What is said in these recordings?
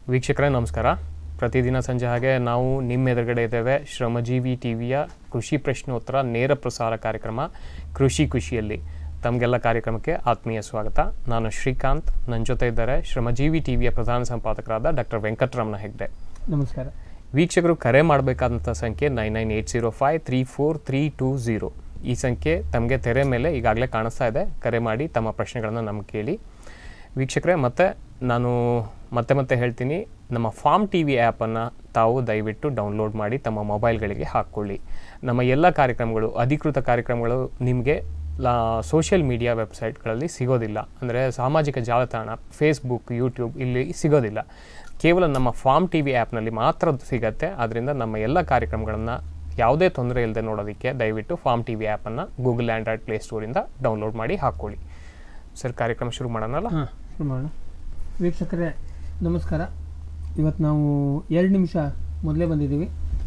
ವೀಕ್ಷಕರೇ ನಮಸ್ಕಾರ ಪ್ರತಿದಿನ ಸಂಜೆ ಹಾಗೆ ನಾವು ನಿಮ್ಮ ಎದುರುಗಡೆ ಇದ್ದೇವೆ ಶ್ರಮಜೀವಿ ಟಿವಿಯ ಕೃಷಿ ಪ್ರಶ್ನೋತ್ತರ ನೇರ ಪ್ರಸಾರ ಕಾರ್ಯಕ್ರಮ ಕೃಷಿ ಖುಷಿಯಲ್ಲಿ ತಮಗೆಲ್ಲ ಕಾರ್ಯಕ್ರಮಕ್ಕೆ ಆತ್ಮೀಯ ಸ್ವಾಗತ ನಾನು ಶ್ರೀಕಾಂತ್ ನನ್ನ ಜೊತೆ ಇದ್ದಾರೆ ಶ್ರಮಜೀವಿ ಟಿವಿಯ ಪ್ರಧಾನ ಸಂಪಾದಕರಾದ ಡಾಕ್ಟರ್ ವೆಂಕಟರಮಣ ಹೆಗ್ಡೆ ನಮಸ್ಕಾರ ವೀಕ್ಷಕರು ಕರೆ ಮಾಡಬೇಕಾದಂಥ ಸಂಖ್ಯೆ nine nine eight zero five three four three two zero ಈ ಸಂಖ್ಯೆ ತಮಗೆ ತೆರೆ ಮೇಲೆ ಈಗಾಗಲೇ ಕಾಣಿಸ್ತಾ ಇದೆ ಕರೆ ಮಾಡಿ ತಮ್ಮ ಪ್ರಶ್ನೆಗಳನ್ನು ನಮ್ಗೆ ಕೇಳಿ ವೀಕ್ಷಕರೇ ಮತ್ತೆ ನಾನು ಮತ್ತೆ ಮತ್ತೆ ಹೇಳ್ತೀನಿ ನಮ್ಮ ಫಾರ್ಮ್ ಟಿ ವಿ ಆ್ಯಪನ್ನು ತಾವು ದಯವಿಟ್ಟು ಡೌನ್ಲೋಡ್ ಮಾಡಿ ತಮ್ಮ ಮೊಬೈಲ್ಗಳಿಗೆ ಹಾಕ್ಕೊಳ್ಳಿ ನಮ್ಮ ಎಲ್ಲ ಕಾರ್ಯಕ್ರಮಗಳು ಅಧಿಕೃತ ಕಾರ್ಯಕ್ರಮಗಳು ನಿಮಗೆ ಲಾ ಸೋಷಿಯಲ್ ಮೀಡಿಯಾ ವೆಬ್ಸೈಟ್ಗಳಲ್ಲಿ ಸಿಗೋದಿಲ್ಲ ಅಂದರೆ ಸಾಮಾಜಿಕ ಜಾಲತಾಣ ಫೇಸ್ಬುಕ್ ಯೂಟ್ಯೂಬ್ ಇಲ್ಲಿ ಸಿಗೋದಿಲ್ಲ ಕೇವಲ ನಮ್ಮ ಫಾರ್ಮ್ ಟಿ ವಿ ಆ್ಯಪ್ನಲ್ಲಿ ಮಾತ್ರ ಸಿಗತ್ತೆ ಆದ್ದರಿಂದ ನಮ್ಮ ಎಲ್ಲ ಕಾರ್ಯಕ್ರಮಗಳನ್ನು ಯಾವುದೇ ತೊಂದರೆ ಇಲ್ಲದೆ ನೋಡೋದಕ್ಕೆ ದಯವಿಟ್ಟು ಫಾರ್ಮ್ ಟಿ ವಿ ಆ್ಯಪನ್ನು ಗೂಗಲ್ ಆ್ಯಂಡ್ರಾಯ್ಡ್ ಪ್ಲೇಸ್ಟೋರಿಂದ ಡೌನ್ಲೋಡ್ ಮಾಡಿ ಹಾಕ್ಕೊಳ್ಳಿ ಸರ್ ಕಾರ್ಯಕ್ರಮ ಶುರು ಮಾಡೋಣಲ್ಲ ಹಾಂ ಶುರು ಮಾಡೋಣ ವೀಕ್ಷಕರೇ ನಮಸ್ಕಾರ ಇವತ್ತು ನಾವು ಎರಡು ನಿಮಿಷ ಮೊದಲೇ ಬಂದಿದ್ದೀವಿ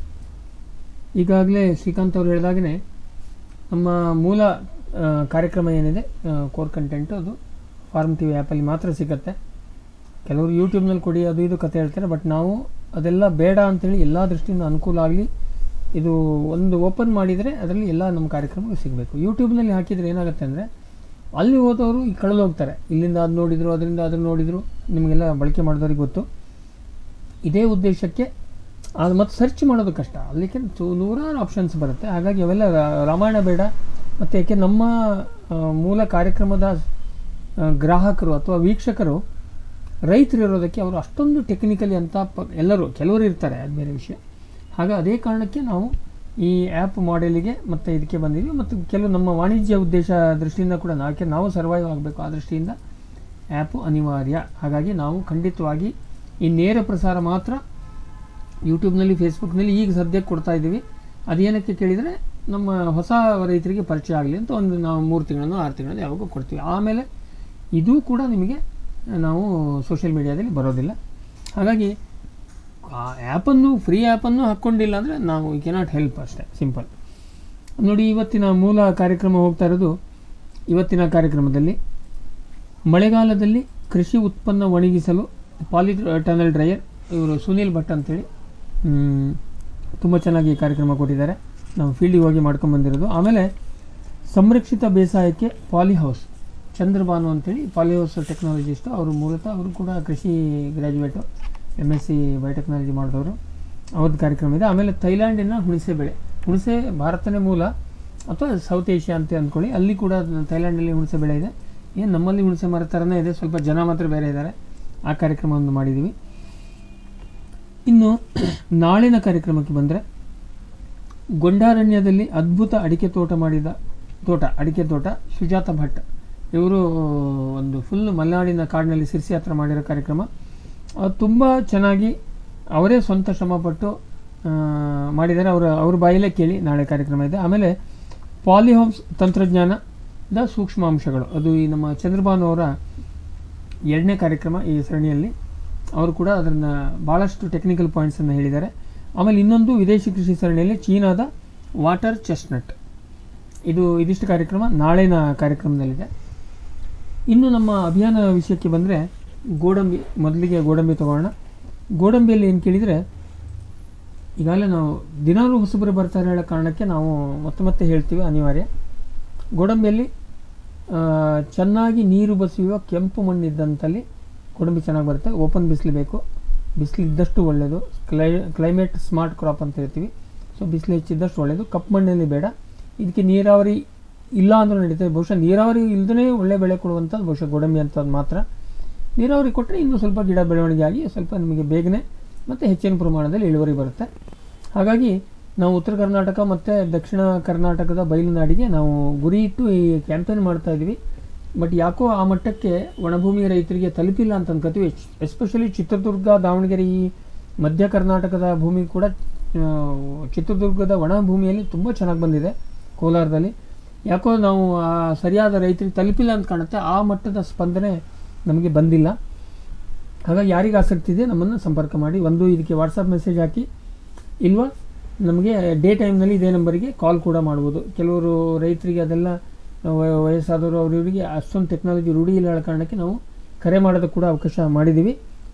ಈಗಾಗಲೇ ಶ್ರೀಕಾಂತ್ ಅವರು ಹೇಳಿದಾಗೇ ನಮ್ಮ ಮೂಲ ಆ, ಕಾರ್ಯಕ್ರಮ ಏನಿದೆ ಕೋರ್ ಕಂಟೆಂಟು ಅದು ಫಾರ್ಮ್ ಟಿ ವಿ ಆ್ಯಪಲ್ಲಿ ಮಾತ್ರ ಸಿಗುತ್ತೆ ಕೆಲವರು ಯೂಟ್ಯೂಬ್ನಲ್ಲಿ ಕೊಡಿ ಅದು ಇದು ಕತೆ ಹೇಳ್ತಾರೆ ಬಟ್ ನಾವು ಅದೆಲ್ಲ ಬೇಡ ಅಂತೇಳಿ ಎಲ್ಲ ದೃಷ್ಟಿಯಿಂದ ಅನುಕೂಲ ಆಗಲಿ ಇದು ಒಂದು ಓಪನ್ ಮಾಡಿದರೆ ಅದರಲ್ಲಿ ಎಲ್ಲ ನಮ್ಮ ಕಾರ್ಯಕ್ರಮಗಳು ಸಿಗಬೇಕು ಯೂಟ್ಯೂಬ್ನಲ್ಲಿ ಹಾಕಿದರೆ ಏನಾಗುತ್ತೆ ಅಂದರೆ ಅಲ್ಲಿ ಹೋದವರು ಈ ಕಳೆದು ಹೋಗ್ತಾರೆ ಇಲ್ಲಿಂದ ಅದು ನೋಡಿದ್ರು ಅದರಿಂದ ಅದನ್ನು ನೋಡಿದ್ರು ನಿಮಗೆಲ್ಲ ಬಳಕೆ ಮಾಡಿದವ್ರಿಗೆ ಗೊತ್ತು ಇದೇ ಉದ್ದೇಶಕ್ಕೆ ಅದು ಮತ್ತು ಸರ್ಚ್ ಮಾಡೋದು ಕಷ್ಟ ಅಲ್ಲಿಗೆ ತು- ನೂರಾರು ಆಪ್ಷನ್ಸ್ ಬರುತ್ತೆ ಹಾಗಾಗಿ ಅವೆಲ್ಲ ರಾ- ರಾಮಾಯಣ ಬೇಡ ಮತ್ತು ಏಕೆ ನಮ್ಮ ಆ, ಮೂಲ ಕಾರ್ಯಕ್ರಮದ ಆ, ಗ್ರಾಹಕರು ಅಥವಾ ವೀಕ್ಷಕರು ರೈತರು ಇರೋದಕ್ಕೆ ಅವರು ಅಷ್ಟೊಂದು ಟೆಕ್ನಿಕಲಿ ಅಂತ ಪ ಎಲ್ಲರೂ ಕೆಲವರು ಇರ್ತಾರೆ ಅದು ಬೇರೆ ವಿಷಯ ಹಾಗೆ ಅದೇ ಕಾರಣಕ್ಕೆ ನಾವು ಈ ಆ್ಯಪ್ ಮಾಡೆಲಿಗೆ ಮತ್ತು ಇದಕ್ಕೆ ಬಂದಿದ್ವಿ ಮತ್ತು ಕೆಲವು ನಮ್ಮ ವಾಣಿಜ್ಯ ಉದ್ದೇಶ ದೃಷ್ಟಿಯಿಂದ ಕೂಡ ನಾಕೆ ನಾವು ಸರ್ವೈವ್ ಆಗಬೇಕು ಆ ದೃಷ್ಟಿಯಿಂದ ಆ್ಯಪು ಅನಿವಾರ್ಯ ಹಾಗಾಗಿ ನಾವು ಖಂಡಿತವಾಗಿ ಈ ನೇರ ಪ್ರಸಾರ ಮಾತ್ರ ಯೂಟ್ಯೂಬ್ನಲ್ಲಿ ಫೇಸ್ಬುಕ್ನಲ್ಲಿ ಈಗ ಸದ್ಯಕ್ಕೆ ಕೊಡ್ತಾ ಇದ್ದೀವಿ ಅದೇನಕ್ಕೆ ಕೇಳಿದರೆ ನಮ್ಮ ಹೊಸ ರೈತರಿಗೆ ಪರಿಚಯ ಆಗಲಿ ಅಂತ ಒಂದು ನಾವು ಮೂರು ತಿಂಗಳನ್ನು ಆರು ತಿಂಗಳನ್ನು ಯಾವಾಗೂ ಕೊಡ್ತೀವಿ ಆಮೇಲೆ ಇದೂ ಕೂಡ ನಿಮಗೆ ನಾವು ಸೋಷಿಯಲ್ ಮೀಡಿಯಾದಲ್ಲಿ ಬರೋದಿಲ್ಲ ಹಾಗಾಗಿ ಆ ಆ್ಯಪನ್ನು ಫ್ರೀ ಆ್ಯಪನ್ನು ಹಾಕ್ಕೊಂಡಿಲ್ಲ ಅಂದರೆ ನಾವು ವಿ ಕೆನಾಟ್ ಹೆಲ್ಪ್ ಅಷ್ಟೇ ಸಿಂಪಲ್ ನೋಡಿ ಇವತ್ತಿನ ಮೂಲ ಕಾರ್ಯಕ್ರಮ ಹೋಗ್ತಾ ಇರೋದು ಇವತ್ತಿನ ಕಾರ್ಯಕ್ರಮದಲ್ಲಿ ಮಳೆಗಾಲದಲ್ಲಿ ಕೃಷಿ ಉತ್ಪನ್ನ ಒಣಗಿಸಲು ಪಾಲಿ ಟನಲ್ ಡ್ರೈಯರ್ ಇವರು ಸುನೀಲ್ ಭಟ್ ಅಂತೇಳಿ ತುಂಬ ಚೆನ್ನಾಗಿ ಈ ಕಾರ್ಯಕ್ರಮ ಕೊಟ್ಟಿದ್ದಾರೆ ನಾವು ಫೀಲ್ಡಿಗೆ ಹೋಗಿ ಮಾಡ್ಕೊಂಡು ಬಂದಿರೋದು ಆಮೇಲೆ ಸಂರಕ್ಷಿತ ಬೇಸಾಯಕ್ಕೆ ಪಾಲಿ ಹೌಸ್ ಚಂದ್ರಬಾನು ಅಂತೇಳಿ ಪಾಲಿ ಹೌಸ್ ಟೆಕ್ನಾಲಜಿಸ್ಟು ಅವರು ಮೂಲತಃ ಅವರು ಕೂಡ ಕೃಷಿ graduate M S C biotechnology ಮಾಡಿದವರು ಅವ್ರದ್ದು ಕಾರ್ಯಕ್ರಮ ಇದೆ ಆಮೇಲೆ ಥೈಲ್ಯಾಂಡಿನ ಹುಣಸೆ ಬೆಳೆ ಹುಣಸೆ ಭಾರತನೇ ಮೂಲ ಅಥವಾ ಸೌತ್ ಏಷ್ಯಾ ಅಂತ ಅಂದ್ಕೊಳ್ಳಿ ಅಲ್ಲಿ ಕೂಡ ಥೈಲ್ಯಾಂಡಲ್ಲಿ ಹುಣಸೆ ಬೆಳೆ ಇದೆ ಏನು ನಮ್ಮಲ್ಲಿ ಹುಣಸೆ ಮರ ಥರನೇ ಇದೆ ಸ್ವಲ್ಪ ಜನ ಮಾತ್ರ ಬೇರೆ ಇದ್ದಾರೆ ಆ ಕಾರ್ಯಕ್ರಮವನ್ನು ಮಾಡಿದ್ದೀವಿ ಇನ್ನು ನಾಳಿನ ಕಾರ್ಯಕ್ರಮಕ್ಕೆ ಬಂದರೆ ಗೊಂಡಾರಣ್ಯದಲ್ಲಿ ಅದ್ಭುತ ಅಡಿಕೆ ತೋಟ ಮಾಡಿದ ತೋಟ ಅಡಿಕೆ ತೋಟ ಸುಜಾತ ಭಟ್ ಇವರು ಒಂದು ಫುಲ್ ಮಲೆನಾಡಿನ ಕಾಡಿನಲ್ಲಿ ಸಿರ್ಸಿ ಹತ್ರ ಮಾಡಿರೋ ಕಾರ್ಯಕ್ರಮ ಅದು ತುಂಬ ಚೆನ್ನಾಗಿ ಅವರೇ ಸ್ವಂತ ಶ್ರಮಪಟ್ಟು ಆ, ಮಾಡಿದ್ದಾರೆ ಅವರ ಅವ್ರ ಬಾಯಲ್ಲೇ ಕೇಳಿ ನಾಳೆ ಕಾರ್ಯಕ್ರಮ ಇದೆ ಆಮೇಲೆ ಪಾಲಿಹೌಸ್ ತಂತ್ರಜ್ಞಾನದ ಸೂಕ್ಷ್ಮಾಂಶಗಳು ಅದು ಈ ನಮ್ಮ ಚಂದ್ರಭಾನು ಅವರ ಎರಡನೇ ಕಾರ್ಯಕ್ರಮ ಈ ಸರಣಿಯಲ್ಲಿ ಅವರು ಕೂಡ ಅದನ್ನು ಭಾಳಷ್ಟು ಟೆಕ್ನಿಕಲ್ ಪಾಯಿಂಟ್ಸನ್ನು ಹೇಳಿದ್ದಾರೆ ಆಮೇಲೆ ಇನ್ನೊಂದು ವಿದೇಶಿ ಕೃಷಿ ಸರಣಿಯಲ್ಲಿ ಚೀನಾದ ವಾಟರ್ ಚೆಸ್ಟ್ನಟ್ ಇದು ಇದಿಷ್ಟು ಕಾರ್ಯಕ್ರಮ ನಾಳಿನ ಕಾರ್ಯಕ್ರಮದಲ್ಲಿದೆ ಇನ್ನು ನಮ್ಮ ಅಭಿಯಾನ ವಿಷಯಕ್ಕೆ ಬಂದರೆ ಗೋಡಂಬಿ ಮೊದಲಿಗೆ ಗೋಡಂಬಿ ತಗೋಣ ಗೋಡಂಬಿಯಲ್ಲಿ ಏನು ಕೇಳಿದರೆ ಈಗಾಗಲೇ ನಾವು ದಿನಾಲೂ ಹೊಸಬರು ಬರ್ತಾರೆ ಹೇಳೋ ಕಾರಣಕ್ಕೆ ನಾವು ಮತ್ತೆ ಮತ್ತೆ ಹೇಳ್ತೀವಿ ಅನಿವಾರ್ಯ ಗೋಡಂಬಿಯಲ್ಲಿ ಆ, ಚೆನ್ನಾಗಿ ನೀರು ಬಸಿಯುವ ಕೆಂಪು ಮಣ್ಣಿದ್ದಂತಲ್ಲಿ ಗೋಡಂಬಿ ಚೆನ್ನಾಗಿ ಬರುತ್ತೆ ಓಪನ್ ಬಿಸಿಲು ಬೇಕು ಬಿಸಿಲು ಇದ್ದಷ್ಟು ಒಳ್ಳೆಯದು ಕ್ಲೈ ಕ್ಲೈಮೇಟ್ ಸ್ಮಾರ್ಟ್ ಕ್ರಾಪ್ ಅಂತ ಹೇಳ್ತೀವಿ ಸೊ ಬಿಸಿಲು ಹೆಚ್ಚಿದ್ದಷ್ಟು ಒಳ್ಳೆಯದು ಕಪ್ಪು ಮಣ್ಣಲ್ಲಿ ಬೇಡ ಇದಕ್ಕೆ ನೀರಾವರಿ ಇಲ್ಲ ಅಂದ್ರೂ ನಡೀತದೆ ಬಹುಶಃ ನೀರಾವರಿ ಇಲ್ಲದೇ ಒಳ್ಳೆ ಬೆಳೆ ಕೊಡುವಂಥದ್ದು ಬಹುಶಃ ಗೋಡಂಬಿ ಅಂಥದ್ದು ಮಾತ್ರ ನೀರಾವರಿ ಕೊಟ್ಟರೆ ಇನ್ನೂ ಸ್ವಲ್ಪ ಗಿಡ ಬೆಳವಣಿಗೆ ಆಗಿ ಸ್ವಲ್ಪ ನಿಮಗೆ ಬೇಗನೆ ಮತ್ತು ಹೆಚ್ಚಿನ ಪ್ರಮಾಣದಲ್ಲಿ ಇಳುವರಿ ಬರುತ್ತೆ ಹಾಗಾಗಿ ನಾವು ಉತ್ತರ ಕರ್ನಾಟಕ ಮತ್ತು ದಕ್ಷಿಣ ಕರ್ನಾಟಕದ ಬಯಲು ನಾಡಿಗೆ ನಾವು ಗುರಿ ಇಟ್ಟು ಈ ಕ್ಯಾಂಪೇನ್ ಮಾಡ್ತಾ ಇದ್ದೀವಿ ಬಟ್ ಯಾಕೋ ಆ ಮಟ್ಟಕ್ಕೆ ಒಣಭೂಮಿ ರೈತರಿಗೆ ತಲುಪಿಲ್ಲ ಅಂತ ಅನ್ಕೋತೀವಿ ಎಸ್ಪೆಷಲಿ ಚಿತ್ರದುರ್ಗ ದಾವಣಗೆರೆ ಈ ಮಧ್ಯ ಕರ್ನಾಟಕದ ಭೂಮಿ ಕೂಡ ಆ, ಚಿತ್ರದುರ್ಗದ ಒಣ ಭೂಮಿಯಲ್ಲಿ ತುಂಬ ಚೆನ್ನಾಗಿ ಬಂದಿದೆ ಕೋಲಾರದಲ್ಲಿ ಯಾಕೋ ನಾವು ಆ ಸರಿಯಾದ ರೈತರಿಗೆ ತಲುಪಿಲ್ಲ ಅಂತ ಕಾಣುತ್ತೆ ಆ ಮಟ್ಟದ ಸ್ಪಂದನೆ ನಮಗೆ ಬಂದಿಲ್ಲ ಹಾಗಾಗಿ ಯಾರಿಗೆ ಆಸಕ್ತಿ ಇದೆ ನಮ್ಮನ್ನು ಸಂಪರ್ಕ ಮಾಡಿ ಒಂದು ಇದಕ್ಕೆ ವಾಟ್ಸಪ್ ಮೆಸೇಜ್ ಹಾಕಿ ಇಲ್ವಾ ನಮಗೆ ಡೇ ಟೈಮ್ನಲ್ಲಿ ಇದೇ ನಂಬರಿಗೆ ಕಾಲ್ ಕೂಡ ಮಾಡ್ಬೋದು ಕೆಲವರು ರೈತರಿಗೆ ಅದೆಲ್ಲ ವಯ- ವಯಸ್ಸಾದವರು ಅವ್ರ ಇವರಿಗೆ ಅಷ್ಟೊಂದು ಟೆಕ್ನಾಲಜಿ ರೂಢಿ ಇಲ್ಲ ಹೇಳೋ ಕಾರಣಕ್ಕೆ ನಾವು ಕರೆ ಮಾಡೋದಕ್ಕೆ ಕೂಡ ಅವಕಾಶ ಮಾಡಿದ್ದೀವಿ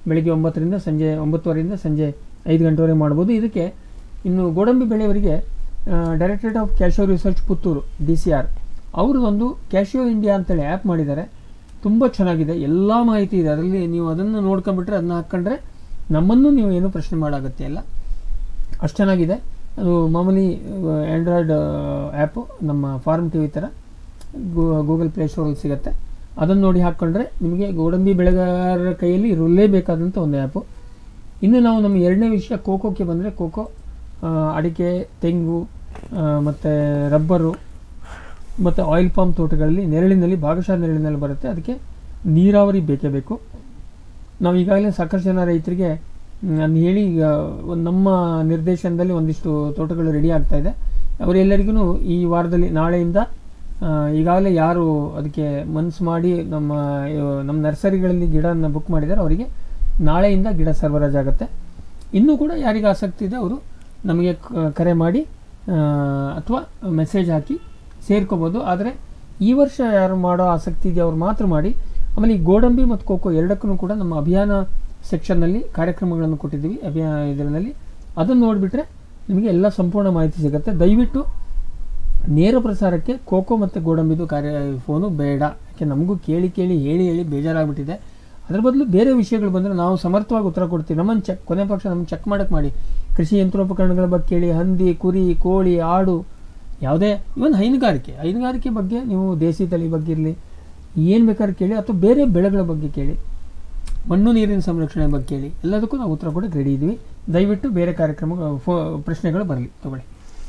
ಬೆಳಿಗ್ಗೆ ಒಂಬತ್ತರಿಂದ ಸಂಜೆ ಒಂಬತ್ತುವರೆಯಿಂದ ಸಂಜೆ ಐದು ಗಂಟೆವರೆಗೆ ಮಾಡ್ಬೋದು ಇದಕ್ಕೆ ಇನ್ನು ಗೋಡಂಬಿ ಬೆಳೆಯವರಿಗೆ directorate of cashew research Puttur D C R ಅವ್ರದ್ದೊಂದು ಕ್ಯಾಶಿಯೋ ಇಂಡಿಯಾ ಅಂತೇಳಿ ಆ್ಯಪ್ ಮಾಡಿದ್ದಾರೆ ತುಂಬ ಚೆನ್ನಾಗಿದೆ ಎಲ್ಲ ಮಾಹಿತಿ ಇದೆ ಅದರಲ್ಲಿ ನೀವು ಅದನ್ನು ನೋಡ್ಕೊಂಬಿಟ್ರೆ ಅದನ್ನ ಹಾಕ್ಕೊಂಡ್ರೆ ನಮ್ಮನ್ನು ನೀವು ಏನು ಪ್ರಶ್ನೆ ಮಾಡಾಗತ್ತೆ ಇಲ್ಲ ಅಷ್ಟು ಚೆನ್ನಾಗಿದೆ ಅದು ಮಾಮೂಲಿ ಆ್ಯಂಡ್ರಾಯ್ಡ್ ಆ್ಯಪು ನಮ್ಮ ಫಾರ್ಮ್ ಟಿ ವಿ ಥರ ಗೂಗಲ್ ಪ್ಲೇ ಸ್ಟೋರಲ್ಲಿ ಸಿಗುತ್ತೆ ಅದನ್ನು ನೋಡಿ ಹಾಕ್ಕೊಂಡ್ರೆ ನಿಮಗೆ ಗೋಡಂಬಿ ಬೆಳೆಗಾರರ ಕೈಯಲ್ಲಿ ಇರಲೇಬೇಕಾದಂಥ ಒಂದು ಆ್ಯಪು ಇನ್ನು ನಾವು ನಮ್ಮ ಎರಡನೇ ವಿಷಯ ಕೋಕೋಕ್ಕೆ ಬಂದರೆ ಕೋಕೋ ಆ, ಅಡಿಕೆ ತೆಂಗು ಮತ್ತು ರಬ್ಬರು ಮತ್ತು ಆಯಿಲ್ ಪಾಮ್ ತೋಟಗಳಲ್ಲಿ ನೆರಳಿನಲ್ಲಿ ಭಾಗಶಃ ನೆರಳಿನಲ್ಲಿ ಬರುತ್ತೆ ಅದಕ್ಕೆ ನೀರಾವರಿ ಬೇಕೇ ಬೇಕು ನಾವು ಈಗಾಗಲೇ ಸಾಕಷ್ಟು ಜನ ರೈತರಿಗೆ ನಾನು ಹೇಳಿ ಈಗ ಒಂದು ನಮ್ಮ ನಿರ್ದೇಶನದಲ್ಲಿ ಒಂದಿಷ್ಟು ತೋಟಗಳು ರೆಡಿ ಆಗ್ತಾ ಇದೆ ಅವರೆಲ್ಲರಿಗೂ ಈ ವಾರದಲ್ಲಿ ನಾಳೆಯಿಂದ ಆ, ಈಗಾಗಲೇ ಯಾರು ಅದಕ್ಕೆ ಮನಸ್ಸು ಮಾಡಿ ನಮ್ಮ ಇವ್- ನಮ್ಮ ನರ್ಸರಿಗಳಲ್ಲಿ ಗಿಡನ ಬುಕ್ ಮಾಡಿದ್ದಾರೆ ಅವರಿಗೆ ನಾಳೆಯಿಂದ ಗಿಡ ಸರಬರಾಜಾಗುತ್ತೆ ಇನ್ನೂ ಕೂಡ ಯಾರಿಗೆ ಆಸಕ್ತಿ ಇದೆ ಅವರು ನಮಗೆ ಕ- ಕರೆ ಮಾಡಿ ಅಥವಾ ಮೆಸೇಜ್ ಹಾಕಿ ಸೇರ್ಕೋಬೋದು ಆದರೆ ಈ ವರ್ಷ ಯಾರು ಮಾಡೋ ಆಸಕ್ತಿ ಇದೆ ಅವ್ರು ಮಾತ್ರ ಮಾಡಿ ಆಮೇಲೆ ಈ ಗೋಡಂಬಿ ಮತ್ತು ಕೋಕೋ ಎರಡಕ್ಕೂ ಕೂಡ ನಮ್ಮ ಅಭಿಯಾನ ಸೆಕ್ಷನ್ನಲ್ಲಿ ಕಾರ್ಯಕ್ರಮಗಳನ್ನು ಕೊಟ್ಟಿದ್ದೀವಿ ಅಭಿಯಾನ ಇದರಲ್ಲಿ ಅದನ್ನು ನೋಡಿಬಿಟ್ರೆ ನಿಮಗೆ ಎಲ್ಲ ಸಂಪೂರ್ಣ ಮಾಹಿತಿ ಸಿಗುತ್ತೆ ದಯವಿಟ್ಟು ನೇರ ಪ್ರಸಾರಕ್ಕೆ ಕೋಕೋ ಮತ್ತು ಗೋಡಂಬಿದು ಕಾರ್ಯ ಫೋನು ಬೇಡ ಯಾಕೆ ನಮಗೂ ಕೇಳಿ ಕೇಳಿ ಹೇಳಿ ಹೇಳಿ ಬೇಜಾರಾಗ್ಬಿಟ್ಟಿದೆ ಅದ್ರ ಬದಲು ಬೇರೆ ವಿಷಯಗಳು ಬಂದರೆ ನಾವು ಸಮರ್ಥವಾಗಿ ಉತ್ತರ ಕೊಡ್ತೀವಿ ನಮ್ಮನ್ನು ಚೆಕ್ ಕೊನೆ ಪಕ್ಷ ನಮ್ಮನ್ನು ಚೆಕ್ ಮಾಡಕ್ಕೆ ಮಾಡಿ ಕೃಷಿ ಯಂತ್ರೋಪಕರಣಗಳ ಬಗ್ಗೆ ಕೇಳಿ ಹಂದಿ ಕುರಿ ಕೋಳಿ ಆಡು ಯಾವುದೇ ಇವನ್ ಹೈನುಗಾರಿಕೆ ಹೈನುಗಾರಿಕೆ ಬಗ್ಗೆ ನೀವು ದೇಸಿ ತಳಿ ಬಗ್ಗೆ ಇರಲಿ ಏನು ಬೇಕಾದ್ರೂ ಕೇಳಿ ಅಥವಾ ಬೇರೆ ಬೆಳೆಗಳ ಬಗ್ಗೆ ಕೇಳಿ ಮಣ್ಣು ನೀರಿನ ಸಂರಕ್ಷಣೆ ಬಗ್ಗೆ ಕೇಳಿ ಎಲ್ಲದಕ್ಕೂ ನಾವು ಉತ್ತರ ಕೊಡಕ್ಕೆ ರೆಡಿ ಇದ್ದೀವಿ ದಯವಿಟ್ಟು ಬೇರೆ ಕಾರ್ಯಕ್ರಮ ಫೋ ಪ್ರಶ್ನೆಗಳು ಬರಲಿ ತಗೊಳ್ಳಿ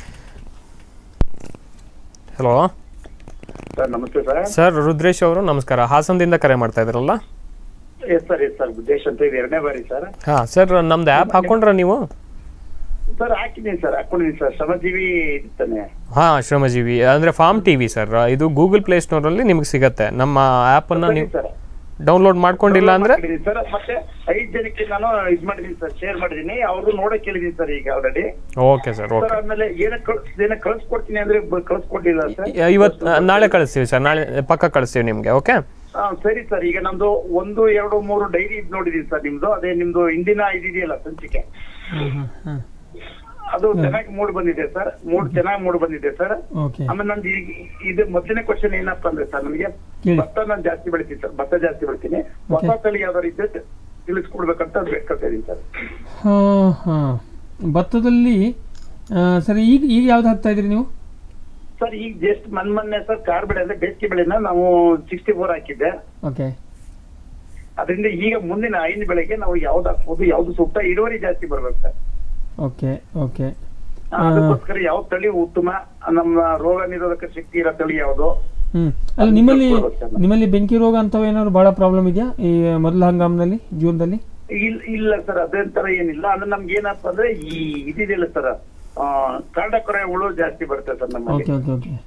ಹಲೋ ಸರ್ ನಮಸ್ತೆ ಸರ್ ಸರ್ ರುದ್ರೇಶ್ ಅವರು ನಮಸ್ಕಾರ ಹಾಸನದಿಂದ ಕರೆ ಮಾಡ್ತಾ ಇದ್ರಲ್ಲ ಎಸ್ ಸರ್ ಎಸ್ ಸರ್ ಉದ್ದೇಶ ಅಂತ ಇದು ಎರಡನೇ ಬಾರಿ ಸರ್ ಹಾಂ ಸರ್ ನಮ್ದು ಆ್ಯಪ್ ಹಾಕೊಂಡ್ರ ನೀವು ಸರ್ ಹಾಕಿದ್ದೀನಿ ಸರ್ ಹಾಕೊಂಡಿದ್ದೀನಿ ಸರ್ ಶ್ರಮಜೀವಿ ಇರ್ತಾನೆ ಹಾಂ ಶ್ರಮಜೀವಿ ಅಂದರೆ ಫಾರ್ಮ್ ಟಿ ವಿ ಸರ್ ಇದು ಗೂಗಲ್ ಪ್ಲೇ ಸ್ಟೋರಲ್ಲಿ ನಿಮ್ಗೆ ಸಿಗತ್ತೆ ನಮ್ಮ ಆ್ಯಪನ್ನು ನೀವು ಸರ್ ಡೌನ್ಲೋಡ್ ಮಾಡ್ಕೊಂಡಿಲ್ಲ ಅಂದರೆ ಸರ್ ಮತ್ತೆ ಐದ್ ಜನಕ್ಕೆ ನಾನು ಇದ್ ಮಾಡಿದೀನಿ ಸರ್ ಶೇರ್ ಮಾಡಿದೀನಿ ಅವರು ನೋಡಕ್ ಕೇಳಿದೀನಿ ಸರ್ ಈಗ already okay sir sir okay ಆಮೇಲೆ ಏನಕ್ಕೆ ಕಳ್ಸ್ ಏನಕ್ಕೆ ಕಳ್ಸ್ಕೊಡ್ತೀನಿ ಅಂದ್ರೆ ಬ- ಕಳ್ಸ್ಕೊಟ್ಟಿಲ್ಲ ಸರ್ ಇವತ್ತು ನಾಳೆ ಕಳಿಸ್ತೀವಿ ಸರ್ ನಾಳೆ ಪಕ್ಕ ಕಳಿಸ್ತೀವಿ ನಿಮಗೆ ಓಕೆ ಹಾ ಸರಿ ಸರ್ ಈಗ ನಮ್ದು ಒಂದು ಎರಡು ಮೂರು ಡೈರಿ ಇದ್ ನೋಡಿದೀನಿ ಸರ್ ನಿಮ್ದು ಅದೇ ನಿಮ್ದು ಇಂದಿನ ಇದಿದೆಯಲ್ಲ ಸಂಚಿಕೆ ಹಾಂ ಹಾಂ ಹಾಂ ಅದು ಚೆನ್ನಾಗಿ ಮೂಡ್ ಬಂದಿದೆ ಸರ್ ಮೂಡ್ ಚೆನ್ನಾಗಿ ಮೂಡ್ ಬಂದಿದೆ ಸರ್ ಓಕೆ ಆಮೇಲೆ ನಂದು ಈಗ ಇದು ಮೊದಲನೇ ಕ್ವಶನ್ ಏನಪ್ಪ ಅಂದ್ರೆ ಸರ್ ನನಗೆ ಹೇಳಿ. ಭತ್ತ ನಾನು ಜಾಸ್ತಿ ಬೆಳಿತೀನಿ ಸರ್ ಭತ್ತ ಜಾಸ್ತಿ ಬೆಳಿತೀನಿ ಹೊಸ ತಳಿ ಯಾವ್ದಾರು ಇದ್ರೆ ತಿಳಿಸ್ಕೊಡ್ಬೇಕಂತ ಬೇಕಂತ ಇದೀನಿ ಸರ್ ಹಾಂ ಹಾಂ ಭತ್ತದಲ್ಲಿ ಆ, ಸರಿ ಈಗ ಈಗ ಯಾವ್ದು ಹಾಕ್ತಾ ಇದ್ರಿ ನೀವು ಸರ್ ಈಗ ಜಸ್ಟ್ ಮನ್ ಮೊನ್ನೆ ಸರ್ ಕಾರ್ ಬೆಳೆ ಅಂದ್ರೆ ಬೇಸಿಗೆ ಬೆಳೆನ ನಾವು ಸಿಕ್ಸ್ಟಿ ಫೋರ್ ಹಾಕಿದ್ದೆ ಓಕೆ ಅದರಿಂದ ಈಗ ಮುಂದಿನ ಐದು ಬೆಳೆಗೆ ನಾವು ಯಾವ್ದು ಹಾಕ್ಬೋದು ಯಾವ್ದು ಸೂಕ್ತ ಇಳುವರಿ ಜಾಸ್ತಿ ಬರ್ಬೇಕು ಸರ್ ಓಕೆ ಓಕೆ ಅದಕ್ಕೋಸ್ಕರ ಯಾವ ತಳಿ ಉತ್ತಮ ನಮ್ಮ ರೋಗ ನಿರೋಧಕ ಶಕ್ತಿ ಇರೋ ತಳಿ ಯಾವ್ದು ಹ್ಮ್ ಅಲ್ಲ ನಿಮ್ಮಲ್ಲಿ ನಿಮ್ಮಲ್ಲಿ ಬೆಂಕಿ ರೋಗ ಅಂತವ ಏನಾದ್ರು ಬಹಳ ಪ್ರಾಬ್ಲಮ್ ಇದೆಯಾ ಈ ಮೊದಲ ಹಂಗಾಮ್ನಲ್ಲಿ ಜೂನ್ದಲ್ಲಿ ಇಲ್ಲ ಇಲ್ಲ ಸರ್ ಅದಂತರ ಏನಿಲ್ಲ ಅಂದ್ರೆ ನಮ್ಗೆ ಏನಪ್ಪ ಅಂದ್ರೆ ಈ ಇದಿದೆಯಲ್ಲ ಸರ್ ಕಾಂಡಕೊರೆ ಹುಳು ಜಾಸ್ತಿ ಬರುತ್ತೆ ಸರ್ ನಮ್ಮಲ್ಲಿ ಓಕೆ ಓಕೆ ಓಕೆ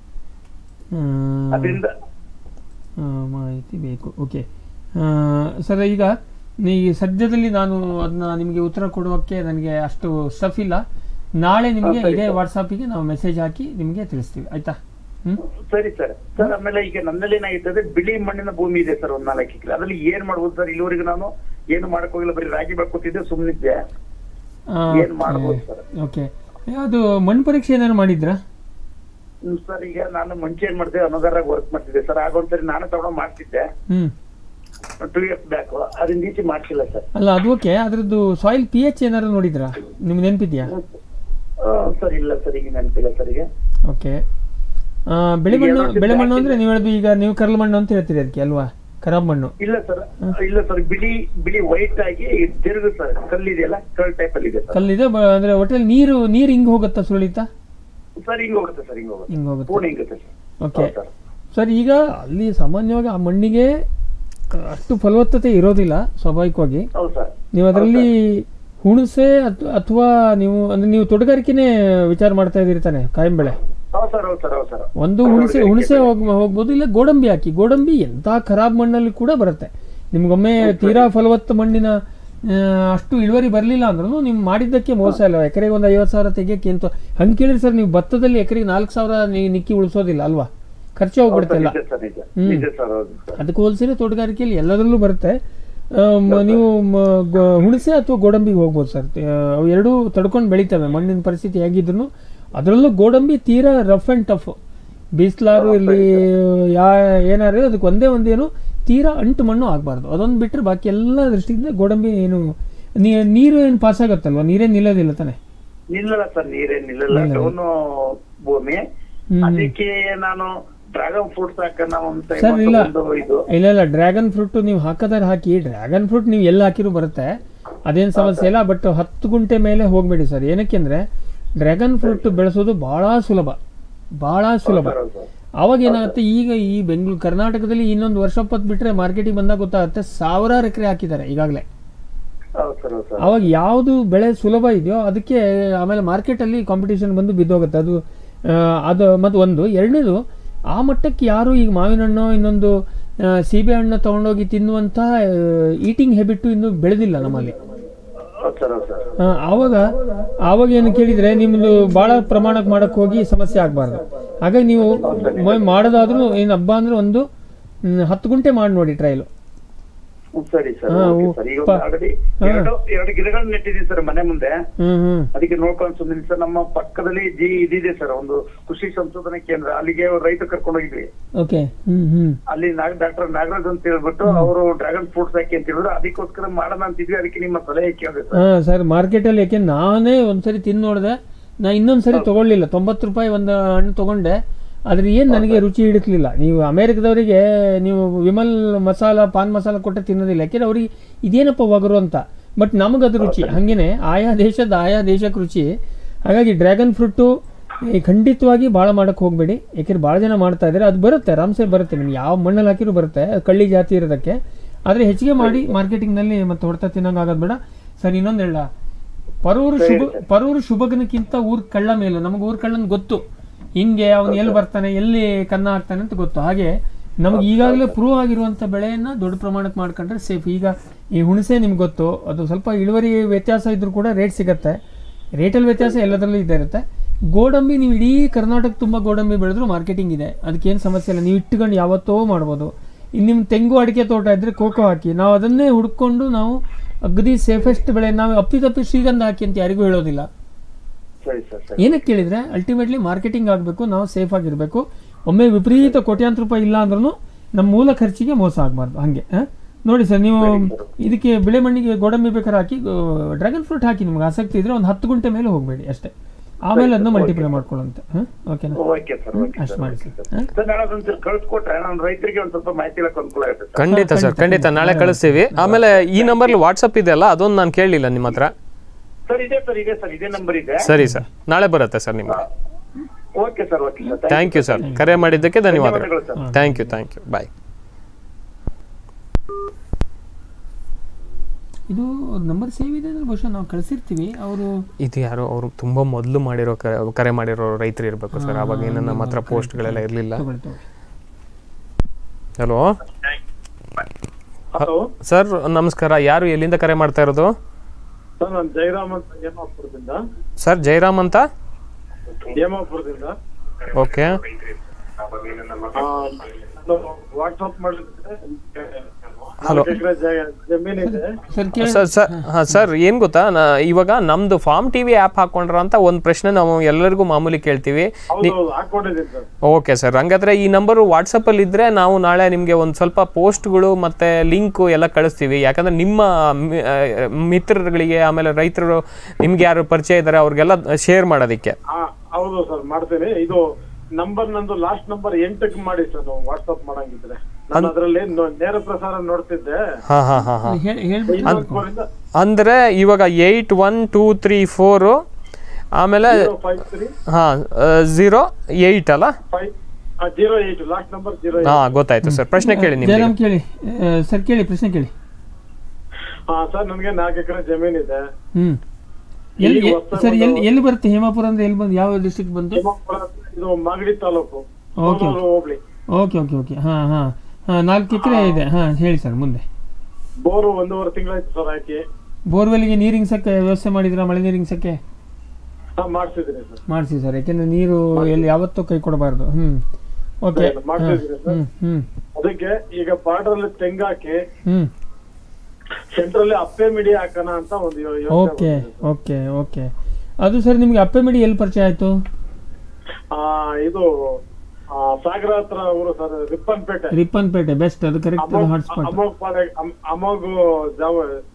ಅದರಿಂದ ಮಾಹಿತಿ ಬೇಕು ಓಕೆ ಸರ್ ಈಗ ನೀ ಸದ್ಯದಲ್ಲಿ ನಾನು ಅದನ್ನ ನಿಮಗೆ ಉತ್ತರ ಕೊಡೋಕ್ಕೆ ನನಗೆ ಅಷ್ಟು ಸ್ಟಫ್ ಇಲ್ಲ ನಾಳೆ ನಿಮಗೆ ಹಾ, ಸರಿ ಇದೇ ಸರ್. ವಾಟ್ಸಾಪಿಗೆ ನಾವು ಮೆಸೇಜ್ ಹಾಕಿ ನಿಮಗೆ ತಿಳಿಸ್ತೀವಿ ಆಯ್ತಾ ಹ್ಞೂ ಸರಿ ಸರ್ ಸರ್ ಆಮೇಲೆ ಈಗ ನನ್ನಲ್ಲಿ ಏನಾಗಿರ್ತದೆ ಬಿಳಿ ಮಣ್ಣಿನ ಭೂಮಿ ಇದೆ ಸರ್ ಒಂದ್ ನಾಲ್ಕು ಎಕರೆ ಅದ್ರಲ್ಲಿ ಏನ್ ಮಾಡ್ಬೋದು ಸರ್ ಇಲ್ಲಿವರೆಗೂ ನಾನು ಏನು ಮಾಡಕ್ ಹೋಗಿಲ್ಲ ಬರೀ ರಾಗಿ ಬೆಳ್ಕೊತಿದ್ದೆ ಸುಮ್ಮನಿದ್ದೆ ಏನ್ ಮಾಡ್ಬೋದು ಸರ್ ಓಕೆ ಅದು ಮಣ್ಣು ಪರೀಕ್ಷೆ ಏನಾದ್ರು ಮಾಡಿದ್ರಾ ಹ್ಮ್, ಸರ್ ಈಗ ನಾನು ಮುಂಚೆ ಏನ್ ಮಾಡ್ದೆ ಅನುದಾರಾಗ ವರ್ಕ್ ಮಾಡ್ತಿದ್ದೆ ಸರ್ ಆಗ ಒಂದ್ಸರಿ ನಾನು ತಗೊಂಡು ಮಾಡ್ತಿದ್ದೆ ಹ್ಞೂ ಟೂ ಇಯರ್ಸ್ ಬ್ಯಾಕ್ ಅದರಿಂದ ಈಚೆ ಮಾಡ್ತಿಲ್ಲ ಸರ್ ಅಲ್ಲ ಅದು ಓಕೆ ಅದ್ರದ್ದು ಸಾಯಿಲ್ ಪಿ ಎಚ್ ಏನಾದ್ರು ನೋಡಿದ್ರಾ ನಿಮ್ಗೆ ನೆನಪಿದ್ಯಾ ಸರ್ ಇಲ್ಲ ಸರ್ ಈಗ ನೆನಪಿಲ್ಲ ಸರ್ ಈಗ ಓಕೆ ಬೆಳೆ ಈಗ ಮಣ್ಣು ಎರಡು ವರ್ಷ ಬೆಳೆ ಮಣ್ಣು back ಅಂದ್ರೆ ನೀವು ಹೇಳೋದು ಈಗ ನೀವು ಕರ್ಲ್ ಮಣ್ಣು ಅಂತ ಹೇಳ್ತೀರಿ ಅದಕ್ಕೆ ಅಲ್ವಾ ಖರಾಬ್ ಮಣ್ಣು ಇಲ್ಲ ಸರ್ ಇಲ್ಲ ಸರ್ ಬಿಳಿ ಬಿಳಿ ವೈಟ್ ಆಗಿ ತಿರುಗು ಸರ್ ಕಲ್ಲಿದೆಯಲ್ಲ ಕಲ್ ಟೈಪ್ ಅಲ್ಲಿ ಇದೆ ಸರ್ ಕಲ್ಲಿದೆ ಬ- ಅಂದ್ರೆ ಒಟ್ಟಲ್ಲಿ ನೀರು ನೀರು ಹಿಂಗ್ ಹೋಗುತ್ತಾ ಸುಳಿತಾ ಸರ್ ಹಿಂಗ್ ಹೋಗುತ್ತೆ ಸರ್ ಹಿಂಗ್ ಹೋಗುತ್ತೆ ಹಿಂಗ್ ಹೋಗುತ್ತೆ ಪೂರ್ಣ ಹಿಂಗುತ್ತೆ ಸರ್ ಓಕೆ ಹೌದು ಸರ್ ಸರ್ ಈಗ ಅಲ್ಲಿ ಸಾಮಾನ್ಯವಾಗಿ ಆ ಮಣ್ಣಿಗೆ ಕ- ಅಷ್ಟು ಫಲವತ್ತತೆ ಇರೋದಿಲ್ಲ ಸ್ವಾಭಾವಿಕವಾಗಿ ಹೌದು ಸರ್ ನೀವು ಅದರಲ್ಲಿ ಹುಣಸೆ ಅಥವಾ ನೀವು ಅಂದ್ರೆ ನೀವು ತೋಟಗಾರಿಕೆನೇ ವಿಚಾರ ಮಾಡ್ತಾ ಇದ್ದೀರಿ ತಾನೆ ಕಾಯಂ ಬೆಳೆ ಹೌದು ಸರ್ ಹೌದು ಸರ್ ಹೌದು ಸರ್ ಒಂದು ಹುಣಸೆ ಹುಣಸೆ ಹೋಗ್ ಹೋಗ್ಬೋದು ಇಲ್ಲ ಗೋಡಂಬಿ ಹಾಕಿ ಗೋಡಂಬಿ ಎಂಥ ಖರಾಬ್ ಮಣ್ಣಲ್ಲಿ ಕೂಡ ಬರುತ್ತೆ ನಿಮ್ಗೊಮ್ಮೆ ತೀರಾ ಫಲವತ್ತ ಮಣ್ಣಿನ ಆ, ಅಷ್ಟು ಇಳುವರಿ ಬರಲಿಲ್ಲ ಅಂದ್ರೂ ನೀವು ಮಾಡಿದ್ದಕ್ಕೆ ಮೋಸ ಇಲ್ಲ ಎಕರೆಗೆ ಒಂದು ಐವತ್ತು ಸಾವಿರ ತೆಗಿಯಕ್ಕೆ ಅಂತ ಹಂಗೆ ಕೇಳಿದ್ರೆ ಸರ್ ನೀವು ಭತ್ತದಲ್ಲಿ ಎಕರೆಗೆ ನಾಲ್ಕು ಸಾವಿರ ನೀ- ನಿಕ್ಕಿ ಉಳಿಸೋದಿಲ್ಲ ಅಲ್ವಾ ಖರ್ಚು ಹೋಗ್ಬಿಡುತ್ತೆ ಎಲ್ಲ ನಿಜ ಸರ್ ನಿಜ ಹ್ಮ್. ನಿಜ ಸರ್ ಹೌದು ಸರ್ ಅದಕ್ಕೆ ಹೋಲಿಸಿದ್ರೆ ತೋಟಗಾರಿಕೆಯಲ್ಲಿ ಎಲ್ಲದರಲ್ಲೂ ಬರುತ್ತೆ ಆ, ಮ- ನೀವು ಮ- ಗ- ಹುಣಸೆ ಅಥವಾ ಗೋಡಂಬಿಗೆ ಹೋಗ್ಬೋದು ಸರ್ ಅವು ಎರಡೂ ತಡ್ಕೊಂಡು ಬೆಳಿತವೆ ಮಣ್ಣಿನ ಪರಿಸ್ಥಿತಿ ಹೇಗಿದ್ರು ಅದರಲ್ಲೂ ಗೋಡಂಬಿ ತೀರಾ ರಫ್ ಆ್ಯಂಡ್ ಟಫ್ ಬಿಸಿಲಾರು ಇಲ್ಲಿ ಯಾ ಏನಾರು ಅದಕ್ಕೆ ಒಂದೇ ಒಂದೇನು ತೀರಾ ಅಂಟು ಮಣ್ಣು ಆಗಬಾರ್ದು ಅದೊಂದು ಬಿಟ್ಟರೆ ಬಾಕಿ ಎಲ್ಲ ದೃಷ್ಟಿಯಿಂದ ಗೋಡಂಬಿ ಏನು ನೀ- ನೀರು ಏನು ಪಾಸ್ ಆಗತ್ತಲ್ವ ನೀರೇನು ನಿಲ್ಲೋದಿಲ್ಲ ತಾನೆ ನಿಲ್ಲಲ್ಲ ಸರ್ ನೀರೇನ್ ನಿಲ್ಲಲ್ಲ ಡೌನು ಭೂಮಿ ಹ್ಮ್. ಅದಕ್ಕೆ ನಾನು ಡ್ರ್ಯಾಗನ್ ಫ್ರೂಟ್ಸ್ ಹಾಕೋಣ ಒಂದ್ ಸರ್, ಟೈಮ್ ಇಲ್ಲ. ಒಂದು ಇದು ಇಲ್ಲ ಇಲ್ಲ ಡ್ರ್ಯಾಗನ್ ಫ್ರೂಟ್ ನೀವು ಹಾಕೋದಾರೆ ಹಾಕಿ ಡ್ರ್ಯಾಗನ್ ಫ್ರೂಟ್ ನೀವು ಎಲ್ಲಿ ಹಾಕಿರೂ ಬರುತ್ತೆ ಅದೇನು ಸಮಸ್ಯೆ ಇಲ್ಲ ಬಟ್ ಹತ್ತು ಗುಂಟೆ ಮೇಲೆ ಹೋಗಬೇಡಿ ಸರ್ ಏನಕ್ಕೆ ಅಂದರೆ ಡ್ರ್ಯಾಗನ್ ಫ್ರೂಟ್ ಬೆಳೆಸೋದು ಭಾಳ ಸುಲಭ ಭಾಳ ಸುಲಭ ಅವಾಗ ಏನಾಗುತ್ತೆ ಈಗ ಈ ಬೆಂಗಳೂರು ಕರ್ನಾಟಕದಲ್ಲಿ ಇನ್ನೊಂದು ವರ್ಷ ಹೊತ್ತು ಬಿಟ್ಟರೆ ಮಾರ್ಕೆಟಿಗೆ ಬಂದಾಗ ಗೊತ್ತಾಗುತ್ತೆ ಸಾವಿರಾರು ಎಕರೆ ಹಾಕಿದ್ದಾರೆ ಈಗಾಗಲೇ ಹೌದು ಸರ್ ಹೌದು ಸರ್ ಅವಾಗ ಯಾವುದು ಬೆಳೆ ಸುಲಭ ಇದೆಯೋ ಅದಕ್ಕೆ ಆಮೇಲೆ ಮಾರ್ಕೆಟಲ್ಲಿ ಕಾಂಪಿಟೇಷನ್ ಬಂದು ಬಿದ್ದೋಗುತ್ತೆ ಅದು ಆ, ಅದು ಮತ್ತು ಒಂದು ಎರಡನೇದು ಆ ಮಟ್ಟಕ್ಕೆ ಯಾರು ಈಗ ಮಾವಿನ ಹಣ್ಣು ಇನ್ನೊಂದು ಆ, ಸೀಬೆ ಹಣ್ಣು ತೊಗೊಂಡೋಗಿ ತಿನ್ನುವಂಥ ಈಟಿಂಗ್ ಹ್ಯಾಬಿಟ್ಟು ಇನ್ನೂ ಬೆಳೆದಿಲ್ಲ ನಮ್ಮಲ್ಲಿ ಹೌದು ಸರ್ ಹೌದು ಸರ್ ಆ, ಆವಾಗ ಆವಾಗ ಏನು ಕೇಳಿದರೆ ನಿಮ್ಮದು ಭಾಳ ಪ್ರಮಾಣಕ್ಕೆ ಮಾಡೋಕ್ಕೆ ಹೋಗಿ ಸಮಸ್ಯೆ ಆಗಬಾರ್ದು ಹಾಗಾಗಿ ನೀವು ಮ- ಮಾಡೋದಾದ್ರೂ ಏನು ಹಬ್ಬ ಅಂದರೆ ಒಂದು ಮ್, ಹತ್ತು ಗುಂಟೆ ಮಾಡಿ ನೋಡಿ ಟ್ರಯಲು ಹ್ಮ್, ಸರಿ ಸರ್ ಹಾ, ಓಕೆ ಓ, ಸರ್ ಈಗ ಪ- ಆಲ್ರೆಡಿ ಹಾ. ಎರಡು ಎರಡು ಗಿಡಗಳನ್ನ ನೆಟ್ಟಿದೀನಿ ಸರ್ ಮನೆ ಮುಂದೆ ಹ್ಞೂ ಹ್ಞೂ ಅದಕ್ಕೆ ನೋಡ್ಕೊಂಡು ಸುಮ್ಮನೆ ಸರ್ ನಮ್ಮ ಪಕ್ಕದಲ್ಲಿ ಜಿ ಇದಿದೆ ಸರ್ ಒಂದು ಕೃಷಿ ಸಂಶೋಧನಾ ಕೇಂದ್ರ ಅಲ್ಲಿಗೆ ರೈತ ಕರ್ಕೊಂಡು ಹೋಗಿದ್ವಿ ಓಕೆ ಹ್ಞೂ ಹ್ಞೂ ಅಲ್ಲಿ ನಾಗ್ ಡಾಕ್ಟರ್ ನಾಗರಾಜ್ ಅಂತ ಹೇಳ್ಬಿಟ್ಟು ಅವರು ಡ್ರ್ಯಾಗನ್ ಫ್ರೂಟ್ಸ್ ಹಾಕಿ ಅಂತ ಹೇಳಿದ್ರು ಅದಕ್ಕೋಸ್ಕರ ಮಾಡೋಣ ಅಂತಿದ್ವಿ ಅದಕ್ಕೆ ನಿಮ್ಮ ಸಲಹೆ ಕೇಳಿದೆ ಸರ್ ಹಾಂ ಸರ್ ಮಾರ್ಕೆಟಲ್ಲಿ ಯಾಕೆ ನಾನೇ ಒಂದ್ಸರಿ ತಿಂದು ನೋಡಿದೆ ನಾ ಇನ್ನೊಂದು ಸರಿ ತೊಗೊಳ್ಳಿಲ್ಲ ತೊಂಬತ್ತು ರೂಪಾಯಿ ಒಂದು ಹಣ್ಣು ತೊಗೊಂಡೆ ಅದ್ರ ಏನು ನನಗೆ ರುಚಿ ಹಿಡಿಸ್ಲಿಲ್ಲ ನೀವು ಅಮೇರಿಕದವರಿಗೆ ನೀವು ವಿಮಲ್ ಮಸಾಲ ಪಾನ್ ಮಸಾಲ ಕೊಟ್ಟರೆ ತಿನ್ನೋದಿಲ್ಲ ಯಾಕೆಂದ್ರೆ ಅವ್ರಿಗೆ ಇದೇನಪ್ಪ ಒಗರು ಅಂತ ಬಟ್ ನಮಗೆ ಅದು ರುಚಿ ಹಾಗೇನೆ ಆಯಾ ದೇಶದ ಆಯಾ ದೇಶಕ್ಕೆ ರುಚಿ ಹಾಗಾಗಿ ಡ್ರ್ಯಾಗನ್ ಫ್ರೂಟು ಖಂಡಿತವಾಗಿ ಭಾಳ ಮಾಡೋಕ್ಕೆ ಹೋಗಬೇಡಿ ಯಾಕೆಂದ್ರೆ ಭಾಳ ಜನ ಮಾಡ್ತಾ ಇದ್ದಾರೆ ಅದು ಬರುತ್ತೆ ಆರಾಮ್ಸೆ ಬರುತ್ತೆ ನಿಮ್ಗೆ ಯಾವ ಮಣ್ಣಲ್ಲಿ ಹಾಕಿರೂ ಬರುತ್ತೆ ಅದು ಕಳ್ಳಿ ಜಾತಿ ಇರೋದಕ್ಕೆ ಆದರೆ ಹೆಚ್ಚಿಗೆ ಮಾಡಿ ಮಾರ್ಕೆಟಿಂಗ್ನಲ್ಲಿ ಮತ್ತೆ ಹೊಡ್ತಾ ತಿನ್ನೋಂಗೆ ಆಗೋದು ಬೇಡ ಸರ್ ಇನ್ನೊಂದು ಹೇಳ ಪರೂರು ಶುಭ ಪರೂರು ಶುಭಗನಕ್ಕಿಂತ ಊರ್ ಕಳ್ಳ ಮೇಲು ನಮಗೆ ಊರ್ ಕಳ್ಳನ್ ಗೊತ್ತು ಹಿಂಗೆ ಅವನು ಎಲ್ಲಿ ಬರ್ತಾನೆ ಎಲ್ಲಿ ಕನ್ನ ಹಾಕ್ತಾನೆ ಅಂತ ಗೊತ್ತು ಹಾಗೆ ನಮಗೆ ಈಗಾಗಲೇ ಪ್ರೂವ್ ಆಗಿರುವಂಥ ಬೆಳೆಯನ್ನ ದೊಡ್ಡ ಪ್ರಮಾಣಕ್ಕೆ ಮಾಡ್ಕೊಂಡ್ರೆ ಸೇಫ್ ಈಗ ಈ ಹುಣಸೆ ನಿಮ್ಗೆ ಗೊತ್ತು ಅದು ಸ್ವಲ್ಪ ಇಳುವರಿ ವ್ಯತ್ಯಾಸ ಇದ್ರೂ ಕೂಡ ರೇಟ್ ಸಿಗತ್ತೆ ರೇಟಲ್ಲಿ ವ್ಯತ್ಯಾಸ ಎಲ್ಲದರಲ್ಲೂ ಇದ್ದೇ ಇರುತ್ತೆ ಗೋಡಂಬಿ ನೀವು ಇಡೀ ಕರ್ನಾಟಕ ತುಂಬ ಗೋಡಂಬಿ ಬೆಳೆದ್ರು ಮಾರ್ಕೆಟಿಂಗ್ ಇದೆ ಅದಕ್ಕೇನು ಸಮಸ್ಯೆ ಇಲ್ಲ ನೀವು ಇಟ್ಕೊಂಡು ಯಾವತ್ತೋ ಮಾಡ್ಬೋದು ಇನ್ನು ನಿಮ್ಮ ತೆಂಗು ಅಡಿಕೆ ತೋಟ ಇದ್ದರೆ ಕೋಕೋ ಹಾಕಿ ನಾವು ಅದನ್ನೇ ಹುಡ್ಕೊಂಡು ನಾವು ಅಗದಿ ಸೇಫೆಸ್ಟ್ ಬೆಳೆ ನಾವು ಅಪ್ಪಿತಪ್ಪಿ ಶ್ರೀಗಂಧ ಹಾಕಿ ಅಂತ ಯಾರಿಗೂ ಹೇಳೋದಿಲ್ಲ ಸರಿ ಸರ್ ಸರಿ ಏನಕ್ಕೆ ಕೇಳಿದ್ರೆ ಅಲ್ಟಿಮೇಟ್ಲಿ ಮಾರ್ಕೆಟಿಂಗ್ ಆಗಬೇಕು ನಾವು ಸೇಫ್ ಆಗಿರಬೇಕು ಒಮ್ಮೆ ವಿಪರೀತ ಕೋಟ್ಯಾಂತರ ರೂಪಾಯಿ ಇಲ್ಲ ಅಂದ್ರೂ ನಮ್ಮ ಮೂಲ ಖರ್ಚಿಗೆ ಮೋಸ ಆಗಬಾರ್ದು ಹಾಗೆ ಆ? ನೋಡಿ ಸರ್ ನೀವು ಇದಕ್ಕೆ ಬಿಳೆ ಮಣ್ಣಿಗೆ ಗೋಡಂಬಿ ಬೇಕಾದ್ರೆ ಹಾಕಿ ಡ್ರ್ಯಾಗನ್ ಫ್ರೂಟ್ ಹಾಕಿ ನಿಮ್ಗೆ ಆಸಕ್ತಿ ಇದ್ರೆ ಒಂದು ಹತ್ತು ಗುಂಟೆ ಮೇಲೆ ಹೋಗಬೇಡಿ ಅಷ್ಟೇ ಆಮೇಲೆ ಅದನ್ನ ಮಲ್ಟಿಪ್ಲೈ ಮಾಡ್ಕೊಳ್ಳುವಂತ ಹಾಂ ಓಕೆನಾ ಓಕೆ ಸರ್ ಓಕೆ ಅಷ್ಟು ಮಾಡಿ ಸರ್ ಹಾಂ ಸರ್ ನಾಳೆ ಅದೊಂದು ಕಳ್ಸಿಕೊಟ್ರೆ ನಾನು ರೈತರಿಗೆ ಒಂದ್ ಸ್ವಲ್ಪ ಮಾಹಿತಿ ಹೇಳಕ್ ಅನುಕೂಲ ಆಗುತ್ತೆ ಸರ್ ಖಂಡಿತ ಸರ್ ಖಂಡಿತ ನಾಳೆ ಕಳಿಸ್ತೀವಿ ಆಮೇಲೆ ಈ ನಂಬರ್ಲಿ ವಾಟ್ಸಪ್ ಇದೆಯಲ್ಲ ಅದೊಂದು ನಾನು ಕೇಳಲಿಲ್ಲ ನಿಮ್ಮ ಹತ್ರ ಸರ್ ಇದೆ ಸರ್ ಇದೆ ಸರ್ ಇದೇ ನಂಬರ್ ಇದೆ ಸರಿ ಸರ್ ನಾಳೆ ಬರುತ್ತೆ ಸರ್ ನಿಮಗೆ okay sir okay sir thank you sir ಕರೆ ಮಾಡಿದ್ದಕ್ಕೆ ಧನ್ಯವಾದಗಳು ಧನ್ಯವಾದಗಳು sir thank you thank you bye ಇದು ನಂಬರ್ ಸೇವ್ ಇದೆ ಅಂದ್ರೆ ಬಹುಶಃ ನಾವು ಕಳಿಸಿರ್ತೀವಿ ಅವರು ಇದು ಯಾರೋ ಅವರು ತುಂಬ ಮೊದಲು ಮಾಡಿರೋ ಕರೆ ಕರೆ ಮಾಡಿರೋ ರೈತರು ಇರಬೇಕು ಸರ್ ಅವಾಗ ಏನೋ ನಮ್ಮ ಹತ್ರ ಪೋಸ್ಟ್ಗಳೆಲ್ಲ ಇರಲಿಲ್ಲ ತಗೊಳ್ಳಿ ತಗೊಳ್ಳಿ ಹಲೋ ಹಲೋ ಸರ್ ನಮಸ್ಕಾರ ಯಾರು ಎಲ್ಲಿಂದ ಕರೆ ಮಾಡ್ತಾ ಇರೋದು ಸರ್ ನಾನು ಜಯರಾಮ್ ಅಂತ ಹೇಮಾಪುರದಿಂದ ಸರ್ ಜಯರಾಮ್ ಅಂತ ಹೇಮಾಪುರದಿಂದ ಓಕೆ ವಾಟ್ಸಪ್ ಮಾಡಿದ್ರೆ Hello. ನಾಲ್ಕು ಎಕರೆ ಜಮೀನಿದೆ ಸರ್ ಕೇಳಿ ಸರ್ ಸರ್ ಹಾಂ ಸರ್ ಏನು ಗೊತ್ತಾ ನಾ ಇವಾಗ ನಮ್ಮದು ಫಾರ್ಮ್ ಟಿ ವಿ ಆ್ಯಪ್ ಹಾಕೊಂಡ್ರ ಅಂತ ಒಂದು ಪ್ರಶ್ನೆ ನಾವು ಎಲ್ಲರಿಗೂ ಮಾಮೂಲಿ ಕೇಳ್ತೀವಿ ಹೌದು ಹೌದು ಹಾಕೊಂಡಿದ್ದೀನಿ ಸರ್ ಓಕೆ ಸರ್ ಹಂಗಾದ್ರೆ ಈ ನಂಬರು ವಾಟ್ಸಪ್ಪಲ್ಲಿ ಇದ್ದರೆ ನಾವು ನಾಳೆ ನಿಮಗೆ ಒಂದು ಸ್ವಲ್ಪ ಪೋಸ್ಟ್ಗಳು ಮತ್ತು ಲಿಂಕು ಎಲ್ಲ ಕಳಿಸ್ತೀವಿ ಯಾಕಂದರೆ ನಿಮ್ಮ ಮಿ- ಆ, ಮಿತ್ರರುಗಳಿಗೆ ಆಮೇಲೆ ರೈತರು ನಿಮ್ಗೆ ಯಾರು ಪರಿಚಯ ಇದ್ದಾರೆ ಅವ್ರಿಗೆಲ್ಲ ಶೇರ್ ಮಾಡೋದಕ್ಕೆ ಹಾ ಹೌದು ಸರ್ ಮಾಡ್ತೀನಿ ಇದು ನಂಬರ್ ನಂದು ಲಾಸ್ಟ್ ನಂಬರ್ ಎಂಟಕ್ಕೆ ಮಾಡಿ ಸರ್ ವಾಟ್ಸಪ್ ಮಾಡಂಗಿದ್ರೆ ನಾನು ಅದರಲ್ಲಿ ನೇರ ಪ್ರಸಾರ ನೋಡ್ತಿದ್ದೆ ಹಾಂ ಹಾಂ ಹಾಂ ಹಾಂ ಹೇಳಿ ಹೇಳ್ಬಿಟ್ಟು ಇವತ್ತಿನಿಂದ ಅಂದರೆ ಇವಾಗ eight one two three four ಆಮೇಲೆ ಫೈವ್ ತ್ರೀ ಹಾಂ ಝೀರೋ ಏಯ್ಟ್ ಅಲ್ಲ five zero eight last number zero ಹಾಂ ಗೊತ್ತಾಯ್ತು ಸರ್ ಪ್ರಶ್ನೆ ಕೇಳಿ ನಿಮಗೆ ಜಯರಾಮ್ ಕೇಳಿ ಸರ್ ಕೇಳಿ ಪ್ರಶ್ನೆ ಕೇಳಿ ಹಾ ಸರ್ ನನಗೆ ನಾಲ್ಕು ಎಕರೆ ಜಮೀನಿದೆ ಹ್ಮ್ ಎಲ್ಲಿ ಈಗ ಎ- ಹೊಸ ಸರ್ ಎಲ್ಲಿ ಎಲ್ಲಿ ಬರುತ್ತೆ ಹೇಮಾಪುರ ಅಂದ್ರೆ ಎಲ್ಲಿ ಬಂದು ಯಾವ ಡಿಸ್ಟ್ರಿಕ್ಟ್ ಬಂತು ಹೇಮಾಪುರ ಇದು Magadi taluk okay Kolar hobli okay okay okay ಹಾಂ ಹಾಂ ಹಾಂ ನಾಲ್ಕು ಎಕರೆ ಇದೆ ಹಾಂ ಹೇಳಿ ಸರ್ ಮುಂದೆ ಬೋರು ಒಂದೂವರೆ ತಿಂಗಳಾಯ್ತು ಸರ್ ಹಾಕಿ ಬೋರ್ವೆಲ್ಗೆ ನೀರು ಹಿಂಗ್ಸಕ್ಕೆ ವ್ಯವಸ್ಥೆ ಮಾಡಿದ್ರಾ ಮಳೆ ನೀರು ಹಿಂಗ್ಸಕ್ಕೆ ಹಾ ಮಾಡ್ತಿದ್ದೀನಿ ಸರ್ ಮಾಡಿಸಿ ಸರ್ ಯಾಕೆಂದ್ರೆ ನೀರು ಎಲ್ಲಿ ಯಾವತ್ತೂ ಕೈ ಕೊಡಬಾರ್ದು ಹ್ಞೂ ಓಕೆ ಮಾಡ್ತಿದ್ದೀನಿ ಸರ್ ಹ್ಞೂ ಹ್ಞೂ ಅದಕ್ಕೆ ಈಗ ಬಾರ್ಡರ್ ಅಲ್ಲಿ ತೆಂಗಾಕಿ ಹ್ಞೂ ಸೆಂಟ್ರಲ್ಲಿ ಅಪ್ಪೆ ಮಿಡಿ ಹಾಕೋಣ ಅಂತ ಒಂದು ಯೋ- ಯೋಚ್ನೆ ಓಕೆ ಬಂದಿದೆ ಸರ್. ಓಕೆ ಓಕೆ ಅದು ಸರ್ ನಿಮಗೆ ಅಪ್ಪೆ ಮಿಡಿ ಎಲ್ಲಿ ಪರಿಚಯ ಆಯಿತು ಆ, ಇದು ಆ, ಸಾಗರ ಹತ್ರ ಊರು ಸರ್ ರಿಪ್ಪನ್ಪೇಟೆ ರಿಪ್ಪನ್ಪೇಟೆ ಬೆಸ್ಟ್ ಅದು ಕರೆಕ್ಟ್ ಅದು ಅಮೋಘ್ ಹಾಟ್ಸ್ಪಾಟ್ ಅಮೋಘ್ ಪಾಳೆ ಅಮ್- ಅಮೋಘ್ ಜಾವ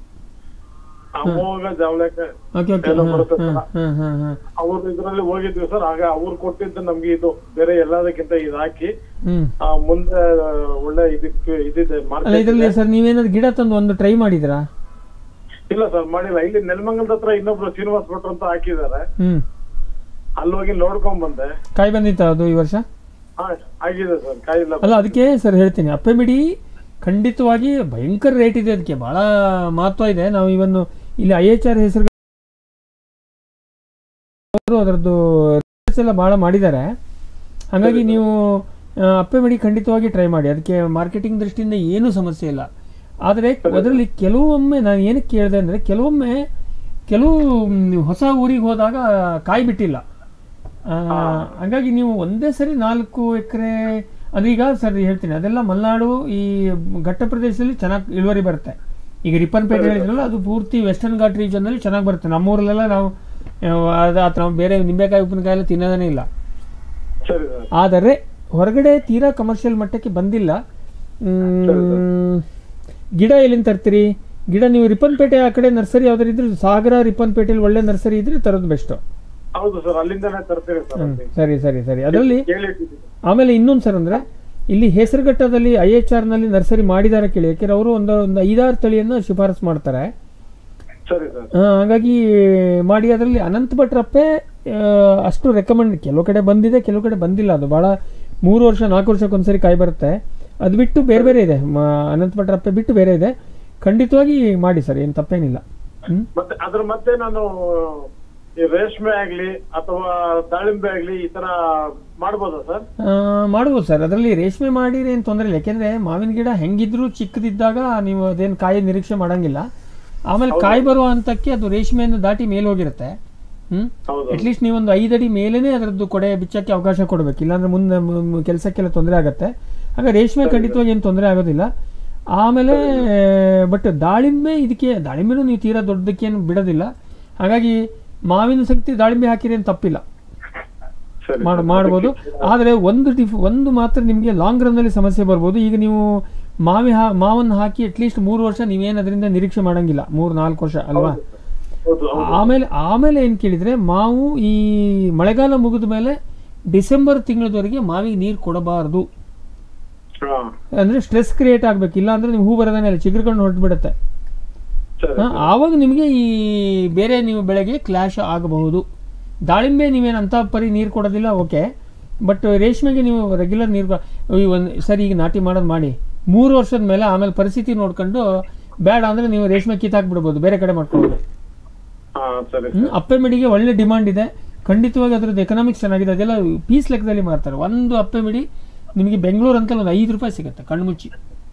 ಅಮೋಘ ಜಾವಳಕ್ಕೆ ಓಕೆ ಓಕೆ ಏನೋ ಹಾಂ ಬರುತ್ತೆ ಹಾಂ ಸರ್. ಹಾಂ ಹಾಂ ಹಾಂ ಅವ್ರ ಇದ್ರಲ್ಲಿ ಹೋಗಿದ್ವಿ ಸರ್ ಆಗ ಅವ್ರು ಕೊಟ್ಟಿದ್ದು ನಮ್ಗೆ ಇದು ಬೇರೆ ಎಲ್ಲದಕ್ಕಿಂತ ಇದು ಹಾಕಿ ಹ್ಞೂ ಆ, ಮುಂದೆ ಒಳ್ಳೆ ಇದಕ್ಕೆ ಇದಿದೆ ಅಲ್ಲ ಮಾರ್ಕೆಟ್ ಇದರಲ್ಲಿ ಸರ್ ನೀವೇನಾದ್ರು ಗಿಡ ತಂದು ಒಂದು ಟ್ರೈ ಮಾಡಿದ್ರಾ ಇಲ್ಲ ಸರ್ ಮಾಡಿಲ್ಲ ಇಲ್ಲಿ ನೆಲಮಂಗಲದ ಹತ್ರ ಇನ್ನೊಬ್ರು ಶ್ರೀನಿವಾಸ್ ಭಟ್ರು ಅಂತ ಹಾಕಿದ್ದಾರೆ ಹ್ಞೂ ಅಲ್ಲಿ ಹೋಗಿ ನೋಡ್ಕೊಂಡ್ ಬಂದೆ ಕಾಯಿ ಬಂದಿತ್ತಾ ಅದು ಈ ವರ್ಷ ಹಾ ಆಗಿದೆ ಸರ್ ಕಾಯಿಲ್ಲ ಅಲ್ಲ ಅದಕ್ಕೆ ಸರ್ ಹೇಳ್ತೀನಿ ಅಪ್ಪೆ ಮಿಡಿ ಖಂಡಿತವಾಗಿ ಭಯಂಕರ ರೇಟ್ ಇದೆ ಅದಕ್ಕೆ ಭಾಳ ಮಹತ್ವ ಇದೆ ನಾವು ಇವನ್ನು ಇಲ್ಲಿ ಐ ಎಚ್ ಆರ್ ಹೆಸರು ಅದರದ್ದು research ಎಲ್ಲ ಭಾಳ ಮಾಡಿದ್ದಾರೆ ಹಾಗಾಗಿ ನೀವು ಆ, ಅಪ್ಪೆ ಮಿಡಿ ಖಂಡಿತವಾಗಿ ಟ್ರೈ ಮಾಡಿ ಅದಕ್ಕೆ ಮಾರ್ಕೆಟಿಂಗ್ ದೃಷ್ಟಿಯಿಂದ ಏನೂ ಸಮಸ್ಯೆ ಇಲ್ಲ ಆದರೆ ಅದರಲ್ಲಿ ಕೆಲವೊಮ್ಮೆ ನಾನು ಏನಕ್ಕೆ ಕೇಳಿದೆ ಅಂದರೆ ಕೆಲವೊಮ್ಮೆ ಕೆಲವು ಮ್, ಹೊಸ ಊರಿಗೆ ಹೋದಾಗ ಕಾಯಿ ಬಿಟ್ಟಿಲ್ಲ ಆ, ಹಾಗಾಗಿ ನೀವು ಒಂದೇ ಸರಿ ನಾಲ್ಕು ಎಕರೆ ಅಂದ್ರೆ ಈಗ ಸರ್ ಹೇಳ್ತೀನಿ ಅದೆಲ್ಲ ಮಲೆನಾಡು ಈ ಘಟ್ಟ ಪ್ರದೇಶದಲ್ಲಿ ಚೆನ್ನಾಗಿ ಇಳುವರಿ ಬರುತ್ತೆ ಈಗ ರಿಪ್ಪನ್ಪೇಟೆ ಹೇಳಿದ್ರಲ್ಲ ಅದು ಪೂರ್ತಿ ವೆಸ್ಟರ್ನ್ ಘಾಟ್ region ಅಲ್ಲಿ ಚೆನ್ನಾಗಿ ಬರುತ್ತೆ ನಮ್ಮೂರಲ್ಲೆಲ್ಲ ನಾವು ಆ, ಅದು ಅಥವಾ ನಾವು ಬೇರೆ ನಿಂಬೆಕಾಯಿ ಉಪ್ಪಿನಕಾಯಿ ಎಲ್ಲ ತಿನ್ನೋದೇ ಇಲ್ಲ ಸರಿ ಸರ್ ಆದರೆ ಹೊರಗಡೆ ತೀರಾ ಕಮರ್ಷಿಯಲ್ ಮಟ್ಟಕ್ಕೆ ಬಂದಿಲ್ಲ ಮ್, ಗಿಡ ಎಲ್ಲಿಂದ ತರ್ತೀರಿ ಗಿಡ ನೀವು ರಿಪ್ಪನ್ಪೇಟೆ ಆ ಕಡೆ ನರ್ಸರಿ ಯಾವ್ದಾರು ಇದ್ರೆ ಸಾಗರ ರಿಪ್ಪನ್ಪೇಟೆಯಲ್ಲಿ ಒಳ್ಳೆ ನರ್ಸರಿ ಇದ್ರೆ ತರೋದು ಬೆಸ್ಟು ಹೌದು ಸರ್ ಅಲ್ಲಿಂದಾನೇ ತರ್ತೀವಿ ಸರ್ ಅಲ್ಲಿ. ಸರಿ ಸರಿ ಸರಿ ಅದರಲ್ಲಿ ಕೇಳಿಟ್ಟಿದ್ದೀನಿ ಆಮೇಲೆ ಇನ್ನೊಂದು ಸರ್ ಅಂದರೆ ಇಲ್ಲಿ ಹೆಸರುಘಟ್ಟದಲ್ಲಿ ಐ ಎಚ್ ಆರ್ನಲ್ಲಿ ನರ್ಸರಿ ಮಾಡಿದ್ದಾರೆ ಕೇಳಿ ಯಾಕೆಂದ್ರೆ ಅವರು ಒಂದು ಒಂದು ಐದಾರು ತಳಿಯನ್ನು ಶಿಫಾರಸು ಮಾಡ್ತಾರೆ ಸರಿ ಸರ್ ಆ, ಹಾಗಾಗಿ ಮಾಡಿ ಅದರಲ್ಲಿ ಅನಂತ ಭಟ್ರಪ್ಪೆ ಆ, ಅಷ್ಟು ರೆಕಮೆಂಡ್ ಕೆಲವು ಕಡೆ ಬಂದಿದೆ ಕೆಲವು ಕಡೆ ಬಂದಿಲ್ಲ ಅದು ಭಾಳ ಮೂರು ವರ್ಷ ನಾಲ್ಕು ವರ್ಷಕ್ಕೊಂದ್ಸರಿ ಕಾಯಿ ಬರುತ್ತೆ ಅದು ಬಿಟ್ಟು ಬೇರೆ ಬೇರೆ ಇದೆ ಮ- ಅನಂತ ಭಟ್ರಪ್ಪೆ ಬಿಟ್ಟು ಬೇರೆ ಇದೆ ಖಂಡಿತವಾಗಿ ಮಾಡಿ ಸರ್ ಏನು ತಪ್ಪೇನಿಲ್ಲ ಹ್ಞೂ ಮತ್ತೆ ಅದ್ರ ಮತ್ತೆ ನಾನು ಈ ರೇಷ್ಮೆ ಆಗ್ಲಿ ಅಥವಾ ದಾಳಿಂಬೆ ಆಗ್ಲಿ ಈ ತರ ಮಾಡ್ಬೋದಾ ಸರ್ ಆ, ಮಾಡ್ಬೋದು ಸರ್ ಅದರಲ್ಲಿ ರೇಷ್ಮೆ ಮಾಡಿರಿ ಏನು ತೊಂದರೆ ಇಲ್ಲ ಯಾಕೆಂದರೆ ಮಾವಿನ ಗಿಡ ಹೆಂಗಿದ್ರೂ ಚಿಕ್ಕದಿದ್ದಾಗ ನೀವು ಅದೇನು ಕಾಯಿ ನಿರೀಕ್ಷೆ ಮಾಡಂಗಿಲ್ಲ ಆಮೇಲೆ ಕಾಯಿ ಬರುವ ಹಂತಕ್ಕೆ ಅದು ರೇಷ್ಮೆಯನ್ನು ದಾಟಿ ಮೇಲೆ ಹೋಗಿರುತ್ತೆ ಹ್ಞೂ ಹೌದು ಅಟ್ಲೀಸ್ಟ್ ನೀವೊಂದು ಐದಡಿ ಮೇಲೇ ಅದರದ್ದು ಕೊಡೆ ಬಿಚ್ಚಕ್ಕೆ ಅವಕಾಶ ಕೊಡಬೇಕು ಇಲ್ಲಾಂದ್ರೆ ಮುಂದೆ ಕೆಲಸಕ್ಕೆಲ್ಲ ತೊಂದರೆ ಆಗುತ್ತೆ ಆಗ ರೇಷ್ಮೆ ಖಂಡಿತವಾಗಿ ಏನು ತೊಂದರೆ ಆಗೋದಿಲ್ಲ ಆಮೇಲೆ ಬಟ್ ದಾಳಿಂಬೆ ಇದಕ್ಕೆ ದಾಳಿಂಬೆನೂ ನೀವು ತೀರಾ ದೊಡ್ಡದಕ್ಕೇನು ಬಿಡೋದಿಲ್ಲ ಹಾಗಾಗಿ ಮಾವಿನ ಶಕ್ತಿ ದಾಳಿಂಬೆ ಹಾಕಿರಿ ಏನು ತಪ್ಪಿಲ್ಲ ಸರಿ ಮಾಡ್ ಮಾಡ್ಬೋದು ಆದರೆ ಒಂದು ಡಿಫ್ ಒಂದು ಮಾತ್ರ ನಿಮಗೆ ಲಾಂಗ್ ರನ್ನಲ್ಲಿ ಸಮಸ್ಯೆ ಬರ್ಬೋದು ಈಗ ನೀವು ಮಾವಿ ಹಾ ಮಾವನ್ನು ಹಾಕಿ ಅಟ್ಲೀಸ್ಟ್ ಮೂರು ವರ್ಷ ನೀವೇನು ಅದರಿಂದ ನಿರೀಕ್ಷೆ ಮಾಡಂಗಿಲ್ಲ ಮೂರು ನಾಲ್ಕು ವರ್ಷ ಅಲ್ವಾ ಹೌದು ಹೌದು ಆಮೇಲೆ ಆಮೇಲೆ ಏನು ಕೇಳಿದರೆ ಮಾವು ಈ ಮಳೆಗಾಲ ಮುಗಿದ ಮೇಲೆ ಡಿಸೆಂಬರ್ ತಿಂಗಳದವರೆಗೆ ಮಾವಿಗೆ ನೀರು ಕೊಡಬಾರ್ದು ಹಾ ಅಂದರೆ ಸ್ಟ್ರೆಸ್ ಕ್ರಿಯೇಟ್ ಆಗಬೇಕು ಇಲ್ಲ ಅಂದರೆ ನೀವು ಹೂ ಬರೋದನ್ನೇ ಇಲ್ಲ ಚಿಗುರ್ಕೊಂಡು ಹೊರಟ್ಬಿಡುತ್ತೆ ಸರಿ ಹಾ, ಆವಾಗ ನಿಮಗೆ ಈ ಬೇರೆ ನೀವು ಬೆಳೆಗೆ ಕ್ಲಾಶ್ ಆಗಬಹುದು ದಾಳಿಂಬೆ ನೀವೇನು ಅಂಥ ಪರಿ ನೀರು ಕೊಡೋದಿಲ್ಲ ಓಕೆ ಬಟ್ ರೇಷ್ಮೆಗೆ ನೀವು ರೆಗ್ಯುಲರ್ ನೀರು ಈ ಒಂದು ಸರಿ ಈಗ ನಾಟಿ ಮಾಡೋದು ಮಾಡಿ ಮೂರು ವರ್ಷದ ಮೇಲೆ ಆಮೇಲೆ ಪರಿಸ್ಥಿತಿ ನೋಡ್ಕೊಂಡು ಬೇಡ ಅಂದರೆ ನೀವು ರೇಷ್ಮೆ ಕಿತ್ತಾಕ್ಬಿಡ್ಬೋದು ಬೇರೆ ಕಡೆ ಮಾಡ್ಕೊಬೋದು ಹಾ ಸರಿ ಹ್ಮ್, ಅಪ್ಪೆ ಮಿಡಿಗೆ ಒಳ್ಳೆ ಡಿಮಾಂಡ್ ಇದೆ ಖಂಡಿತವಾಗಿ ಅದರದ್ದು ಎಕನಾಮಿಕ್ಸ್ ಚೆನ್ನಾಗಿದೆ ಅದೆಲ್ಲ ಪೀಸ್ ಲೆಕ್ಕದಲ್ಲಿ ಮಾರ್ತಾರೆ ಒಂದು ಅಪ್ಪೆ ಮಿಡಿ ನಿಮಗೆ ಬೆಂಗಳೂರು ಅಂತ ಒಂದು ಐದು ರೂಪಾಯಿ ಸಿಗುತ್ತೆ ಕಣ್ಮುಚ್ಚಿ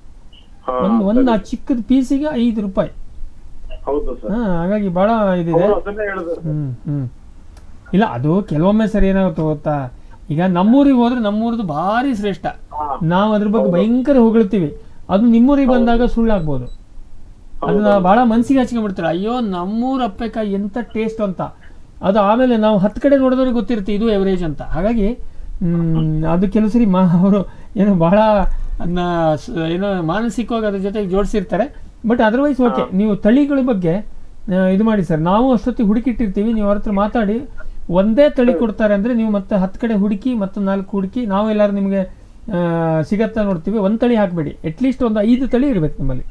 ಹಾ ಒಂದು ಒಂದು ಆ ಚಿಕ್ಕದ ಪೀಸಿಗೆ ಐದು ರೂಪಾಯಿ ಹೌದು ಸರ್ ಹಾಂ ಹಾಗಾಗಿ ಭಾಳ ಇದಿದೆ ಅವ್ರು ಅದನ್ನೇ ಹೇಳಿದ್ರು ಹ್ಮ್ ಹ್ಮ್ ಇಲ್ಲ ಅದು ಕೆಲವೊಮ್ಮೆ ಸರಿ ಏನಾಗುತ್ತೆ ಗೊತ್ತಾ ಈಗ ನಮ್ಮೂರಿಗೆ ಹೋದ್ರೆ ನಮ್ಮೂರದು ಭಾರಿ ಶ್ರೇಷ್ಠ ಹಾ ನಾವು ಅದ್ರ ಬಗ್ಗೆ ಭಯಂಕರ ಹೊಗಳ್ತೀವಿ ಅದು ನಿಮ್ಮೂರಿಗೆ ಬಂದಾಗ ಸುಳ್ಳಾಗ್ಬೋದು ಅದನ್ನ ಭಾಳ ಮನ್ಸಿಗೆ ಹಚ್ಕೊಂಡ್ಬಿಡ್ತಾರೆ ಅಯ್ಯೋ ನಮ್ಮೂರ ಅಪ್ಪೆಕಾಯಿ ಎಂತ ಟೇಸ್ಟ್ ಅಂತ ಅದು ಆಮೇಲೆ ನಾವು ಹತ್ತು ಕಡೆ ನೋಡಿದವ್ರಿಗೆ ಗೊತ್ತಿರುತ್ತೆ ಇದು ಎವರೇಜ್ ಅಂತ ಹಾಗಾಗಿ ಹ್ಮ್, ಅದು ಕೆಲವು ಸರಿ ಮಾ ಅವರು ಏನೋ ಭಾಳ ಅದನ್ನ ಸ- ಏನೋ ಮಾನಸಿಕವಾಗಿ ಅದ್ರ ಜೊತೆಗೆ ಜೋಡಿಸಿರ್ತಾರೆ ಬಟ್ ಅದರ್ವೈಸ್ ಓಕೆ ನೀವು ತಳಿಗಳ ಬಗ್ಗೆ ಆ, ಇದು ಮಾಡಿ ಸರ್ ನಾವು ಅಷ್ಟೊತ್ತಿಗೆ ಹುಡುಕಿಟ್ಟಿರ್ತೀವಿ ನೀವು ಅವ್ರ ಹತ್ರ ಮಾತಾಡಿ ಒಂದೇ ತಳಿ ಕೊಡ್ತಾರೆ ಅಂದರೆ ನೀವು ಮತ್ತೆ ಹತ್ತು ಕಡೆ ಹುಡುಕಿ ಮತ್ತು ನಾಲ್ಕು ಹುಡುಕಿ ನಾವು ಎಲ್ಲರೂ ನಿಮಗೆ ಸಿಗತ್ತಾ ನೋಡ್ತೀವಿ ಒಂದು ತಳಿ ಹಾಕಬೇಡಿ ಅಟ್ಲೀಸ್ಟ್ ಒಂದು ಐದು ತಳಿ ಇರಬೇಕು ನಿಮ್ಮಲ್ಲಿ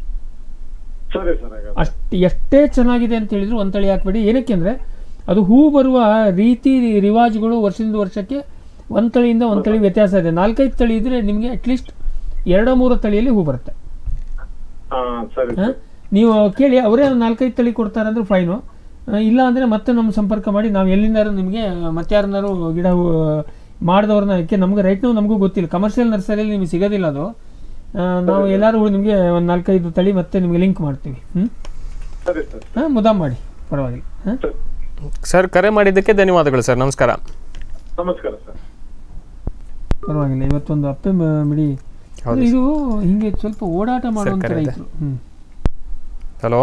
ಸರಿ ಸರ್ ಹಾಗಾದ್ರೆ ಅಷ್ಟು ಎಷ್ಟೇ ಚೆನ್ನಾಗಿದೆ ಅಂತ ಹೇಳಿದ್ರು ಒಂದು ತಳಿ ಹಾಕಬೇಡಿ ಏನಕ್ಕೆ ಅಂದರೆ ಅದು ಹೂ ಬರುವ ರೀತಿ ರಿವಾಜುಗಳು ವರ್ಷದಿಂದ ವರ್ಷಕ್ಕೆ ಒಂದು ತಳಿಯಿಂದ ಒಂದು ತಳಿ ವ್ಯತ್ಯಾಸ ಇದೆ ನಾಲ್ಕೈದು ತಳಿ ಇದ್ದರೆ ನಿಮಗೆ ಅಟ್ಲೀಸ್ಟ್ ಎರಡೋ ಮೂರು ತಳಿಯಲ್ಲಿ ಹೂ ಬರುತ್ತೆ ಹಾ ಸರಿ ಹ? ನೀವು ಕೇಳಿ ಅವರೇ ಒಂದು ನಾಲ್ಕೈದು ತಳಿ ಕೊಡ್ತಾರೆ ಅಂದ್ರೆ ಫೈನು ಇಲ್ಲ ಅಂದರೆ ಮತ್ತೆ ನಮ್ಮ ಸಂಪರ್ಕ ಮಾಡಿ ನಾವು ಎಲ್ಲಿಂದಾರು ನಿಮಗೆ ಮತ್ತೆ ಯಾರನ್ನಾರು ಗಿಡ ಹೂ- ಮಾಡಿದವ್ರನ್ನ ಯಾಕೆ ನಮ್ಗೆ ರೈಟ್ ನಾವು ನಮಗೂ ಗೊತ್ತಿಲ್ಲ ಕಮರ್ಷಿಯಲ್ ನರ್ಸರಿಯಲ್ಲಿ ನಿಮಗೆ ಸಿಗೋದಿಲ್ಲ ಅದು ಆ, ನಾವು ಎಲ್ಲರೂ ನಿಮಗೆ ಒಂದು ನಾಲ್ಕೈದು ತಳಿ ಮತ್ತೆ ನಿಮಗೆ ಲಿಂಕ್ ಮಾಡ್ತೀವಿ ಹ್ಞೂ ಸರಿ ಸರ್ ಹಾಂ ಮುದಾಮ್ ಮಾಡಿ ಪರವಾಗಿಲ್ಲ ಹಾಂ ಸರಿ. ಸರ್ ಕರೆ ಮಾಡಿದ್ದಕ್ಕೆ ಧನ್ಯವಾದಗಳು ಸರ್ ನಮಸ್ಕಾರ ನಮಸ್ಕಾರ ಸರ್ ಪರವಾಗಿಲ್ಲ ಇವತ್ತೊಂದು ಅಪ್ಪೆ ಮ- ಮಿಡಿ ಹೌದು ಇದು ಹಿಂಗೆ ಸ್ವಲ್ಪ ಓಡಾಟ ಮಾಡುವಂಥ ಕರೆ ಇದೆ. ರೈತರು ಹ್ಞೂ hello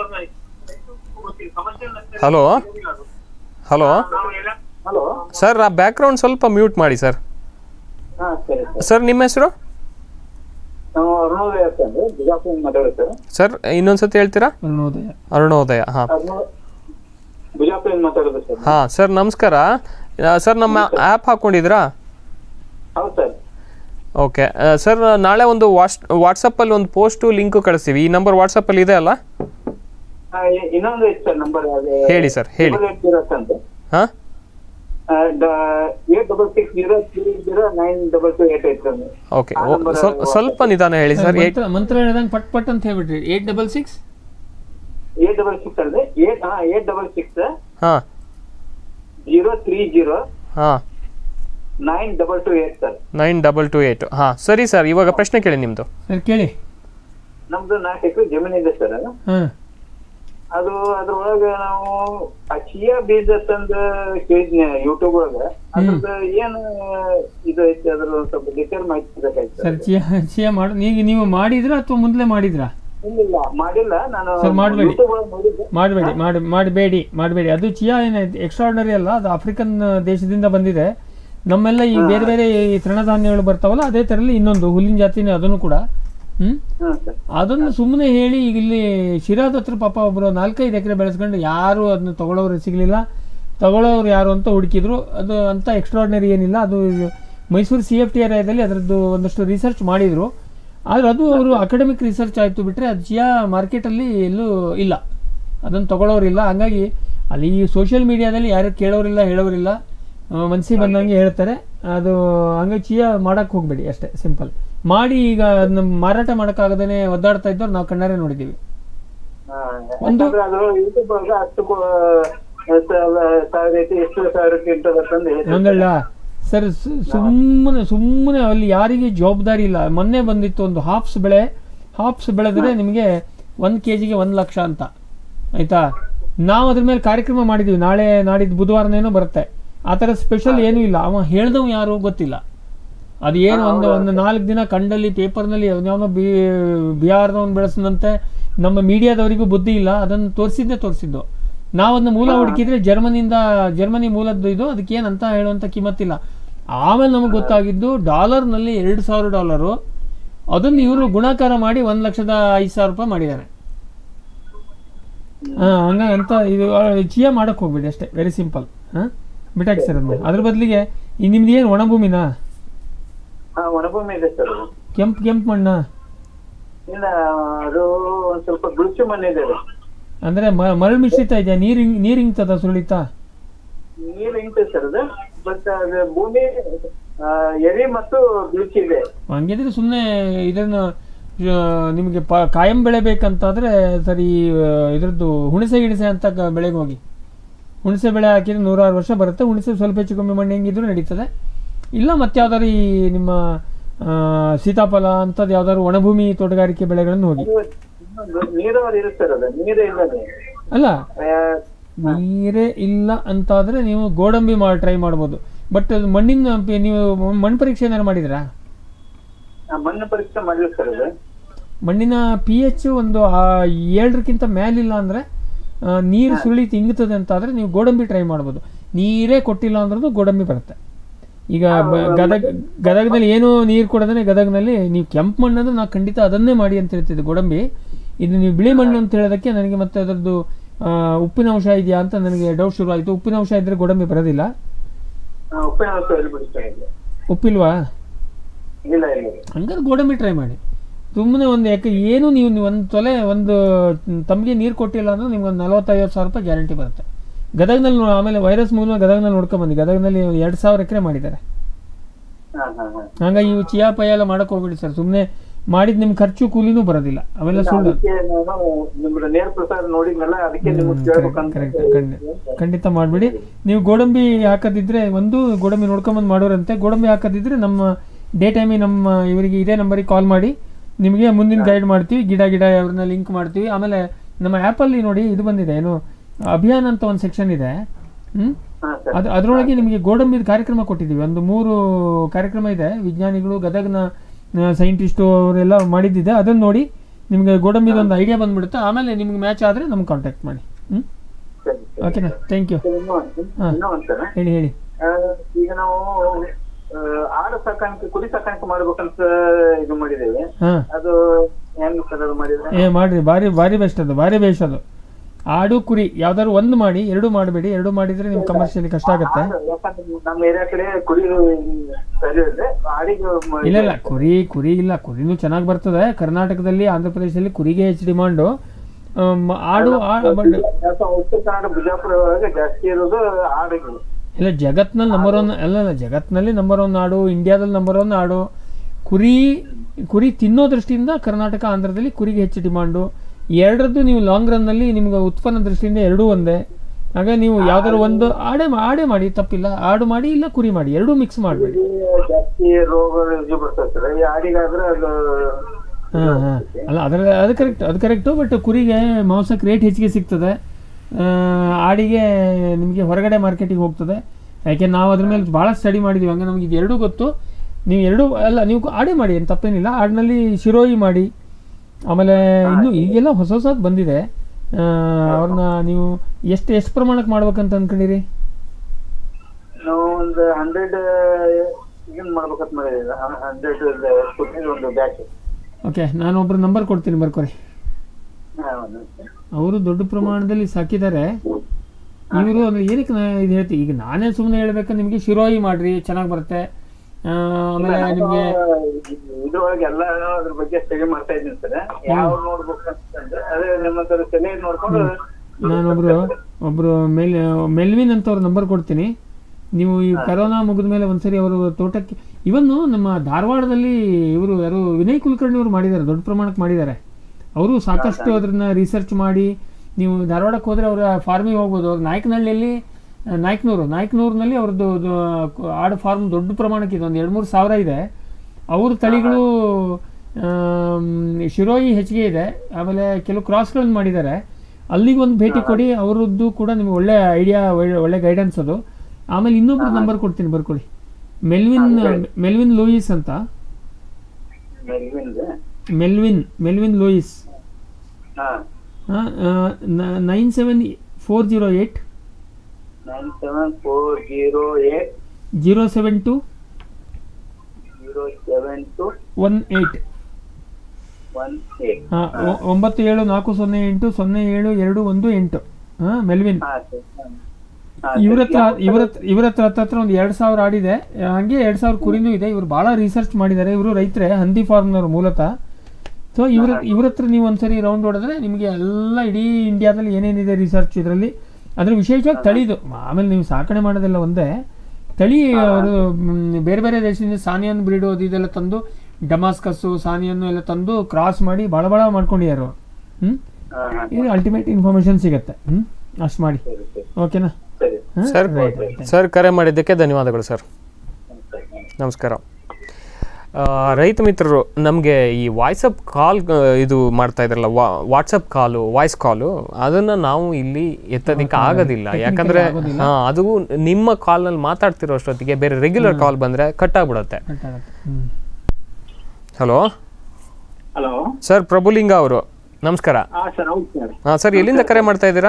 hello hello hello sir ಆ ಬ್ಯಾಕ್ಗ್ರೌಂಡ್ ಸ್ವಲ್ಪ ಮ್ಯೂಟ್ ಮಾಡಿ ಸರ್ ಹಾ ಸರಿ ಸರ್ ಸರ್ ನಿಮ್ಮ ಹೆಸರು ನಾವು ಅರುಣೋದಯ ಅಂತ ಅಂದ್ರೆ ಬಿಜಾಪುರ ಮಾತಾಡೋದು ಸರ್ ಸರ್ ಇನ್ನೊಂದ್ಸತಿ ಹೇಳ್ತೀರಾ ಅರುಣೋದಯ ಅರುಣೋದಯ ಹಾಂ ಅರುಣೋ ಬಿಜಾಪುರ ಮಾತಾಡೋದು ಸರ್ ಹಾಂ ಸರ್ ನಮಸ್ಕಾರ ಆ, ಸರ್ ನಮ್ಮ ಆ್ಯಪ್ ಹಾಕ್ಕೊಂಡಿದ್ರಾ ಹೌದು ಸರ್ ಓಕೆ ಸರ್ ನಾಳೆ ಒಂದು ವಾಟ್ಸ್ ವಾಟ್ಸಪ್ಪಲ್ಲಿ ಒಂದು ಪೋಸ್ಟು ಲಿಂಕು ಕಳಿಸ್ತೀವಿ ಈ ನಂಬರ್ ವಾಟ್ಸಪ್ಪಲ್ಲಿ ಇದೆ ಅಲ್ಲ ಹಾ, ಇ- ಇನ್ನೊಂದು ಐತೆ ಸರ್ ನಂಬರ್ ಹೇಳಿ ಸರ್ ಹೇಳಿ ಏಟ್ ಜೀರೋ ಅಂತ ಹಾಂ eight double six zero three zero nine double two eight ಐತೆ ಸರ್ ಓಕೆ ಸ್ವಲ್ಪ ನಿಧಾನ ಹೇಳಿ ಸರ್ ಏಟ್ ಮಂತ್ರ ಮಂತ್ರ ಹೇಳ್ದಂಗೆ ಪಟ್ ಪಟ್ ಅಂತ ಹೇಳ್ಬಿಟ್ರಿ eight double six eight double six ಅಲ್ರಿ ಏಟ್ ಹಾ ಏಟ್ ಡಬಲ್ ಸಿಕ್ಸ್ ಹಾಂ ಜೀರೋ ತ್ರೀ ಜೀರೋ ಹಾಂ nine double two eight sir nine double two eight ಹಾಂ ಸರಿ ಸರ್ ಇವಾಗ ಪ್ರಶ್ನೆ ಕೇಳಿ ನಿಮ್ಮದು ಸರ್ ಕೇಳಿ ನಮ್ದು ನಾಲ್ಕು ಎಕರೆ ಜಮೀನ್ ಇದೆ ಸರ್ ಹಾಂ ಅದು ಅದ್ರೊಳಗ ನಾವು ಆ ಚಿಯಾ ಬೀಜ ತಂದು ಕೇಳಿದ್ನಿ ಯೂಟ್ಯೂಬ್ ಒಳಗ ಅದ್ರದ್ದು ಏನು ಇದು ಐತಿ ಅದ್ರ ಒಂದ್ ಸ್ವಲ್ಪ ಡಿಟೇಲ್ ಮಾಹಿತಿ ಬೇಕಾಯ್ತು ಸರ್ ಚಿಯಾ ಚಿಯಾ ಮಾಡಿ ನೀವು ನೀವು ಮಾಡಿದ್ರಾ ಅಥವಾ ಮೊದಲೇ ಮಾಡಿದ್ರಾ ಇಲ್ಲ ಮಾಡಿಲ್ಲ ನಾನು ಸರ್, ಮಾಡ್ಬೇಡಿ. ಯೂಟ್ಯೂಬ್ ಒಳಗೆ ನೋಡಿದ್ದೆ ಮಾಡಬೇಡಿ ಮಾಡಿ ಮಾಡಬೇಡಿ ಮಾಡಬೇಡಿ ಅದು ಚಿಯಾ ಏನೈತೆ ಎಕ್ಸ್ಟ್ರಾರ್ಡನರಿ ಅಲ್ಲ ಅದು ಆಫ್ರಿಕನ್ ದೇಶದಿಂದ ಬಂದಿದೆ ನಮ್ಮೆಲ್ಲ ಈ ಬೇರೆ ಬೇರೆ ಈ ತೃಣಧಾನ್ಯಗಳು ಬರ್ತಾವಲ್ಲ ಅದೇ ಥರಲ್ಲಿ ಇನ್ನೊಂದು ಹುಲ್ಲಿನ ಜಾತಿನೇ ಅದನ್ನು ಕೂಡ ಹ್ಞೂ ಹ್ಮ್ ಸರ್ ಅದನ್ನು ಸುಮ್ಮನೆ ಹೇಳಿ ಈಗ ಇಲ್ಲಿ ಶಿರಾದ ಹತ್ರ ಪಾಪ ಒಬ್ಬರು ನಾಲ್ಕೈದು ಎಕರೆ ಬೆಳೆಸ್ಕೊಂಡು ಯಾರು ಅದನ್ನ ತಗೊಳ್ಳೋರು ಸಿಗಲಿಲ್ಲ ತಗೊಳ್ಳೋರು ಯಾರು ಅಂತ ಹುಡುಕಿದ್ರು ಅದು ಅಂತ ಎಕ್ಸ್ಟ್ರಾರ್ಡಿನರಿ ಏನಿಲ್ಲ ಅದು ಮೈಸೂರು ಸಿ ಎಫ್ ಟಿ ಏರಿಯಾದಲ್ಲಿ ಅದರದ್ದು ಒಂದಷ್ಟು ರಿಸರ್ಚ್ ಮಾಡಿದರು ಆದರೆ ಅದು ಅವರು ಅಕಾಡೆಮಿಕ್ ರಿಸರ್ಚ್ ಆಯಿತು ಬಿಟ್ಟರೆ ಅದು ಚಿಯಾ ಮಾರ್ಕೆಟಲ್ಲಿ ಎಲ್ಲೂ ಇಲ್ಲ ಅದನ್ನು ತಗೊಳ್ಳೋರಿಲ್ಲ ಹಂಗಾಗಿ ಅಲ್ಲಿ ಈ ಸೋಷಿಯಲ್ ಮೀಡಿಯಾದಲ್ಲಿ ಯಾರು ಕೇಳೋರಿಲ್ಲ ಹೇಳೋರಿಲ್ಲ ಮನಸ್ಸಿಗೆ ಬಂದಂಗೆ ಹೇಳ್ತಾರೆ ಅದು ಹಂಗಾಗಿ ಚಿಯಾ ಮಾಡೋಕ್ಕೆ ಹೋಗಬೇಡಿ ಅಷ್ಟೇ ಸಿಂಪಲ್ ಮಾಡಿ ಈಗ ಅದನ್ನ ಮಾರಾಟ ಮಾಡೋಕ್ಕಾಗದೇ ಒದ್ದಾಡ್ತಾ ಇದ್ದವ್ರು ನಾವು ಕಣ್ಣಾರೆ ನೋಡಿದ್ದೀವಿ ಹಾ, ಒಂದು- ಯಾಕಂದ್ರೆ ಅದು ಯೂಟ್ಯೂಬ್ ಒಳಗ ಹತ್ತು ಕೋ- ಸಾವ- ಸಾವಿರ ಐತಿ ಎಷ್ಟು ಸಾವಿರ ಕ್ವಿಂಟಲ್ ಅಂತಂದು ಹೇಳ್ತಿದ್ರು. ಹಂಗಲ್ಲ ಸರ್ ಸುಮ್ಮನೆ ಸುಮ್ಮನೆ ಅಲ್ಲಿ ಯಾರಿಗೆ ಜವಾಬ್ದಾರಿ ಇಲ್ಲ ಮೊನ್ನೆ ಬಂದಿತ್ತು ಒಂದು ಹಾಪ್ಸ್ ಬೆಳೆ ಹಾಪ್ಸ್ ಬೆಳೆದ್ರೆ ನಿಮಗೆ ಒಂದು ಕೆ ಜಿಗೆ ಒಂದು ಲಕ್ಷ ಅಂತ ಆಯ್ತಾ ನಾವು ಅದ್ರ ಮೇಲೆ ಕಾರ್ಯಕ್ರಮ ಮಾಡಿದ್ವಿ ನಾಳೆ ನಾಡಿದ್ದು ಬುಧವಾರನೇನೋ ಬರುತ್ತೆ ಆ ಥರ ಸ್ಪೆಷಲ್ ಏನೂ ಇಲ್ಲ ಅವ ಹೇಳ್ದವ್ ಯಾರು ಗೊತ್ತಿಲ್ಲ ಅದು ಏನು ಒಂದು ಒಂದು ನಾಲ್ಕು ದಿನ ಕಂಡಲ್ಲಿ ಪೇಪರ್ನಲ್ಲಿ ಯಾವನೋ ಬಿ ಬಿಹಾರದವನು ಬೆಳೆಸಿದಂತೆ ನಮ್ಮ ಮೀಡಿಯಾದವರಿಗೂ ಬುದ್ಧಿ ಇಲ್ಲ ಅದನ್ನು ತೋರಿಸಿದ್ದೇ ತೋರಿಸಿದ್ದು ನಾವು ಅದನ್ನ ಮೂಲ ಹುಡುಕಿದ್ರೆ ಜರ್ಮನಿಯಿಂದ ಜರ್ಮನಿ ಮೂಲದ್ದು ಇದು ಅದಕ್ಕೆ ಏನಂತ ಹೇಳುವಂಥ ಕಿಮ್ಮತ್ತಿಲ್ಲ ಆಮೇಲೆ ನಮಗೆ ಗೊತ್ತಾಗಿದ್ದು ಡಾಲರ್ನಲ್ಲಿ ಎರಡು ಸಾವಿರ ಡಾಲರು ಅದನ್ನು ಇವರು ಗುಣಾಕಾರ ಮಾಡಿ ಒಂದು ಲಕ್ಷದ ಐದು ಸಾವಿರ ರೂಪಾಯಿ ಮಾಡಿದ್ದಾರೆ ಹಾಂ ಹಂಗಾಗಿ ಅಂತ ಇದು ಆ, ಚಿಯಾ ಮಾಡಕ್ಕೆ ಹೋಗ್ಬೇಡಿ ಅಷ್ಟೇ ವೆರಿ ಸಿಂಪಲ್ ಹಾಂ ಬಿಟ್ಟಾಕಿ ಸರ್ ಅದನ್ನ ಅದ್ರ ಬದಲಿಗೆ ಈ ನಿಮ್ದು ಏನು ಒಣಭೂಮಿನಾ ಹಾ ಒಣಭೂಮಿ ಇದೆ ಸರ್ ಅದು. ಕೆಂಪು ಕೆಂಪು ಮಣ್ಣ ಇಲ್ಲ ಅದು ಒಂದ್ ಸ್ವಲ್ಪ ಗುಳುಚು ಮಣ್ಣಿದೆ ಅದು. ಅಂದರೆ ಮರಳು ಮಿಶ್ರಿತ ಇದೆಯಾ ನೀರು ಹಿಂಗ್- ನೀರು ಹಿಂಗ್ತದ ಸುಳಿತಾ ನೀರು ಇಂಟು ಸರ್ ಅದು ಬಟ್ ಅದು ಭೂಮಿ ಆ, ಎರಿ ಮತ್ತು ಗುಳುಚು ಇದೆ ಹಂಗಿದ್ರೆ ಸುಮ್ಮನೆ ಇದನ್ನು ಆ, ನಿಮಗೆ ಪ ಕಾಯಂ ಬೆಳೆ ಬೇಕಂತಾದರೆ ಸರಿ ಆ, ಇದ್ರದ್ದು ಹುಣಸೆ ಗಿಣಸೆ ಅಂತ ಗ- ಬೆಳೆಗೆ ಹೋಗಿ ಹುಣಸೆ ಬೆಳೆ ಹಾಕಿದ್ರೆ ನೂರಾರು ವರ್ಷ ಬರುತ್ತೆ ಹುಣಸೆ ಸ್ವಲ್ಪ ಹೆಚ್ಚು ಕಮ್ಮಿ ಮಣ್ಣು ಹೆಂಗಿದ್ರು ನಡೀತದೆ ಇಲ್ಲ ಮತ್ತೆ ಯಾವ್ದಾದ್ರು ಈ ನಿಮ್ಮ ಆ, ಸೀತಾಫಲ ಅಂಥದ್ದು ಯಾವ್ದಾದ್ರು ಒಣಭೂಮಿ ತೋಟಗಾರಿಕೆ ಬೆಳೆಗಳನ್ನು ಹೋಗಿ ಅದು ಇನ್ನೊಂದು ನೀರಾವರಿ ಇದೆ ಸರ್ ಅದು ನೀರೇ ಇಲ್ಲ ಅದು. ಅಲ್ಲ ಆ, ನೀರೇ ಇಲ್ಲ ಅಂತಾದರೆ ನೀವು ಗೋಡಂಬಿ ಮಾಡಿ ಟ್ರೈ ಮಾಡ್ಬೋದು ಬಟ್ ಅದು ಮಣ್ಣಿನ ಪಿ- ನೀವು ಮಣ್ಣು ಪರೀಕ್ಷೆ ಏನಾರು ಮಾಡಿದ್ರಾ ಆ ಮಣ್ಣು ಪರೀಕ್ಷೆ ಮಾಡಿಲ್ಲ ಸರ್ ಅದು ಮಣ್ಣಿನ ಪಿ ಎಚ್ ಒಂದು ಆ, ಏಳರಕ್ಕಿಂತ ಮೇಲಿಲ್ಲ ಅಂದರೆ ನೀರು ಸುಳಿ ತಿಂಗುತ್ತದೆ ಅಂತಾದರೆ ನೀವು ಗೋಡಂಬಿ ಟ್ರೈ ಮಾಡ್ಬೋದು ನೀರೇ ಕೊಟ್ಟಿಲ್ಲ ಅಂದ್ರೂ ಗೋಡಂಬಿ ಬರುತ್ತೆ ಈಗ ಬ- ಗದಗ ಗದಗದಲ್ಲಿ ಏನೂ ನೀರು ಕೊಡದೇ ಗದಗನಲ್ಲಿ ನೀವು ಕೆಂಪು ಮಣ್ಣು ಅಂದ್ರೆ ನಾವು ಖಂಡಿತ ಅದನ್ನೇ ಮಾಡಿ ಅಂತ ಹೇಳ್ತಿದ್ದೆ ಗೋಡಂಬಿ ಇದು ನೀವು ಬಿಳಿ ಮಣ್ಣು ಅಂತ ಹೇಳೋದಕ್ಕೆ ನನಗೆ ಮತ್ತೆ ಅದರದ್ದು ಆ, ಉಪ್ಪಿನ ಅಂಶ ಇದೆಯಾ ಅಂತ ನನಗೆ ಡೌಟ್ ಶುರು ಆಯಿತು ಉಪ್ಪಿನ ಅಂಶ ಇದ್ದರೆ ಗೋಡಂಬಿ ಬರೋದಿಲ್ಲ ಆ, ಉಪ್ಪಿನ ಅಂಶ ಎಲ್ಲಿ ಬಿಡುತ್ತೆ ಇಲ್ಲ ಉಪ್ಪಿಲ್ವಾ ಇಲ್ಲ ಇಲ್ಲ ಹಂಗಾದ್ರೆ ಗೋಡಂಬಿ ಟ್ರೈ ಮಾಡಿ ಸುಮ್ಮನೆ ಒಂದು ಯಾಕೆ ಏನು ನೀವು ನೀವು ಒಂದು ತೊಲೆ ಒಂದು ತಮಗೆ ನೀರು ಕೊಟ್ಟಿಲ್ಲ ಅಂದ್ರೆ ನಿಮ್ಗೆ ಒಂದು ನಲವತ್ತೈವತ್ತು ಸಾವಿರ ರೂಪಾಯಿ ಗ್ಯಾರಂಟಿ ಬರುತ್ತೆ ಗದಗ್ನಲ್ಲಿ ನೋ- ಆಮೇಲೆ ವೈರಸ್ ಮೂಲ ಗದಗ್ನಲ್ಲಿ ನೋಡ್ಕೊಂಬಂದು ಗದಗ್ನಲ್ಲಿ ಎರಡು ಸಾವಿರ ಎಕರೆ ಮಾಡಿದ್ದಾರೆ ಹಾ ಹಾ ಹಾ ಹಂಗಾಗಿ ಇವು ಚಿಯಾ ಪಯ ಎಲ್ಲ ಮಾಡಕ್ಕೆ ಹೋಗ್ಬಿಡಿ ಸರ್ ಸುಮ್ಮನೆ ಮಾಡಿದ ನಿಮ್ಮ ಖರ್ಚು ಕೂಲಿನೂ ಬರೋದಿಲ್ಲ ಅವೆಲ್ಲ ಸುಳ್ಳು ಅದಕ್ಕೆ ನಾನು ನಿಮ್ದು ನೇರ ಪ್ರಸಾರ ನೋಡಿದ್ನಲ್ಲ ಅದಕ್ಕೆ ನಿಮ್ಗೆ ಕೇಳ್ಬೇಕಂತ ಕರೆಕ್ಟ್ ಖಂಡಿತ ಖಂಡಿತ ಮಾಡಬೇಡಿ ನೀವು ಗೋಡಂಬಿ ಹಾಕೋದಿದ್ರೆ ಒಂದು ಗೋಡಂಬಿ ನೋಡ್ಕೊಂಬಂದು ಮಾಡೋರಂತೆ ಗೋಡಂಬಿ ಹಾಕೋದಿದ್ರೆ ನಮ್ಮ ಡೇ ಟೈಮಿಗೆ ನಮ್ಮ ಇವರಿಗೆ ಇದೇ ನಂಬರಿಗೆ ಕಾಲ್ ಮಾಡಿ ನಿಮಗೆ ಮುಂದಿನ ಗೈಡ್ ಮಾಡ್ತೀವಿ ಗಿಡ ಗಿಡ ಅವ್ರನ್ನ ಲಿಂಕ್ ಮಾಡ್ತೀವಿ ಆಮೇಲೆ ನಮ್ಮ ಆ್ಯಪಲ್ಲಿ ನೋಡಿ ಇದು ಬಂದಿದೆ ಏನು ಅಭಿಯಾನ ಅಂತ ಒಂದು ಸೆಕ್ಷನ್ ಇದೆ ಹ್ಞೂ ಹಾ ಸರ್ ಅದು ಅದರೊಳಗೆ ನಿಮಗೆ ಗೋಡಂಬಿದ ಕಾರ್ಯಕ್ರಮ ಕೊಟ್ಟಿದ್ದೀವಿ ಒಂದು ಮೂರು ಕಾರ್ಯಕ್ರಮ ಇದೆ ವಿಜ್ಞಾನಿಗಳು ಗದಗ್ನ ಸೈಂಟಿಸ್ಟು ಅವರೆಲ್ಲ ಮಾಡಿದ್ದಿದೆ ಅದನ್ನು ನೋಡಿ ನಿಮಗೆ ಗೋಡಂಬಿದು ಒಂದು ಐಡಿಯಾ ಬಂದ್ಬಿಡುತ್ತೆ ಆಮೇಲೆ ನಿಮ್ಗೆ ಮ್ಯಾಚ್ ಆದರೆ ನಮ್ಗೆ ಕಾಂಟ್ಯಾಕ್ಟ್ ಮಾಡಿ ಹ್ಞೂ ಸರಿ ಸರಿ ಓಕೆನಾ ಥ್ಯಾಂಕ್ ಯು ಸರಿ, ಇನ್ನೂ ಒಂದು- ಹಾ. ಇನ್ನೂ ಒಂದು ಸರ್ ಹೇಳಿ ಹೇಳಿ ಆ, ಈಗ ನಾವು ಆ, ಆಡು ಸಾಕಾಣಿಕೆ ಕುರಿ ಸಾಕಾಣಿಕೆ ಮಾಡ್ಬೇಕಂತ ಇದು ಮಾಡಿದ್ದೇವೆ ಹಾಂ ಅದು ಹೆಂಗ್ ಸರ್ ಅದು ಮಾಡಿದ್ರೆ ಏ ಮಾಡಿರಿ ಭಾರಿ ಭಾರಿ ಬೆಸ್ಟ್ ಅದು ಭಾರಿ ಬೇಷ್ ಅದು ಆಡು ಕುರಿ ಯಾವ್ದಾದ್ರು ಒಂದು ಮಾಡಿ ಎರಡು ಮಾಡಬೇಡಿ ಎರಡು ಮಾಡಿದರೆ ನಿಮ್ಗೆ ಕಮರ್ಷಿಯಲಿ ಕಷ್ಟ ಆಗುತ್ತೆ ಆಡು, ಯಾಕಂದ್ರೆ ನಮ್ಮ ಏರಿಯಾ ಕಡೆ ಕುರಿ ಸರಿ ಇದೆ ಆಡಿಗೆ ಮ- ಇಲ್ಲ ಇಲ್ಲ ಕುರಿ ಕುರಿ ಇಲ್ಲ ಕುರಿನೂ ಚೆನ್ನಾಗಿ ಬರ್ತದೆ ಕರ್ನಾಟಕದಲ್ಲಿ ಆಂಧ್ರ ಪ್ರದೇಶದಲ್ಲಿ ಕುರಿಗೆ ಹೆಚ್ಚು ಡಿಮಾಂಡು ಆಡು ಆ- ಬಟ್ ಯಾಕ ಉತ್ತರ ಕನ್ನಡ ಬಿಜಾಪುರ ಒಳಗೆ ಜಾಸ್ತಿ ಇರೋದು ಆಡುಗಳು ಇಲ್ಲ ಜಗತ್ನಲ್ಲಿ ನಂಬರ್ ಒನ್ ಅಲ್ಲ ಅಲ್ಲ ಜಗತ್ನಲ್ಲಿ ನಂಬರ್ ಒನ್ ಆಡು ಇಂಡಿಯಾದಲ್ಲಿ ನಂಬರ್ ಒನ್ ಆಡು ಕುರಿ ಕುರಿ ತಿನ್ನೋ ದೃಷ್ಟಿಯಿಂದ ಕರ್ನಾಟಕ ಆಂಧ್ರದಲ್ಲಿ ಕುರಿಗೆ ಹೆಚ್ಚು ಡಿಮಾಂಡು ಎರಡರದ್ದು ನೀವು ಲಾಂಗ್ ರನ್ನಲ್ಲಿ ನಿಮ್ಗೆ ಉತ್ಪನ್ನ ದೃಷ್ಟಿಯಿಂದ ಎರಡೂ ಒಂದೇ ಆಗ ನೀವು ಯಾವ್ದಾದ್ರು ಒಂದು ಆಡೆ ಮಾ- ಆಡೆ ಮಾಡಿ ತಪ್ಪಿಲ್ಲ ಆಡು ಮಾಡಿ ಇಲ್ಲ ಕುರಿ ಮಾಡಿ ಎರಡೂ ಮಿಕ್ಸ್ ಮಾಡಬೇಡಿ ಕುರಿ ಜಾಸ್ತಿ ರೋಗ ಇದು ಬರ್ತದೆ ಸರ್ ಈ ಆಡಿಗಾದ್ರೆ ಅದು ಹಾಂ ಹಾಂ ಅಲ್ಲ ಅದರ ಅದು ಕರೆಕ್ಟ್ ಅದು ಕರೆಕ್ಟು ಬಟ್ ಕುರಿಗೆ ಮಾಂಸಕ್ಕೆ ರೇಟ್ ಹೆಚ್ಚಿಗೆ ಸಿಗ್ತದೆ ಆ, ಆಡಿಗೆ ನಿಮಗೆ ಹೊರಗಡೆ ಮಾರ್ಕೆಟಿಗೆ ಹೋಗ್ತದೆ ಯಾಕೆ ನಾವು ಅದ್ರ ಮೇಲೆ ಭಾಳ ಸ್ಟಡಿ ಮಾಡಿದ್ದೀವಿ ಹಂಗೆ ನಮಗೆ ಇದು ಎರಡೂ ಗೊತ್ತು ನೀವು ಎರಡೂ ಅಲ್ಲ ನೀವು ಆಡೆ ಮಾಡಿ ಏನು ತಪ್ಪೇನಿಲ್ಲ ಆಡಿನಲ್ಲಿ ಶಿರೋಯಿ ಮಾಡಿ ಆಮೇಲೆ ಇನ್ನು ಈಗೆಲ್ಲ ಹೊಸ ಹೊಸದು ಬಂದಿದೆ ಆ, ಅವ್ರನ್ನ ನೀವು ಎಷ್ಟು ಎಷ್ಟು ಪ್ರಮಾಣಕ್ಕೆ ಮಾಡ್ಬೇಕಂತ ಅಂದ್ಕೊಂಡಿರಿ ನಾವು ಒಂದು ಹಂಡ್ರೆಡ್ ಇದನ್ ಮಾಡ್ಬೇಕಂತ ಮಾಡಿದ್ದೀವಿ ಹಂಡ್ರೆಡ್ ಕುರಿ ಒಂದು ಬ್ಯಾಚ್ ಓಕೆ ನಾನು ಒಬ್ರು ನಂಬರ್ ಕೊಡ್ತೀನಿ ಬರ್ಕೊರಿ ಅವರು ದೊಡ್ಡ ಪ್ರಮಾಣದಲ್ಲಿ ಸಾಕಿದ್ದಾರೆ ಇವರು ಅಂದ್ರೆ ಏನಕ್ಕೆ ನಾ ಇದು ಹೇಳ್ತೀನಿ ಈಗ ನಾನೇ ಸುಮ್ಮನೆ ಹೇಳ್ಬೇಕಾ ನಿಮಗೆ ಶಿರೋಯಿ ಮಾಡ್ರಿ ಚೆನ್ನಾಗಿ ಬರುತ್ತೆ ಆ, ಆಮೇಲೆ ನಿಮಗೆ ಇದ್ರೊಳಗೆ ಎಲ್ಲ ಅದ್ರ ಬಗ್ಗೆ ಸ್ಟಡಿ ಮಾಡ್ತಾ ಇದ್ದೀನಿ ಸರ್ ಯಾವ ನೋಡ್ಬೇಕು ಅಂತಂದ್ರೆ ಅದೇ ನಿಮ್ಮ ಹತ್ರ ತಲೆ ನೋಡ್ಕೊಂಡು ನಾನೊಬ್ರು ಒಬ್ರು ಮೆಲ್ ಮೆಲ್ವಿನ್ ಅಂತ ಅವ್ರ ನಂಬರ್ ಕೊಡ್ತೀನಿ ನೀವು ಈ ಕರೋನಾ ಮುಗಿದ ಮೇಲೆ ಒಂದ್ಸರಿ ಅವರು ತೋಟಕ್ಕೆ ಇವನ್ನು ನಮ್ಮ ಧಾರವಾಡದಲ್ಲಿ ಇವರು ಯಾರು ವಿನಯ್ ಕುಲಕರ್ಣಿ ಅವರು ಮಾಡಿದ್ದಾರೆ ದೊಡ್ಡ ಪ್ರಮಾಣಕ್ಕೆ ಮಾಡಿದ್ದಾರೆ ಅವರು ಸಾಕಷ್ಟು ಅದನ್ನ ರಿಸರ್ಚ್ ಮಾಡಿ ನೀವು ಧಾರವಾಡಕ್ಕೆ ಹೋದ್ರೆ ಅವರ ಫಾರ್ಮಿಗೆ ಹೋಗ್ಬೋದು ಅವ್ರು ನಾಯಕನಹಳ್ಳಿಯಲ್ಲಿ ಆ, ನಾಯಕನೂರು ನಾಯಕನೂರಿನಲ್ಲಿ ಅವ್ರದ್ದು ಇದು ಆಡು ಫಾರ್ಮ್ ದೊಡ್ಡ ಪ್ರಮಾಣಕ್ಕೆ ಇದೆ ಒಂದು ಎರಡು ಮೂರು ಸಾವಿರ ಇದೆ ಅವ್ರ ತಳಿಗಳು ಆಮ್, ಶಿರೋಯಿ ಹೆಚ್ಚಿಗೆ ಇದೆ ಆಮೇಲೆ ಕೆಲವು ಕ್ರಾಸ್ಗಳನ್ನು ಮಾಡಿದ್ದಾರೆ ಅಲ್ಲಿಗೆ ಒಂದು ಭೇಟಿ ಕೊಡಿ ಅವರದ್ದು ಕೂಡ ನಿಮಗೆ ಒಳ್ಳೆ ಐಡಿಯಾ ಒಳ್ಳೆ ಗೈಡೆನ್ಸ್ ಅದು ಆಮೇಲೆ ಇನ್ನೊಬ್ರು ನಂಬರ್ ಕೊಡ್ತೀನಿ ಬರ್ಕೊಳ್ಳಿ ಮೆಲ್ವಿನ್ ಮೆಲ್ವಿನ್ ಲೂಯಿಸ್ ಅಂತ ಮೆಲ್ವಿನ್ಗೆ ಮೆಲ್ವಿನ್ ಮೆಲ್ವಿನ್ ಲೂಯಿಸ್ ಹಾ nine seven four zero eight nine seven four zero eight zero seven two zero seven two one eight one eight ಒಂಬತ್ತು ಏಳು ನಾಲ್ಕು ಸೊನ್ನೆ ಎಂಟು ಸೊನ್ನೆ ಏಳು ಎರಡು ಒಂದು ಎಂಟು ಹಾಂ ಮೆಲ್ವಿನ್ ಹಾ ಸರ್ ಹಾ ಇವ್ರ ಹತ್ರ ಇವ್ರ ಹತ್ರ ಇವ್ರ ಹತ್ರ ಹತ್ರ ಒಂದು ಎರಡು ಸಾವಿರ ಆಡಿದೆ ಹಂಗೆ ಎರಡು ಸಾವಿರ ಕುರಿನೂ ಇದೆ ಇವ್ರು ಭಾಳ ರಿಸರ್ಚ್ ಮಾಡಿದ್ದಾರೆ ಇವರು ರೈತರೇ ಹಂದಿ ಫಾರ್ಮ್ನವ್ರು ಮೂಲತಃ ಸೊ ಇವ್ರ ಇವ್ರ ಹತ್ರ ನೀವು ಒಂದ್ಸರಿ ರೌಂಡ್ ಹೊಡೆದ್ರೆ ನಿಮಗೆ ಎಲ್ಲ ಇಡೀ ಇಂಡಿಯಾದಲ್ಲಿ ಏನೇನಿದೆ ರಿಸರ್ಚ್ ಇದರಲ್ಲಿ ಅದ್ರ ವಿಶೇಷವಾಗಿ ತಳಿದು ಆಮೇಲೆ ನೀವು ಸಾಕಣೆ ಮಾಡೋದೆಲ್ಲ ಒಂದೇ ತಳಿ ಅವರು ಬೇರೆ ಬೇರೆ ದೇಶದಿಂದ ಸಾನಿಯನ್ ಬ್ರೀಡು ಅದು ಇದೆಲ್ಲ ತಂದು ಡಮಾಸ್ಕಸ್ಸು ಸಾನಿಯನ್ನು ಎಲ್ಲ ತಂದು ಕ್ರಾಸ್ ಮಾಡಿ ಭಾಳ ಭಾಳ ಮಾಡ್ಕೊಂಡಿದ್ದಾರೆ ಅವ್ರು ಹ್ಞೂ ಹಾ ಹಾ ಇದು ಅಲ್ಟಿಮೇಟ್ ಇನ್ಫಾರ್ಮೇಷನ್ ಸಿಗುತ್ತೆ ಹ್ಞೂ ಅಷ್ಟು ಮಾಡಿ ಸರಿ ಸರಿ ಓಕೆನಾ ಸರಿ ಹಾಂ ಸರ್ ರೈಟ್ ರೈಟ್ ಸರ್ ಕರೆ ಮಾಡಿದ್ದಕ್ಕೆ ಧನ್ಯವಾದಗಳು ಸರ್ ನಮಸ್ಕಾರ ಆ, ರೈತ ಮಿತ್ರರು ನಮಗೆ ಈ ವಾಟ್ಸಪ್ ಕಾಲ್ ಇದು ಮಾಡ್ತಾ ಇದ್ರಲ್ಲ ವಾಟ್ಸಪ್ ಕಾಲು ವಾಯ್ಸ್ ಕಾಲು ಅದನ್ನು ನಾವು ಇಲ್ಲಿ ಎತ್ತೋದಕ್ಕೆ ಆಗೋದಿಲ್ಲ ಯಾಕಂದರೆ ಹಾಂ ಅದು ನಿಮ್ಮ ಕಾಲ್ನಲ್ಲಿ ಮಾತಾಡ್ತಿರೋ ಅಷ್ಟೊತ್ತಿಗೆ ಬೇರೆ ರೆಗ್ಯುಲರ್ ಕಾಲ್ ಬಂದರೆ ಕಟ್ ಆಗ್ಬಿಡುತ್ತೆ ಕಟ್ ಆಗುತ್ತೆ ಹ್ಞೂ ಹಲೋ ಹಲೋ ಸರ್ ಪ್ರಭುಲಿಂಗ ಅವರು ನಮಸ್ಕಾರ ಹಾ ಸರ್ ಹೌದು ಸರ್ ಹಾಂ ಸರ್ ಎಲ್ಲಿಂದ ಕರೆ ಮಾಡ್ತಾ ಇದ್ದೀರಾ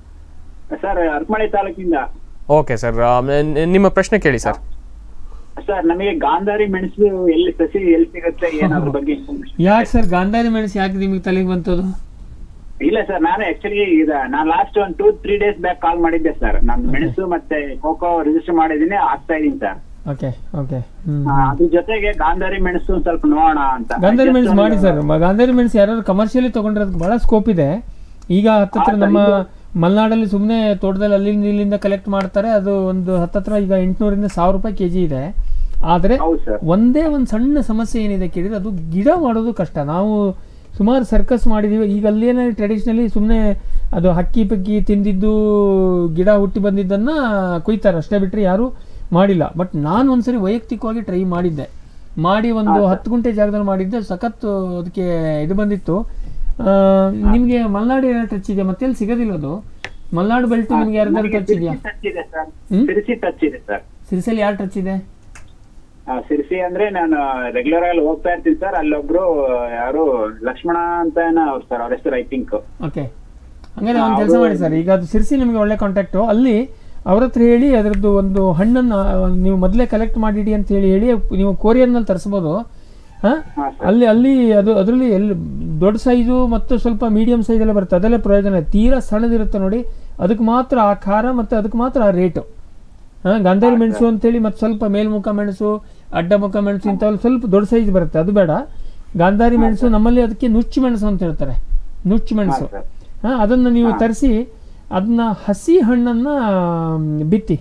ಸರ್ ಅರ್ಪಮಳೆ ತಾಲೂಕಿಂದ ಓಕೆ ಸರ್ ನಿಮ್ಮ ಪ್ರಶ್ನೆ ಕೇಳಿ ಸರ್ ಸರ್ ನಮಗೆ ಗಾಂಧಾರಿ ಮೆಣಸು ಎಲ್ಲಿ ಸಸಿ ಎಲ್ಲಿ ಸಿಗುತ್ತೆ ಏನಾದ್ರ ಬಗ್ಗೆ information? ಯಾಕೆ ಸರ್ ಗಾಂಧಾರಿ ಮೆಣಸು ಯಾಕೆ ನಿಮಗೆ ತಲೆಗೆ ಬಂತದು ಇಲ್ಲ ಸರ್ ನಾನು ಆಕ್ಚುಲಿ ಇದ ನಾನು ಲಾಸ್ಟ್ ಒಂದು two three days back call ಮಾಡಿದ್ದೆ ಸರ್ ನಾನು ಮೆಣಸು ಮತ್ತೆ ಕೋಕೋ ರಿಜಿಸ್ಟರ್ ಮಾಡಿದೀನಿ ಆಗ್ತಾ ಇದೀನಿ ಸರ್ ಓಕೆ ಓಕೆ ಹ್ಞೂ ಅದ್ರ ಜೊತೆಗೆ ಗಾಂಧಾರಿ ಮೆಣಸು ಒಂದ್ ಸ್ವಲ್ಪ ನೋಡೋಣ ಅಂತ ಗಾಂಧಾರಿ ಮೆಣಸು ಮಾಡಿ ಸರ್ ಗಾಂಧಾರಿ ಮೆಣಸು ಯಾರು ಕಮರ್ಷಿಯಲಿ ತೊಗೊಂಡಿರೋದಕ್ಕೆ ಭಾಳ ಸ್ಕೋಪ್ ಇದೆ ಈಗ ಹತ್ತತ್ರ ನಮ್ಮ ಮಲೆನಾಡಲ್ಲಿ ಸುಮ್ಮನೆ ತೋಟದಲ್ಲಿ ಅಲ್ಲಿಂದ ಇಲ್ಲಿಂದ ಕಲೆಕ್ಟ್ ಮಾಡ್ತಾರೆ ಅದು ಒಂದು ಹತ್ತತ್ರ ಈಗ ಎಂಟುನೂರಿಂದ ಸಾವಿರ ರೂಪಾಯಿ ಕೆ ಜಿ ಇದೆ ಆದರೆ ಹೌದು ಸರ್ ಒಂದೇ ಒಂದು ಸಣ್ಣ ಸಮಸ್ಯೆ ಏನಿದೆ ಕೇಳಿದ್ರೆ ಅದು ಗಿಡ ಮಾಡೋದು ಕಷ್ಟ ನಾವು ಸುಮಾರು ಸರ್ಕಸ್ ಮಾಡಿದ್ದೀವಿ ಈಗ ಅಲ್ಲೇನೇ ಟ್ರೆಡಿಷ್ನಲಿ ಸುಮ್ಮನೆ ಅದು ಹಕ್ಕಿ ಪಕ್ಕಿ ತಿಂದಿದ್ದು ಗಿಡ ಹುಟ್ಟಿ ಬಂದಿದ್ದನ್ನು ಕುಯ್ತಾರೆ ಅಷ್ಟೇ ಬಿಟ್ಟರೆ ಯಾರೂ ಮಾಡಿಲ್ಲ ಬಟ್ ನಾನು ಒಂದ್ಸರಿ ವೈಯಕ್ತಿಕವಾಗಿ ಟ್ರೈ ಮಾಡಿದ್ದೆ ಮಾಡಿ ಒಂದು ಹತ್ತು ಗುಂಟೆ ಜಾಗದಲ್ಲಿ ಮಾಡಿದ್ದೆ ಸಖತ್ತು ಅದಕ್ಕೆ ಇದು ಬಂದಿತ್ತು ನಿಮಗೆ ಮಲೆನಾಡು ಏನೋ ಟಚ್ ಇದೆ ಮತ್ತೆ ಎಲ್ಲಿ ಸಿಗೋದಿಲ್ಲ ಅದು ಮಲೆನಾಡು ಬೆಲ್ಟು ನಿಮ್ಗೆ ಯಾರ್ದಾದ್ರು ಟಚ್ ಇದೆಯಾ ಟಚ್ ಇದೆ ಸರ್ ಹ್ಮ್? ತಿರುಸಿ ಟಚ್ ಇದೆ ಸರ್ ಸಿರಿಸಲ್ಲಿ ಯಾರು ಟಚ್ ಇದೆ ಆ, ಸಿರ್ಸಿ ಅಂದ್ರೆ ನಾನು ರೆಗ್ಯುಲರ್ ಆಗಿ ಹೋಗ್ತಾ ಇರ್ತೀನಿ ಸರ್ ಅಲ್ಲೊಬ್ರು ಯಾರು ಲಕ್ಷ್ಮಣ ಅಂತ ಏನೋ ಅವ್ರು ಸರ್ ಅವ್ರ ಹೆಸರು ಐ ಥಿಂಕ್ ಓಕೆ ಹಂಗಾದ್ರೆ ಒಂದು ಕೆಲಸ ಮಾಡಿ ಸರ್ ಈಗ ಅದು ಸಿರ್ಸಿ ನಿಮಗೆ ಒಳ್ಳೆ ಕಾಂಟ್ಯಾಕ್ಟು ಅಲ್ಲಿ ಅವ್ರ ಹತ್ರ ಹೇಳಿ ಅದರದ್ದು ಒಂದು ಹಣ್ಣನ್ನು ನೀವು ಮೊದಲೇ ಕಲೆಕ್ಟ್ ಮಾಡಿಡಿ ಅಂತ ಹೇಳಿ ಹೇಳಿ ನೀವು ಕೊರಿಯರ್ನಲ್ಲಿ ತರಿಸ್ಬೋದು ಹಾಂ ಅಲ್ಲಿ ಅಲ್ಲಿ ಅದು ಅದರಲ್ಲಿ ಎಲ್ಲಿ ದೊಡ್ಡ ಸೈಜು ಮತ್ತು ಸ್ವಲ್ಪ ಮೀಡಿಯಂ ಸೈಜ್ ಎಲ್ಲ ಬರುತ್ತೆ ಅದೆಲ್ಲ ಪ್ರಯೋಜನ ಇಲ್ಲ. ತೀರಾ ಸಣ್ಣದಿರುತ್ತೆ ನೋಡಿ ಅದಕ್ಕೆ ಮಾತ್ರ ಆ ಖಾರ ಮತ್ತು ಅದಕ್ಕೆ ಮಾತ್ರ ಆ ರೇಟು ಹಾಂ ಗಾಂಧಾರಿ ಮೆಣಸು ಅಂತೇಳಿ ಮತ್ತು ಸ್ವಲ್ಪ ಮೇಲ್ಮುಖ ಮೆಣಸು ಅಡ್ಡ ಮುಖ ಮೆಣಸು ಇಂಥವೆಲ್ಲ ಸ್ವಲ್ಪ ದೊಡ್ಡ ಸೈಜ್ ಬರುತ್ತೆ ಅದು ಬೇಡ ಗಾಂಧಾರಿ ಮೆಣಸು ನಮ್ಮಲ್ಲಿ ಅದಕ್ಕೆ ನುಚ್ಚು ಮೆಣಸು ಅಂತ ಹೇಳ್ತಾರೆ ನುಚ್ಚು ಮೆಣಸು ಸರ್. ಹಾಂ ಅದನ್ನು ನೀವು ತರಿಸಿ ಅದನ್ನ ಹಸಿ ಹಣ್ಣನ್ನು ಬಿತ್ತಿ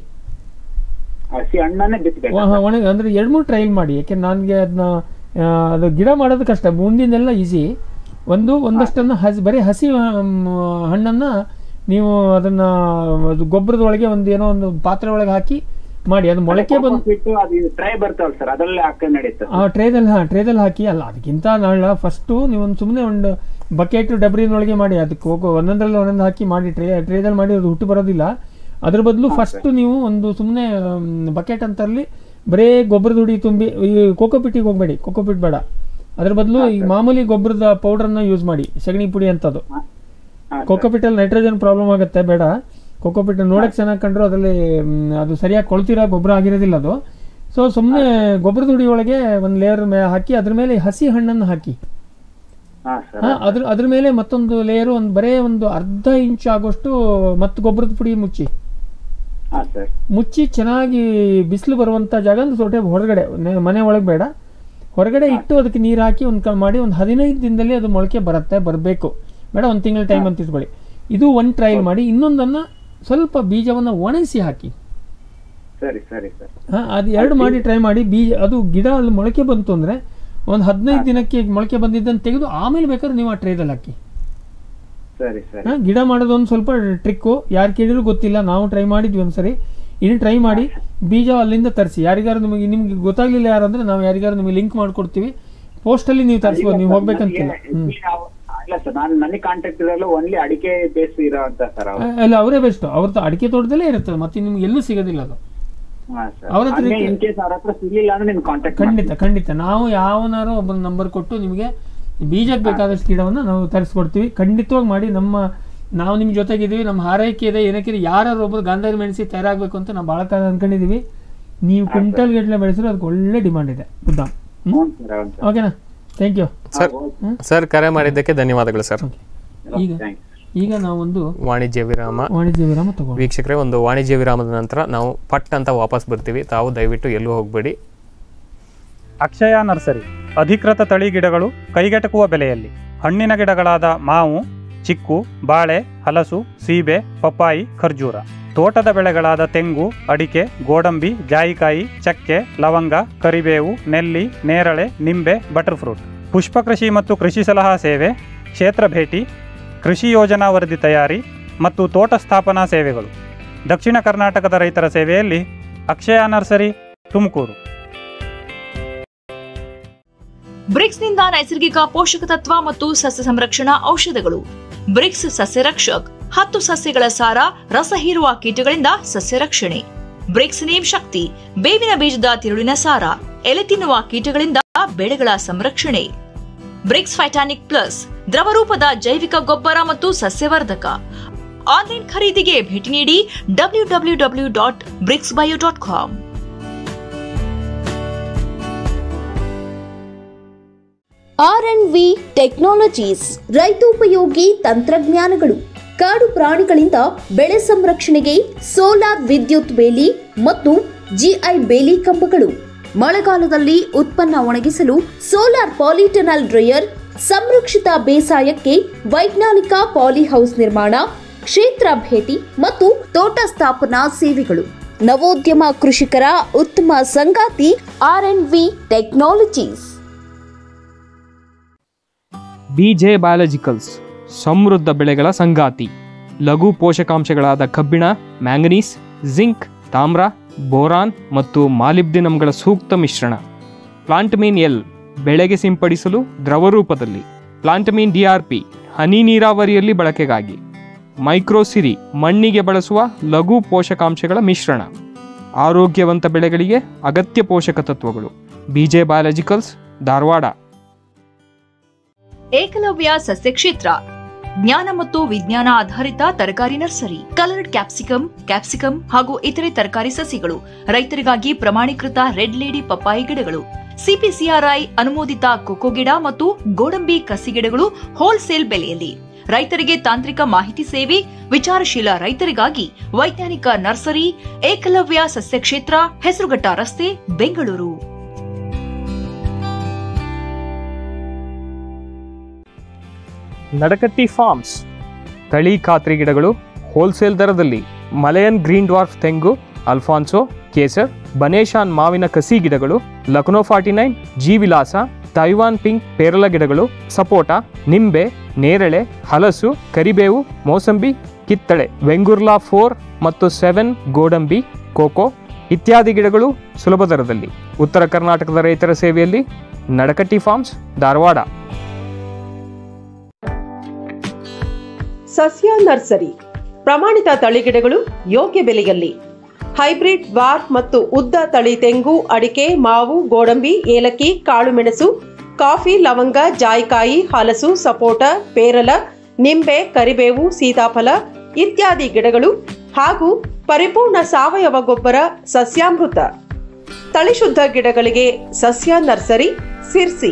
ಹಸಿ ಹಣ್ಣನ್ನೇ ಬಿತ್ತಬೇಕು ವ- ಒಣಗಿ ಅಂದರೆ ಎರಡು ಮೂರು ಟ್ರೈಲ್ ಮಾಡಿ ಯಾಕೆ ನನಗೆ ಅದನ್ನ ಅದು ಗಿಡ ಮಾಡೋದು ಕಷ್ಟ ಮುಂದಿನೆಲ್ಲ ಈಸಿ ಒಂದು ಒಂದಷ್ಟನ್ನು ಹಸಿ ಬರೀ ಹಸಿ ಹಣ್ಣನ್ನು ನೀವು ಅದನ್ನು ಅದು ಗೊಬ್ಬರದ ಒಳಗೆ ಒಂದು ಏನೋ ಒಂದು ಪಾತ್ರೆ ಒಳಗೆ ಹಾಕಿ ಮಾಡಿ ಅದು ಮೊಳಕೆ ಬಂದು ಬಿಟ್ಟು ಅದು ಟ್ರೈ ಬರ್ತಾವಲ್ಲ ಸರ್ ಅದರಲ್ಲೇ ಹಾಕೊಂಡು ನಡೀತದೆ ಆ ಟ್ರೇದಲ್ಲಿ ಹಾಂ ಟ್ರೇದಲ್ಲಿ ಹಾಕಿ ಅಲ್ಲ ಅದಕ್ಕಿಂತ ನಾಳೆ ಫಸ್ಟು ನೀವು ಒಂದು ಸುಮ್ಮನೆ ಒಂದು ಬಕೆಟ್ ಡಬ್ರಿನೊಳಗೆ ಮಾಡಿ ಅದಕ್ಕೆ ಹೋಗೋ ಒಂದೊಂದರಲ್ಲಿ ಒಂದೊಂದು ಹಾಕಿ ಮಾಡಿ ಟ್ರೇ ಟ್ರೇದಲ್ಲಿ ಮಾಡಿ ಅದು ಹುಟ್ಟು ಬರೋದಿಲ್ಲ ಅದ್ರ ಬದಲು ಫಸ್ಟ್ ನೀವು ಒಂದು ಸುಮ್ಮನೆ ಬಕೆಟ್ ಅಂತರಲ್ಲಿ ಬರೇ ಗೊಬ್ಬರದ ಹುಡಿ ತುಂಬಿ ಈ ಕೋಕೋಪಿಟ್ಟಿಗೆ ಹೋಗಬೇಡಿ ಕೋಕೋಪಿಟ್ ಬೇಡ ಅದ್ರ ಬದಲು ಈ ಮಾಮೂಲಿ ಗೊಬ್ಬರದ ಪೌಡ್ರನ್ನ ಯೂಸ್ ಮಾಡಿ ಸಗಣಿ ಪುಡಿ ಅಂತದು ಹಾ, ಕೋಕೋಪಿಟಲ್ಲಿ ನೈಟ್ರೋಜನ್ ಪ್ರಾಬ್ಲಮ್ ಆಗುತ್ತೆ ಬೇಡ ಕೋಕೋಪಿಟ್ ನೋಡಕ್ಕೆ ಚೆನ್ನಾಗಿ ಕಂಡ್ರು ಅದರಲ್ಲಿ ಮ್, ಅದು ಸರಿಯಾಗಿ ಕೊಳ್ತಿರೋ ಗೊಬ್ಬರ ಆಗಿರೋದಿಲ್ಲ ಅದು ಸೊ ಸುಮ್ಮನೆ ಗೊಬ್ಬರದ ಹುಡಿ ಒಳಗೆ ಒಂದು ಲೇಯರ್ ಮೇ ಹಾಕಿ ಅದ್ರ ಮೇಲೆ ಹಸಿ ಹಣ್ಣನ್ನು ಹಾಕಿ ಹಾ ಸರ್ ಹಾ, ಅದ್ರ ಅದ್ರ ಮೇಲೆ ಮತ್ತೊಂದು ಲೇಯರು ಒಂದು ಬರೇ ಒಂದು ಅರ್ಧ ಇಂಚ್ ಆಗೋಷ್ಟು ಮತ್ತೆ ಗೊಬ್ಬರದ ಪುಡಿ ಮುಚ್ಚಿ ಹಾ ಸರ್ ಮುಚ್ಚಿ ಚೆನ್ನಾಗಿ ಬಿಸಿಲು ಬರುವಂಥ ಜಾಗ ಒಂದು ಸ್ವಲ್ಪ ಹೊರಗಡೆ ನೆ- ಮನೆ ಒಳಗೆ ಬೇಡ ಹೊರಗಡೆ ಇಟ್ಟು ಅದಕ್ಕೆ ನೀರು ಹಾಕಿ ಒಂದು ಕ ಮಾಡಿ ಒಂದು ಹದಿನೈದು ದಿನದಲ್ಲಿ ಅದು ಮೊಳಕೆ ಬರುತ್ತೆ ಬರಬೇಕು ಬೇಡ ಒಂದು ತಿಂಗಳ ಟೈಮ್ ಅಂತ ಇಟ್ಕೊಳ್ಳಿ ಇದು ಒಂದು ಟ್ರಯಲ್ ಮಾಡಿ ಇನ್ನೊಂದನ್ನು ಸ್ವಲ್ಪ ಬೀಜವನ್ನು ಒಣಗಿಸಿ ಹಾಕಿ ಸರಿ ಸರಿ ಸರ್ ಹಾಂ ಅದು ಎರಡು ಮಾಡಿ ಟ್ರೈ ಮಾಡಿ ಬೀಜ ಅದು ಗಿಡ ಅಲ್ಲಿ ಮೊಳಕೆ ಬಂತು ಅಂದರೆ ಒಂದು ಹದಿನೈದು ದಿನಕ್ಕೆ ಮೊಳಕೆ ಬಂದಿದ್ದನ್ನು ತೆಗೆದು ಆಮೇಲೆ ಬೇಕಾದ್ರೆ ನೀವು ಆ ಟ್ರೇದಲ್ಲಿ ಹಾಕಿ ಸರಿ ಸರಿ ಹಾಂ ಗಿಡ ಮಾಡೋದು ಒಂದು ಸ್ವಲ್ಪ ಟ್ರಿಕ್ಕು ಯಾರು ಕೇಳಿದ್ರು ಗೊತ್ತಿಲ್ಲ ನಾವು ಟ್ರೈ ಮಾಡಿದ್ವಿ ಒಂದ್ಸರಿ ಇನ್ನು ಟ್ರೈ ಮಾಡಿ ಬೀಜ ಅಲ್ಲಿಂದ ತರಿಸಿ ಯಾರಿಗಾರು ನಿಮಗೆ ನಿಮ್ಗೆ ಗೊತ್ತಾಗ್ಲಿಲ್ಲ ಯಾರು ಅಂದರೆ ನಾವು ಯಾರಿಗಾರು ನಿಮಗೆ ಲಿಂಕ್ ಮಾಡಿಕೊಡ್ತೀವಿ ಪೋಸ್ಟಲ್ಲಿ ನೀವು ತರಿಸ್ಬೋದು ನೀವು ಹೋಗ್ಬೇಕಂತಿಲ್ಲ ಹ್ಞೂ ಇಲ್ಲ ಸರ್ ನಾನು ನನಗೆ ಕಾಂಟ್ಯಾಕ್ಟ್ ಇರಲ್ಲ ಓನ್ಲಿ ಅಡಿಕೆ ಬೇಸ್ ಇರೋ ಅಂತ ಸರ್ ಅವ್ರು ಅಲ್ಲ ಅವರೇ ಬೆಸ್ಟ್ ಅವ್ರದ್ದು ಅಡಿಕೆ ತೋಟದಲ್ಲೇ ಇರ್ತದೆ ಮತ್ತೆ ನಿಮ್ಗೆ ಎಲ್ಲೂ ಸಿಗೋದಿಲ್ಲ ಅದು ಹಾ ಸರ್ ಅವ್ರ ಹತ್ರ ಇನ್ ಕೇಸ್ ಅವ್ರ ಹತ್ರ ಸಿಗ್ಲಿಲ್ಲ ಅಂದ್ರೆ ನಿಮ್ಗೆ ಕಾಂಟ್ಯಾಕ್ಟ್ ಖಂಡಿತ ಖಂಡಿತ ನಾವು ಯಾವನಾರು ಒಬ್ಬ ನಂಬರ್ ಕೊಟ್ಟು ನಿಮಗೆ ಬೀಜಕ್ಕೆ ಬೇಕಾದಷ್ಟು ಗಿಡವನ್ನು ನಾವು ತರಿಸ್ಕೊಡ್ತೀವಿ ಖಂಡಿತವಾಗಿ ಮಾಡಿ ನಮ್ಮ ನಾವು ನಿಮ್ಮ ಜೊತೆಗಿದ್ದೀವಿ ನಮ್ಮ ಹಾರೈಕೆ ಇದೆ ಏನಕ್ಕೆ ಯಾರು ಒಬ್ಬರು ಗಾಂಧಾರಿ ಮೆಣಸಿ ತಯಾರಾಗಬೇಕು ಅಂತ ನಾವು ಭಾಳ ಕಾಲ ಅನ್ಕೊಂಡಿದ್ದೀವಿ ನೀವು ಕ್ವಿಂಟಲ್ ಗಟ್ಟಲೆ ಬೆಳೆಸಿದ್ರೆ ಅದಕ್ಕೆ ಒಳ್ಳೆ ಡಿಮಾಂಡ್ ಇದೆ ಉದ್ದ ಹ್ಞೂ ಸರ್ ಹೌದು ಸರ್ ಓಕೆನಾ ಥ್ಯಾಂಕ್ ಯು ಸರ್ ಸರ್ ಕರೆ ಮಾಡಿದ್ದಕ್ಕೆ ಧನ್ಯವಾದಗಳು ಸರ್ ಈಗ ಥ್ಯಾಂಕ್ಸ್ ಈಗ ನಾವೊಂದು ವಾಣಿಜ್ಯ ವಿರಾಮ ವಾಣಿಜ್ಯ ವಿರಾಮ ತಗೊಂಡು ವೀಕ್ಷಕರೇ ಒಂದು ವಾಣಿಜ್ಯ ವಿರಾಮದ ನಂತರ ನಾವು ಪಟ್ ಅಂತ ವಾಪಸ್ ಬರ್ತೀವಿ ತಾವು ದಯವಿಟ್ಟು ಎಲ್ಲೂ ಹೋಗಬೇಡಿ ಅಕ್ಷಯ ನರ್ಸರಿ ಅಧಿಕೃತ ತಳಿ ಗಿಡಗಳು ಕೈಗೆಟಕುವ ಬೆಲೆಯಲ್ಲಿ ಹಣ್ಣಿನ ಗಿಡಗಳಾದ ಮಾವು ಚಿಕ್ಕು ಬಾಳೆ ಹಲಸು ಸೀಬೆ ಪಪ್ಪಾಯಿ ಖರ್ಜೂರ ತೋಟದ ಬೆಳೆಗಳಾದ ತೆಂಗು ಅಡಿಕೆ ಗೋಡಂಬಿ ಜಾಯಿಕಾಯಿ ಚಕ್ಕೆ ಲವಂಗ ಕರಿಬೇವು ನೆಲ್ಲಿ ನೇರಳೆ ನಿಂಬೆ ಬಟರ್ ಫ್ರೂಟ್ ಪುಷ್ಪ ಕೃಷಿ ಮತ್ತು ಕೃಷಿ ಸಲಹಾ ಸೇವೆ ಕ್ಷೇತ್ರ ಭೇಟಿ ಕೃಷಿ ಯೋಜನಾ ವರದಿ ತಯಾರಿ ಮತ್ತು ತೋಟ ಸ್ಥಾಪನಾ ಸೇವೆಗಳು ದಕ್ಷಿಣ ಕರ್ನಾಟಕದ ರೈತರ ಸೇವೆಯಲ್ಲಿ ಅಕ್ಷಯ ನರ್ಸರಿ ತುಮಕೂರು ಬ್ರಿಕ್ಸ್ನಿಂದ ನೈಸರ್ಗಿಕ ಪೋಷಕ ತತ್ವ ಮತ್ತು ಸಸ್ಯ ಸಂರಕ್ಷಣಾ ಔಷಧಗಳು ಬ್ರಿಕ್ಸ್ ಸಸ್ಯ ರಕ್ಷಕ್ ಹತ್ತು ಸಸ್ಯಗಳ ಸಾರ ರಸ ಹೀರುವ ಕೀಟಗಳಿಂದ ಸಸ್ಯ ರಕ್ಷಣೆ ಬ್ರಿಕ್ಸ್ ನೀಮ್ ಶಕ್ತಿ ಬೇವಿನ ಬೀಜದ ತಿರುಳಿನ ಸಾರ ಎಲೆ ತಿನ್ನುವ ಕೀಟಗಳಿಂದ ಬೆಳೆಗಳ ಸಂರಕ್ಷಣೆ ಬ್ರಿಕ್ಸ್ ಫೈಟಾನಿಕ್ ಪ್ಲಸ್ ದ್ರವರೂಪದ ಜೈವಿಕ ಗೊಬ್ಬರ ಮತ್ತು ಸಸ್ಯವರ್ಧಕ ಆನ್ಲೈನ್ ಖರೀದಿಗೆ ಭೇಟಿ ನೀಡಿ W W W dot Brix bio dot com R and V technologies ರೈತೋಪಯೋಗಿ ತಂತ್ರಜ್ಞಾನಗಳು ಕಾಡು ಪ್ರಾಣಿಗಳಿಂದ ಬೆಳೆ ಸಂರಕ್ಷಣೆಗೆ ಸೋಲಾರ್ ವಿದ್ಯುತ್ ಬೇಲಿ ಮತ್ತು ಜಿಐ ಬೇಲಿ ಕಂಬಗಳು ಮಳೆಗಾಲದಲ್ಲಿ ಉತ್ಪನ್ನ ಒಣಗಿಸಲು ಸೋಲಾರ್ ಪಾಲಿಟನಲ್ ಡ್ರೈಯರ್ ಸಂರಕ್ಷಿತ ಬೇಸಾಯಕ್ಕೆ ವೈಜ್ಞಾನಿಕ ಪಾಲಿಹೌಸ್ ನಿರ್ಮಾಣ ಕ್ಷೇತ್ರ ಭೇಟಿ ಮತ್ತು ತೋಟ ಸ್ಥಾಪನಾ ಸೇವೆಗಳು ನವೋದ್ಯಮ ಕೃಷಿಕರ ಉತ್ತಮ ಸಂಗಾತಿ R and V technologies B J biologicals ಸಮೃದ್ಧ ಬೆಳೆಗಳ ಸಂಗಾತಿ ಲಘು ಪೋಷಕಾಂಶಗಳಾದ ಕಬ್ಬಿಣ ಮ್ಯಾಂಗನೀಸ್ ಜಿಂಕ್ ತಾಮ್ರ ಬೋರಾನ್ ಮತ್ತು ಮಾಲಿಬ್ಡಿನಮ್ಗಳ ಸೂಕ್ತ ಮಿಶ್ರಣ ಪ್ಲಾಂಟ್ಮೀನ್ ಎಲ್ ಬೆಳೆಗೆ ಸಿಂಪಡಿಸಲು ದ್ರವರೂಪದಲ್ಲಿ ಪ್ಲಾಂಟಮೀನ್ ಡಿಆರ್ಪಿ ಹನಿ ನೀರಾವರಿಯಲ್ಲಿ ಬಳಕೆಗಾಗಿ ಮೈಕ್ರೋಸಿರಿ ಮಣ್ಣಿಗೆ ಬಳಸುವ ಲಘು ಪೋಷಕಾಂಶಗಳ ಮಿಶ್ರಣ ಆರೋಗ್ಯವಂತ ಬೆಳೆಗಳಿಗೆ ಅಗತ್ಯ ಪೋಷಕ ತತ್ವಗಳು B J biologicals Dharwad Eklavya ಸಸ್ಯ ಕ್ಷೇತ್ರ ಜ್ಞಾನ ಮತ್ತು ವಿಜ್ಞಾನ ಆಧಾರಿತ ತರಕಾರಿ ನರ್ಸರಿ ಕಲರ್ಡ್ ಕ್ಯಾಪ್ಸಿಕಮ್ ಕ್ಯಾಪ್ಸಿಕಮ್ ಹಾಗೂ ಇತರೆ ತರಕಾರಿ ಸಸಿಗಳು ರೈತರಿಗಾಗಿ ಪ್ರಮಾಣೀಕೃತ ರೆಡ್ ಲೇಡಿ ಪಪ್ಪಾಯಿ ಗಿಡಗಳು ಸಿಪಿಸಿಆರ್ಐ ಅನುಮೋದಿತ ಕೊಕೋ ಗಿಡ ಮತ್ತು ಗೋಡಂಬಿ ಕಸಿ ಗಿಡಗಳು ಹೋಲ್ಸೇಲ್ ಬೆಲೆಯಲ್ಲಿ ರೈತರಿಗೆ ತಾಂತ್ರಿಕ ಮಾಹಿತಿ ಸೇವೆ ವಿಚಾರಶೀಲ ರೈತರಿಗಾಗಿ ವೈಜ್ಞಾನಿಕ ನರ್ಸರಿ ಏಕಲವ್ಯ ಸಸ್ಯ ಕ್ಷೇತ್ರ ಹೆಸರುಘಟ್ಟ ರಸ್ತೆ ಬೆಂಗಳೂರು ನಡಕಟ್ಟಿ ಫಾರ್ಮ್ಸ್ ತಳಿ ಖಾತ್ರಿ ಗಿಡಗಳು ಹೋಲ್ಸೇಲ್ ದರದಲ್ಲಿ ಮಲಯನ್ ಗ್ರೀನ್ ಡ್ವಾರ್ಫ್ ತೆಂಗು ಅಲ್ಫಾನ್ಸೋ ಕೇಸರ್ ಬನೇಶಾನ್ ಮಾವಿನ ಕಸಿ ಗಿಡಗಳು Lucknow forty nine G Vilas Taiwan pink ಪೇರಲ ಗಿಡಗಳು ಸಪೋಟ ನಿಂಬೆ ನೇರಳೆ ಹಲಸು ಕರಿಬೇವು ಮೋಸಂಬಿ ಕಿತ್ತಳೆ ವೆಂಗುರ್ಲಾ ಫೋರ್ ಮತ್ತು ಸೆವೆನ್ ಗೋಡಂಬಿ ಕೋಕೋ ಇತ್ಯಾದಿ ಗಿಡಗಳು ಸುಲಭ ದರದಲ್ಲಿ ಉತ್ತರ ಕರ್ನಾಟಕದ ರೈತರ ಸೇವೆಯಲ್ಲಿ ನಡಕಟ್ಟಿ ಫಾರ್ಮ್ಸ್ ಧಾರವಾಡ ಸಸ್ಯ ನರ್ಸರಿ ಪ್ರಮಾಣಿತ ತಳಿಗಿಡಗಳು ಯೋಗ್ಯ ಬೆಲೆಯಲ್ಲಿ ಹೈಬ್ರಿಡ್ ವಾರ್ ಮತ್ತು ಉದ್ದ ತಳಿ ತೆಂಗು ಅಡಿಕೆ ಮಾವು ಗೋಡಂಬಿ ಏಲಕ್ಕಿ ಕಾಳುಮೆಣಸು ಕಾಫಿ ಲವಂಗ ಜಾಯಿಕಾಯಿ ಹಲಸು ಸಪೋಟ ಪೇರಲ ನಿಂಬೆ ಕರಿಬೇವು ಸೀತಾಫಲ ಇತ್ಯಾದಿ ಗಿಡಗಳು ಹಾಗೂ ಪರಿಪೂರ್ಣ ಸಾವಯವ ಗೊಬ್ಬರ ಸಸ್ಯಾಮೃತ ತಳಿಶುದ್ಧ ಗಿಡಗಳಿಗೆ ಸಸ್ಯ ನರ್ಸರಿ ಸಿರ್ಸಿ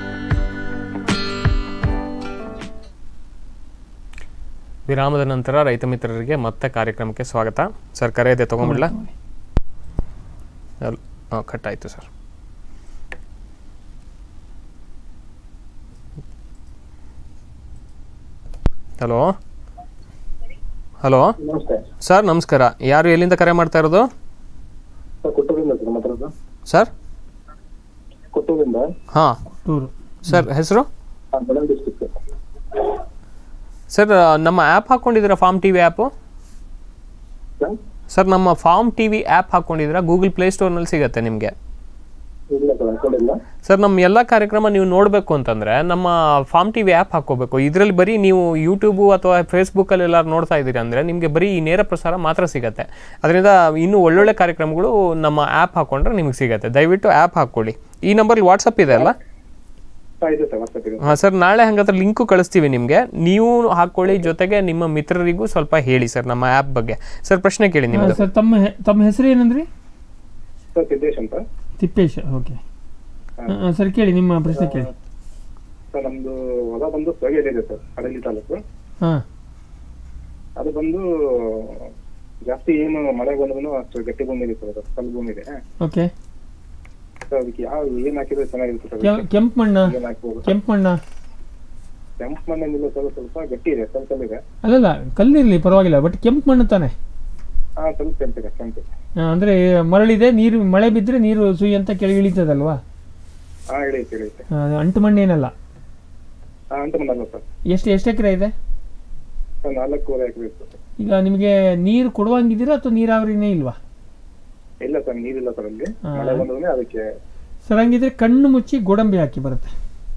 ವಿರಾಮದ ನಂತರ ರೈತ ಮಿತ್ರರಿಗೆ ಮತ್ತೆ ಕಾರ್ಯಕ್ರಮಕ್ಕೆ ಸ್ವಾಗತ ಸರ್ ಕರೆ ಇದೆ ತೊಗೊಂಬಿಡ್ಲಾ ಅಲ್ ಹಾಂ ಕಟ್ ಆಯಿತು ಸರ್ ಹಲೋ ಹಲೋ ನಮಸ್ತೆ ಸರ್ ನಮಸ್ಕಾರ ಯಾರು ಎಲ್ಲಿಂದ ಕರೆ ಮಾಡ್ತಾ ಇರೋದು ಸರ್ ಕೊಟ್ಟೂರಿಂದ ಸರ್ ಮಾತಾಡೋದು ಸರ್ ಕೊಟ್ಟೂರಿಂದ ಹಾಂ ಟೂರು ಸರ್ ಹೆಸರು ಬಳ್ಳಾರಿ ಡಿಸ್ಟಿಕ್ ಸರ್ ನಮ್ಮ ಆ್ಯಪ್ ಹಾಕ್ಕೊಂಡಿದ್ದೀರಾ farm T V app sir ನಮ್ಮ ಫಾರ್ಮ್ ಟಿ ವಿ ಆ್ಯಪ್ ಹಾಕ್ಕೊಂಡಿದ್ದೀರಾ ಗೂಗಲ್ ಪ್ಲೇಸ್ಟೋರ್ನಲ್ಲಿ ಸಿಗುತ್ತೆ ನಿಮಗೆ ಇಲ್ಲ ಸರ್ ಹಾಕೊಂಡಿಲ್ಲ ಸರ್ ನಮ್ಮ ಎಲ್ಲ ಕಾರ್ಯಕ್ರಮ ನೀವು ನೋಡಬೇಕು ಅಂತಂದರೆ ನಮ್ಮ ಫಾರ್ಮ್ ಟಿ ವಿ ಆ್ಯಪ್ ಹಾಕ್ಕೋಬೇಕು ಇದರಲ್ಲಿ ಬರೀ ನೀವು ಯೂಟ್ಯೂಬು ಅಥವಾ ಫೇಸ್ಬುಕ್ಕಲ್ಲಿ ಎಲ್ಲರೂ ನೋಡ್ತಾ ಇದ್ದೀರಿ ಅಂದರೆ ನಿಮಗೆ ಬರೀ ಈ ನೇರ ಪ್ರಸಾರ ಮಾತ್ರ ಸಿಗುತ್ತೆ ಅದರಿಂದ ಇನ್ನೂ ಒಳ್ಳೊಳ್ಳೆ ಕಾರ್ಯಕ್ರಮಗಳು ನಮ್ಮ ಆ್ಯಪ್ ಹಾಕ್ಕೊಂಡ್ರೆ ನಿಮಗೆ ಸಿಗುತ್ತೆ ದಯವಿಟ್ಟು ಆ್ಯಪ್ ಹಾಕ್ಕೊಳ್ಳಿ ಈ ನಂಬರ್ಲಿ ವಾಟ್ಸಪ್ ಇದೆ ಅಲ್ಲ ಹಾಂ ಇದೆ ಸರ್ ವಾಟ್ಸಪ್ ಇದೆ ಹಾಂ ಸರ್ ನಾಳೆ ಹಾಗಾದ್ರೆ ಲಿಂಕು ಕಳಿಸ್ತೀವಿ ನಿಮಗೆ ನೀವು ಹಾಕ್ಕೊಳ್ಳಿ ಜೊತೆಗೆ ನಿಮ್ಮ ಮಿತ್ರರಿಗೂ ಸ್ವಲ್ಪ ಹೇಳಿ ಸರ್ ನಮ್ಮ ಆ್ಯಪ್ ಬಗ್ಗೆ ಸರ್ ಪ್ರಶ್ನೆ ಕೇಳಿ ನಿಮ್ಮದು ಸರ್ ತಮ್ಮ ಹೆ- ತಮ್ಮ ಹೆಸರು ಏನಂದ್ರಿ ಸರ್ ಸಿದ್ದೇಶ್ ಅಂತ ತಿಪ್ಪೇಶ್ ಓಕೆ ಸರ್ ಕೇಳಿ ನಿಮ್ಮ ಪ್ರಶ್ನೆ ಕೇಳಿ ಸರ್ ನಮ್ದು ಹೊಲ ಬಂದು ಸೋಗೆಯಲ್ಲಿದೆ ಸರ್ ಹಡಲಿ ತಾಲೂಕು ಹಾಂ ಅದು ಬಂದು ಜಾಸ್ತಿ ಏನು ಮಳೆ ಬಂದ್ರೂ ಅಷ್ಟು ಗಟ್ಟಿ ಭೂಮಿ ಇದೆ ಸರ್ ಅದು ಕಲ್ಲು ಭೂಮಿ ಇದೆ ಓಕೆ ಸರ್ ಅದಕ್ಕೆ ಯಾವ ಏನ್ ಹಾಕಿದ್ರೆ ಚೆನ್ನಾಗಿರುತ್ತೆ ಸರ್ ಕೆಂಪ್- ಕೆಂಪು ಮಣ್ಣ ಏನ್ ಹಾಕ್ಬೋದು ಕೆಂಪು ಮಣ್ಣ ಕೆಂಪು ಮಣ್ಣಿನಿಂದ ಸ್ವಲ್ಪ ಸ್ವಲ್ಪ ಗಟ್ಟಿ ಇದೆ ಸ್ವಲ್ಪ ಸ್ವಲ್ಪ ಇದೆ ಅಲ್ಲಲ್ಲ ಕಲ್ಲಿರಲಿ ಪರವಾಗಿಲ್ಲ ಬಟ್ ಕೆಂಪು ಮಣ್ಣು ತಾನೆ ಹಾ ಸ್ವಲ್ಪ ಕೆಂಪಿದೆ ಕೆಂಪು ಆ, ಅಂದ್ರೆ ಮರಳಿದೆ ನೀರು ಮಳೆ ಬಿದ್ದರೆ ನೀರು ಸುಯಿ ಅಂತ ಕೆಳಗೆ ಇಳಿತದಲ್ವಾ ಹಾ ಇಳಿಯುತ್ತೆ ಇಳಿಯುತ್ತೆ ಆ, ಅದು ಅಂಟು ಮಣ್ಣು ಏನಲ್ಲ ಹಾ ಅಂತ ಮಣ್ಣಲ್ಲ ಸರ್ ಎಷ್ಟು ಎಷ್ಟು ಎಕರೆ ಇದೆ ಸರ್ ನಾಲ್ಕೂವರೆ ಎಕರೆ ಇತ್ತು ಸರ್ ಈಗ ನಿಮಗೆ ನೀರು ಕೊಡುವಂಗಿದ್ದೀರಾ ಅಥವಾ ನೀರಾವರಿನೇ ಇಲ್ವಾ ಇಲ್ಲ ಸರ್ ನೀರಿಲ್ಲ ಸರ್ ಅಲ್ಲಿ ಹಾ. ಮಳೆ ಬಂದ್ರೆ ಅದಕ್ಕೆ ಸರ್ ಹಂಗಿದ್ರೆ ಕಣ್ಣು ಮುಚ್ಚಿ ಗೋಡಂಬಿ ಹಾಕಿ ಬರುತ್ತೆ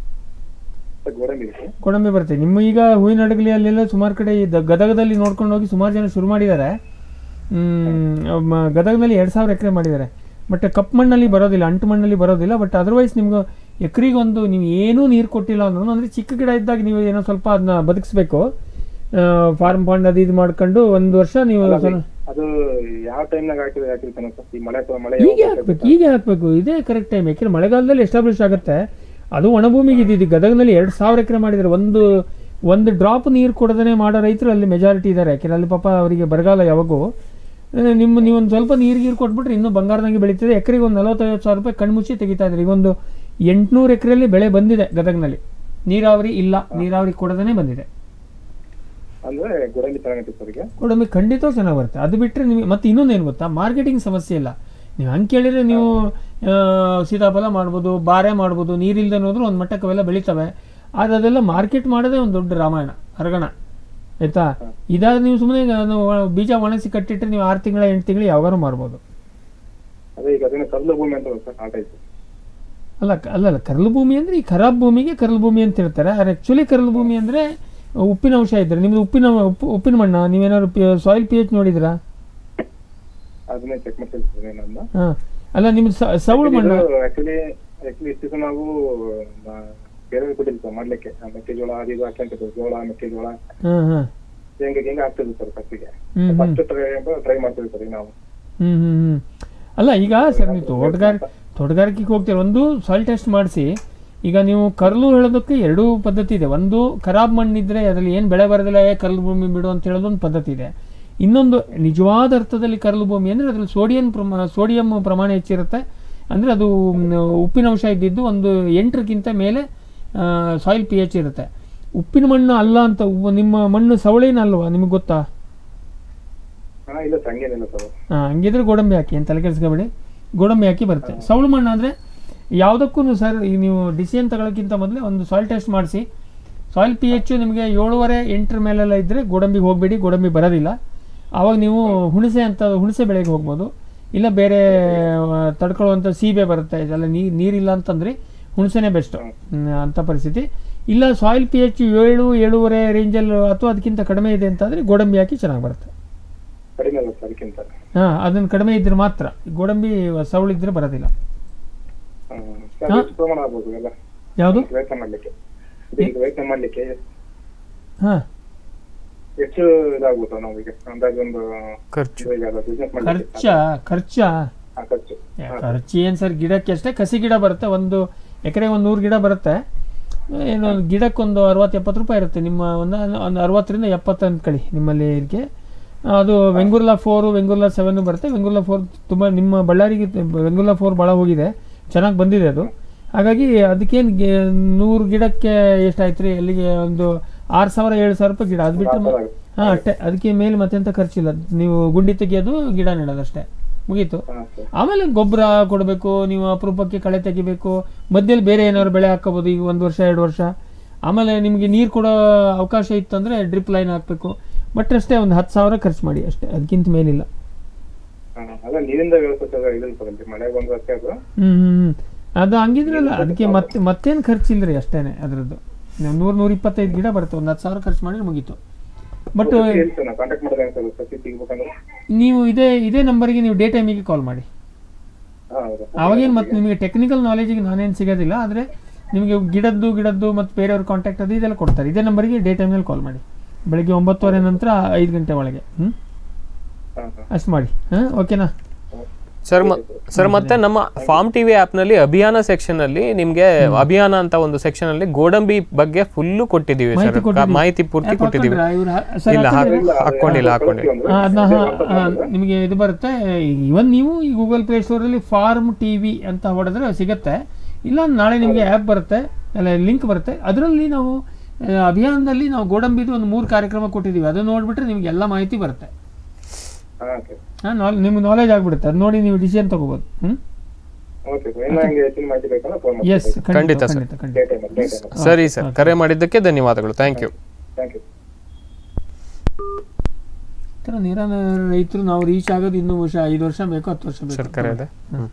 ಸರ್ ಗೋಡಂಬಿ ಇದೆ ಗೋಡಂಬಿ ಬರುತ್ತೆ ನಿಮ್ಮ ಈಗ ಹೂವಿನ ಹಡಗಲಿ ಅಲ್ಲೆಲ್ಲ ಸುಮಾರು ಕಡೆ ಈ ದ- ಗದಗದಲ್ಲಿ ನೋಡ್ಕೊಂಡು ಹೋಗಿ ಸುಮಾರು ಜನ ಶುರು ಮಾಡಿದ್ದಾರೆ ಹ್ಮ್, ಮ- ಗದಗದಲ್ಲಿ ಎರಡು ಸಾವಿರ ಎಕರೆ ಮಾಡಿದ್ದಾರೆ ಬಟ್ ಕಪ್ಪು ಮಣ್ಣಲ್ಲಿ ಬರೋದಿಲ್ಲ ಅಂಟು ಮಣ್ಣಲ್ಲಿ ಬರೋದಿಲ್ಲ ಬಟ್ ಅದರ್ವೈಸ್ ನಿಮ್ಗೆ ಎಕರೆಗೆ ಒಂದು ನೀವು ಏನೂ ನೀರು ಕೊಟ್ಟಿಲ್ಲ ಅಂದ್ರೂ ಅಂದರೆ ಚಿಕ್ಕ ಗಿಡ ಇದ್ದಾಗ ನೀವು ಏನೋ ಸ್ವಲ್ಪ ಅದನ್ನ ಬದುಕಿಸ್ಬೇಕು ಫಾರ್ಮ್ ಫಂಡ್ ಅದು ಇದು ಮಾಡ್ಕೊಂಡು ಒಂದು ವರ್ಷ ನೀವು ಸ್ವಲ್ಪ ಅದು ಯಾವ ಟೈಮ್ನಾಗ ಹಾಕಿದ್ರೆ ಹಾಕಿರ್ತಾನೆ ಸರ್ ಈ ಮಳೆ ಅಥವಾ ಮಳೆ ಹೀಗೆ ಹಾಕ್ಬೇಕು ಹೀಗೆ ಹಾಕ್ಬೇಕು ಇದೇ ಕರೆಕ್ಟ್ ಟೈಮ್ ಯಾಕೆಂದ್ರೆ ಮಳೆಗಾಲದಲ್ಲಿ ಎಸ್ಟಾಬ್ಲಿಷ್ ಆಗುತ್ತೆ ಅದು ಒಣಭೂಮಿಗೆ ಇದ್ದಿದ್ದು ಗದಗನಲ್ಲಿ ಎರಡು ಸಾವಿರ ಎಕರೆ ಮಾಡಿದ್ದಾರೆ ಒಂದು ಒಂದು ಡ್ರಾಪ್ ನೀರು ಕೊಡದೇ ಮಾಡೋ ರೈತರು ಅಲ್ಲಿ ಮೆಜಾರಿಟಿ ಇದ್ದಾರೆ ಯಾಕೆಂದ್ರೆ ಅಲ್ಲಿ ಪಾಪ ಅವರಿಗೆ ಬರಗಾಲ ಯಾವಾಗೂ ಆ, ನಿಮ್ಮ ನೀವೊಂದು ಸ್ವಲ್ಪ ನೀರು ಗೀರು ಕೊಟ್ಬಿಟ್ರೆ ಇನ್ನೂ ಬಂಗಾರದಂಗೆ ಬೆಳೀತದೆ ಎಕರೆಗೆ ಒಂದು ನಲವತ್ತೈವತ್ತು ಸಾವಿರ ರೂಪಾಯಿ ಕಣ್ಮುಚ್ಚಿ ತೆಗಿತಾ ಇದ್ದಾರೆ ಈಗ ಒಂದು ಎಂಟುನೂರು ಎಕರೆಯಲ್ಲಿ ಬೆಳೆ ಬಂದಿದೆ ಗದಗ್ನಲ್ಲಿ ನೀರಾವರಿ ಇಲ್ಲ ನೀರಾವರಿ ಕೊಡದೇ ಬಂದಿದೆ ಅಂದ್ರೆ ಗೋಡಂಬಿ ಚೆನ್ನಾಗೈತೆ ಸರ್ ಈಗ ಗೋಡಂಬಿ ಖಂಡಿತವಾಗಿ ಚೆನ್ನಾಗಿ ಬರುತ್ತೆ ಅದು ಬಿಟ್ಟರೆ ನಿಮಗೆ ಮತ್ತೆ ಇನ್ನೊಂದು ಏನು ಗೊತ್ತಾ ಮಾರ್ಕೆಟಿಂಗ್ ಸಮಸ್ಯೆ ಇಲ್ಲ ನೀವು ಹಂಗೆ ಕೇಳಿದರೆ ನೀವು ಆ, ಸೀತಾಫಲ ಮಾಡ್ಬೋದು ಬಾರೆ ಮಾಡ್ಬೋದು ನೀರಿಲ್ದೆ ಹೋದ್ರೂ ಒಂದು ಮಟ್ಟಕ್ಕೆ ಅವೆಲ್ಲ ಬೆಳಿತವೆ ಆದರೆ ಅದೆಲ್ಲ ಮಾರ್ಕೆಟ್ ಮಾಡೋದೇ ಒಂದು ದೊಡ್ಡ ರಾಮಾಯಣ ಹರಗಣ ಆಯ್ತಾ ಇದಾದ ನೀವು ಸುಮ್ಮನೆ ಬೀಜ ಒಣಗಿಸಿ ಕಟ್ಟಿಟ್ರೆ ನೀವು ಆರು ತಿಂಗಳ ಎಂಟು ತಿಂಗಳು ಯಾವಾಗಾರು ಮಾರ್ಬೋದು ಅದೇ ಈಗ ಅದೇನೋ ಕಲ್ಲು ಭೂಮಿ ಅಂತ ಸರ್ ಆ ಟೈಪ್ ಅಲ್ಲ ಕ- ಅಲ್ಲಲ್ಲ ಕರಲು ಭೂಮಿ ಅಂದರೆ ಈ ಖರಾಬ್ ಭೂಮಿಗೆ ಕರಲು ಭೂಮಿ ಅಂತ ಹೇಳ್ತಾರೆ ಆದರೆ ಆ್ಯಕ್ಚುಲಿ ಕರಲು ಭೂಮಿ ಅಂದರೆ ಉಪ್ಪಿನ ಅಂಶ ಇದ್ದರೆ ನಿಮ್ಮದು ಉಪ್ಪಿನ ಉಪ್ಪು ಉಪ್ಪಿನ ಮಣ್ಣ ನೀವೇನಾದ್ರು ಸಾಯಿಲ್ ಪಿ ಎಚ್ ನೋಡಿದ್ರಾ ಅದನ್ನೇ ಚೆಕ್ ಮಾಡ್ತಿರ್ತೀನಿ ನನ್ನ ಹಾಂ ಅಲ್ಲ ನಿಮ್ದು ಸ- ಸೌಳು ಮಣ್ಣು ಆಕ್ಚುಲಿ ಆಕ್ಚುಲಿ ಇಷ್ಟು ದಿವಸ ನಾವು ಆ, ಬೇರೆ ಕೊಟ್ಟಿದ್ವಿ ಸರ್ ಮಾಡ್ಲಿಕ್ಕೆ ಆ, ಮೆಕ್ಕೆಜೋಳ ಅದು ಇದು ಹಾಕ್ಯಂತಿದ್ವಿ ಜೋಳ ಮೆಕ್ಕೆಜೋಳ ಹಾಂ ಹಾಂ ಹೆಂಗೆ ಹೆಂಗೆ ಆಗ್ತದೆ ಸರ್ ಫಸ್ಟಿಗೆ ಹ್ಮ್, ಹ್ಮ್. ಫಸ್ಟ್ ಟ್ರೈ ಟ್ರೈ ಮಾಡ್ತೀವಿ ಸರ್ ಈಗ ನಾವು ಹ್ಞೂ ಹ್ಞೂ ಹ್ಞೂ ಅಲ್ಲ ಈಗ ಸರ್ ನೀವು ತೋಟಗಾರ ತೋಟಗಾರಿಕೆಗೆ ಹೋಗ್ತೀರ ಒಂದು ಸಾಯಿಲ್ ಟೆಸ್ಟ್ ಮಾಡಿಸಿ ಈಗ ನೀವು ಕರ್ಲು ಹೇಳೋದಕ್ಕೆ ಎರಡೂ ಪದ್ಧತಿ ಇದೆ ಒಂದು ಖರಾಬ್ ಮಣ್ಣಿದ್ರೆ ಅದರಲ್ಲಿ ಏನು ಬೆಳೆ ಬರೋದಿಲ್ಲ ಏ ಕರ್ಲು ಭೂಮಿ ಬಿಡು ಅಂತ ಹೇಳೋದೊಂದು ಪದ್ಧತಿ ಇದೆ ಇನ್ನೊಂದು ನಿಜವಾದ ಅರ್ಥದಲ್ಲಿ ಕರ್ಲು ಭೂಮಿ ಅಂದರೆ ಅದರಲ್ಲಿ ಸೋಡಿಯಂ ಪ್ರಮಾಣ ಸೋಡಿಯಂ ಪ್ರಮಾಣ ಹೆಚ್ಚಿರುತ್ತೆ ಅಂದರೆ ಅದು ಮ್, ಉಪ್ಪಿನಂಶ ಇದ್ದಿದ್ದು ಒಂದು ಎಂಟರಕ್ಕಿಂತ ಮೇಲೆ ಸಾಯಿಲ್ ಪಿ ಎಚ್ ಇರುತ್ತೆ ಉಪ್ಪಿನ ಮಣ್ಣು ಅಲ್ಲ ಅಂತ ಉ- ನಿಮ್ಮ ಮಣ್ಣು ಸವಳೇನ ಅಲ್ವಾ ನಿಮಗೆ ಗೊತ್ತಾ ಹಾ ಇಲ್ಲ ಸರ್ ಹಂಗೇನಿಲ್ಲ ಸರ್ ಹಾಂ ಹಂಗಿದ್ರೆ ಗೋಡಂಬಿ ಹಾಕಿ ಏನು ತಲೆ ಕೆಡಿಸ್ಕೊಬೇಡಿ ಗೋಡಂಬಿ ಹಾಕಿ ಬರುತ್ತೆ ಸವಳು ಮಣ್ಣು ಅಂದರೆ ಯಾವುದಕ್ಕೂ ಸರ್ ಈಗ ನೀವು ಡಿಸಿಷನ್ ತಗೊಳ್ಳೋಕ್ಕಿಂತ ಮೊದಲೇ ಒಂದು ಸಾಯಿಲ್ ಟೆಸ್ಟ್ ಮಾಡಿಸಿ ಸಾಯಿಲ್ ಪಿ ಎಚ್ ನಿಮಗೆ ಏಳುವರೆ ಎಂಟರ ಮೇಲೆಲ್ಲ ಇದ್ದರೆ ಗೋಡಂಬಿಗೆ ಹೋಗಬೇಡಿ ಗೋಡಂಬಿ ಬರೋದಿಲ್ಲ ಆವಾಗ ನೀವು ಹುಣಸೆ ಅಂತ ಹುಣಸೆ ಬೆಳೆಗೆ ಹೋಗ್ಬೋದು ಇಲ್ಲ ಬೇರೆ ಆ, ತಡ್ಕೊಳ್ಳುವಂಥ ಸೀಬೆ ಬರುತ್ತೆ ಇದೆಲ್ಲ ನೀರು ನೀರಿಲ್ಲ ಅಂತಂದ್ರೆ ಹುಣಸೆನೇ ಬೆಸ್ಟು ಅಂಥ ಪರಿಸ್ಥಿತಿ ಇಲ್ಲ ಸಾಯಿಲ್ ಪಿ ಎಚ್ ಏಳು ಏಳುವರೆ ರೇಂಜಲ್ಲಿ ಅಥವಾ ಅದಕ್ಕಿಂತ ಕಡಿಮೆ ಇದೆ ಅಂತಂದರೆ ಗೋಡಂಬಿ ಹಾಕಿ ಚೆನ್ನಾಗಿ ಬರುತ್ತೆ ಕಡಿಮೆ ಅಲ್ಲ ಸರ್ ಅದಕ್ಕಿಂತ ಹಾಂ ಅದನ್ನು ಕಡಿಮೆ ಇದ್ರೆ ಮಾತ್ರ ಗೋಡಂಬಿ ಸವಳಿದ್ರೆ ಬರೋದಿಲ್ಲ ಹ್ಮ್. ಸರ್, ಹಾ? ಎಷ್ಟು ಪ್ರಮಾಣ ಆಗ್ಬೋದು ಎಲ್ಲ ಯಾವುದು ಪ್ರಯತ್ನ ಮಾಡ್ಲಿಕ್ಕೆ ಇದಕ್ಕೆ ಪ್ರಯತ್ನ ಮಾಡ್ಲಿಕ್ಕೆ ಹಾಂ ಎಷ್ಟು ಇದಾಗ್ಬೋದು ನಾವೀಗ ಅಂದಾಜು ಒಂದು ಖರ್ಚು ಬಿಸ್ನೆಸ್ ಮಾಡ್ಲಿಕ್ಕೆ ಖರ್ಚಾ ಖರ್ಚಾ ಹಾ, ಖರ್ಚು ಏ, ಖರ್ಚು ಏನು ಸರ್ ಗಿಡಕ್ಕೆ ಅಷ್ಟೇ ಕಸಿ ಗಿಡ ಬರುತ್ತೆ ಒಂದು ಎಕರೆ ಒಂದು ನೂರು ಗಿಡ ಬರುತ್ತೆ ಏನು ಗಿಡಕ್ಕೊಂದು ಅರವತ್ತು ಎಪ್ಪತ್ತು ರೂಪಾಯಿ ಇರುತ್ತೆ ನಿಮ್ಮ ಒಂದು ಒಂದು ಅರವತ್ತರಿಂದ ಎಪ್ಪತ್ತು ಅಂದ್ಕೊಳ್ಳಿ ನಿಮ್ಮಲ್ಲಿ ಇದಕ್ಕೆ ಅದು ವೆಂಗುರ್ಲಾ ಫೋರು ವೆಂಗುರ್ಲಾ ಸೆವೆನ್ ಬರುತ್ತೆ ವೆಂಗುರ್ಲಾ ಫೋರ್ ತುಂಬ ನಿಮ್ಮ ಬಳ್ಳಾರಿಗೆ ವೆಂಗುರ್ಲಾ ಫೋರ್ ಭಾಳ ಹೋಗಿದೆ ಚೆನ್ನಾಗಿ ಬಂದಿದೆ ಅದು ಹಾಗಾಗಿ ಅದಕ್ಕೇನು ನೂರು ಗಿಡಕ್ಕೆ ಎಷ್ಟಾಯ್ತು ರೀ ಅಲ್ಲಿಗೆ ಒಂದು ಆರು ಸಾವಿರ ಏಳು ಸಾವಿರ ರೂಪಾಯಿ ಗಿಡ ಅದು ಬಿಟ್ಟು ಹಾಂ ಅಷ್ಟೇ ಅದಕ್ಕೆ ಮೇಲೆ ಮತ್ತೆಂತ ಖರ್ಚಿಲ್ಲ ನೀವು ಗುಂಡಿ ತೆಗಿಯೋದು ಗಿಡ ನೆಡೋದು ಅಷ್ಟೇ ಮುಗೀತು ಆಮೇಲೆ ಗೊಬ್ಬರ ಕೊಡಬೇಕು ನೀವು ಅಪರೂಪಕ್ಕೆ ಕಳೆ ತೆಗಿಬೇಕು ಮಧ್ಯದಲ್ಲಿ ಬೇರೆ ಏನಾದ್ರು ಬೆಳೆ ಹಾಕೋಬೋದು ಈಗ ಒಂದು ವರ್ಷ ಎರಡು ವರ್ಷ ಆಮೇಲೆ ನಿಮಗೆ ನೀರು ಕೊಡೋ ಅವಕಾಶ ಇತ್ತಂದರೆ ಡ್ರಿಪ್ ಲೈನ್ ಹಾಕಬೇಕು ಬಟ್ ಅಷ್ಟೇ ಒಂದು ಹತ್ತು ಸಾವಿರ ಖರ್ಚು ಮಾಡಿ ಅಷ್ಟೇ ಅದಕ್ಕಿಂತ ಮೇಲಿಲ್ಲ ಹಾ, ಅಲ್ಲ ನೀರಿಂದ ವ್ಯವಸ್ಥೆ ಸರ್ ಇದೆ ಸರ್ ಅಲ್ಲಿ ಮಳೆ ಬಂದ್ರೆ ಅಷ್ಟೇ ಅದು ಹ್ಮ್ ಹ್ಮ್ ಹ್ಮ್. ಅದು ಹಂಗಿದ್ರಲ್ಲ ಅದಕ್ಕೆ ಮತ್ತೆ ಮತ್ತೇನು ಖರ್ಚಿಲ್ರಿ ಅಷ್ಟೇನೆ ಅದರದ್ದು ನೂರು ನೂರ ಇಪ್ಪತ್ತೈದು ಗಿಡ ಬರುತ್ತೆ ಒಂದು ಹತ್ತು ಸಾವಿರ ಖರ್ಚು ಮಾಡಿದ್ರೆ ಮುಗೀತು ಬಟ್ ಹೇಳಿ ಸರ್ ನಾವು ಕಾಂಟ್ಯಾಕ್ಟ್ ಮಾಡಿದ್ರೆ ಸರ್ ಸಸಿ ಸಿಗ್ಬೇಕಂದ್ರೆ ನೀವು ಇದೇ ಇದೇ ನಂಬರ್ಗೆ ನೀವು ಡೇ ಟೈಮಿಗೆ ಕಾಲ್ ಮಾಡಿ ಹಾ ಹೌದಾ ಅವಾಗೇನು ಮತ್ತೆ ನಿಮಗೆ ಟೆಕ್ನಿಕಲ್ ನಾಲೆಜಿಗೆ ನಾನೇನು ಸಿಗೋದಿಲ್ಲ ಆದರೆ ನಿಮಗೆ ಗಿಡದ್ದು ಗಿಡದ್ದು ಮತ್ತು ಬೇರೆಯವ್ರ ಕಾಂಟ್ಯಾಕ್ಟ್ ಅದು ಇದೆಲ್ಲ ಕೊಡ್ತಾರೆ ಇದೇ ನಂಬರ್ಗೆ ಡೇ ಟೈಮ್ನಲ್ಲಿ ಕಾಲ್ ಮಾಡಿ ಬೆಳಗ್ಗೆ ಒಂಬತ್ತುವರೆ ನಂತರ ಐದು ಗಂಟೆ ಒಳಗೆ ಹ್ಞೂ ಅಷ್ಟು ಮಾಡಿ ಹಾಂ ಓಕೆನಾ ಸರ್ ಮ ಸರ್ ಮತ್ತೆ ನಮ್ಮ ಫಾರ್ಮ್ ಟಿವಿ ಆ್ಯಪ್ನಲ್ಲಿ ಅಭಿಯಾನ ಸೆಕ್ಷನಲ್ಲಿ ನಿಮಗೆ ಅಭಿಯಾನ ಅಂತ ಒಂದು ಸೆಕ್ಷನಲ್ಲಿ ಗೋಡಂಬಿ ಬಗ್ಗೆ ಫುಲ್ಲು ಕೊಟ್ಟಿದ್ದೀವಿ ಸರ್ ಮಾಹಿತಿ ಕೊಟ್ಟಿದ್ದೀವಿ. ಮಾಹಿತಿ ಪೂರ್ತಿ App ಕೊಟ್ಟಿದ್ದೀವಿ ಹಾಕೊಂಡ್ರಾ? ಇವ್ರು ಹಾ- ಸರ್ ಇಲ್ಲ ಹಾಕ್- ಹಾಕೊಂಡಿಲ್ಲ? ಹಾಕ್ಕೊಂಡಿಲ್ಲ ಹಾಕ್ಕೊಂಡಿಲ್ಲ ಅದನ್ನ ನಿಮಗೆ ಇದು ಬರುತ್ತೆ ಇವನ್ ನೀವು ಈ ಗೂಗಲ್ ಪ್ಲೇ ಸ್ಟೋರಲ್ಲಿ ಫಾರ್ಮ್ ಟಿ ವಿ ಅಂತ ಹೊಡೆದ್ರೆ ಸಿಗುತ್ತೆ ಇಲ್ಲ ನಾಳೆ ನಿಮಗೆ ಆ್ಯಪ್ ಬರುತ್ತೆ ಅಲ್ಲ ಲಿಂಕ್ ಬರುತ್ತೆ ಅದರಲ್ಲಿ ನಾವು ಆ, ಅಭಿಯಾನದಲ್ಲಿ ನಾವು ಗೋಡಂಬಿದು ಒಂದು ಮೂರು ಕಾರ್ಯಕ್ರಮ ಕೊಟ್ಟಿದ್ದೀವಿ ಅದು ನೋಡಿಬಿಟ್ರೆ ನಿಮ್ಗೆ ಎಲ್ಲ ಮಾಹಿತಿ ಬರುತ್ತೆ ಹಾ ಓಕೆ ಹಾಂ ನಾಲ್ ನಿಮ್ಗೆ ನಾಲೆಜ್ ಆಗಿಬಿಡುತ್ತೆ ಅದು ನೋಡಿ ನೀವು ಡಿಸಿಷನ್ ತಗೋಬೋದು ಹ್ಞೂ ಓಕೆ ಸರ್ ಇನ್ನೂ ಹಂಗೆ ಹೆಚ್ಚಿನ ಮಾಹಿತಿ ಬೇಕಂದ್ರೆ ಫೋನ್ ಮಾಡಿ ಎಸ್ ಖಂಡಿತ ಸರ್ ಖಂಡಿತ ಖಂಡಿತ ಸರಿ ಸರ್ ಕರೆ ಮಾಡಿದ್ದಕ್ಕೆ ಧನ್ಯವಾದಗಳು ಥ್ಯಾಂಕ್ ಯು ಥ್ಯಾಂಕ್ ಯು ಈ ಥರ ನೇರ ರೈತರು ನಾವು ರೀಚ್ ಆಗೋದು ಇನ್ನೂ ವರ್ಷ ಐದು ವರ್ಷ ಬೇಕು ಹತ್ತು ವರ್ಷ ಬೇಕು ಸರ್ ಕರೆ ಇದೆ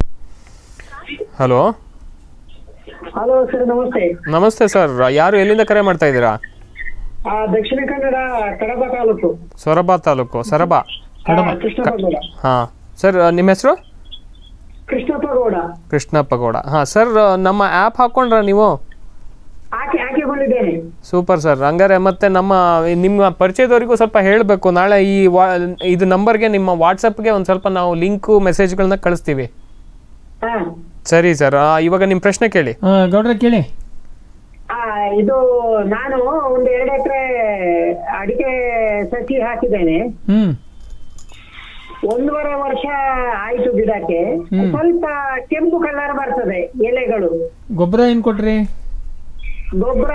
ಹಲೋ ಹಲೋ ಸರ್ ನಮಸ್ತೆ ನಮಸ್ತೆ ಸರ್ ಯಾರು ಎಲ್ಲಿಂದ ಕರೆ ಮಾಡ್ತಾ ಇದ್ದೀರಾ ಆ, ದಕ್ಷಿಣ ಕನ್ನಡ ಕಡಬ ತಾಲೂಕು ಸೊರಬ ತಾಲೂಕು ಸರಬ ಆ, ಕೃಷ್ಣಪ್ಪ ಗೌಡ ಹಾ ಸರ್ ನಿಮ್ಮ ಹೆಸರು ಕೃಷ್ಣಪ್ಪ ಗೌಡ ಕೃಷ್ಣಪ್ಪ ಗೌಡ ಹಾ ಸರ್ ನಮ್ಮ ಆ್ಯಪ್ ಹಾಕೊಂಡ್ರ ನೀವು ಹಾಕಿ ಹಾಕಿಕೊಂಡಿದ್ದೇನೆ ಸೂಪರ್ ಸರ್ ಹಂಗಾರೆ ಮತ್ತೆ ನಮ್ಮ ನಿಮ್ಮ ಪರಿಚಯದವರಿಗೂ ಸ್ವಲ್ಪ ಹೇಳಬೇಕು ನಾಳೆ ಈ ವಾ ಇದು ನಂಬರ್ಗೆ ನಿಮ್ಮ ವಾಟ್ಸಪ್ಗೆ ಒಂದು ಸ್ವಲ್ಪ ನಾವು ಲಿಂಕು ಮೆಸೇಜ್ಗಳನ್ನ ಕಳಿಸ್ತೀವಿ ಹಾ ಸರಿ ಸರ್ ಇವಾಗ ನಿಮ್ಮ ಪ್ರಶ್ನೆ ಕೇಳಿ ಹಾಂ ಗೌಡ್ರ ಕೇಳಿ ಆ, ಇದು ನಾನು ಒಂದು ಎರಡು ಎಕರೆ ಅಡಿಕೆ ಸಸಿ ಹಾಕಿದ್ದೇನೆ ಹ್ಞೂ ಒಂದೂವರೆ ವರ್ಷ ಆಯ್ತು ಗಿಡಕ್ಕೆ ಸ್ವಲ್ಪ ಕೆಂಪು ಕಲರ್ ಬರ್ತದೆ ಎಲೆಗಳು ಗೊಬ್ಬರ ಏನು ಕೊಟ್ರಿ ಗೊಬ್ಬರ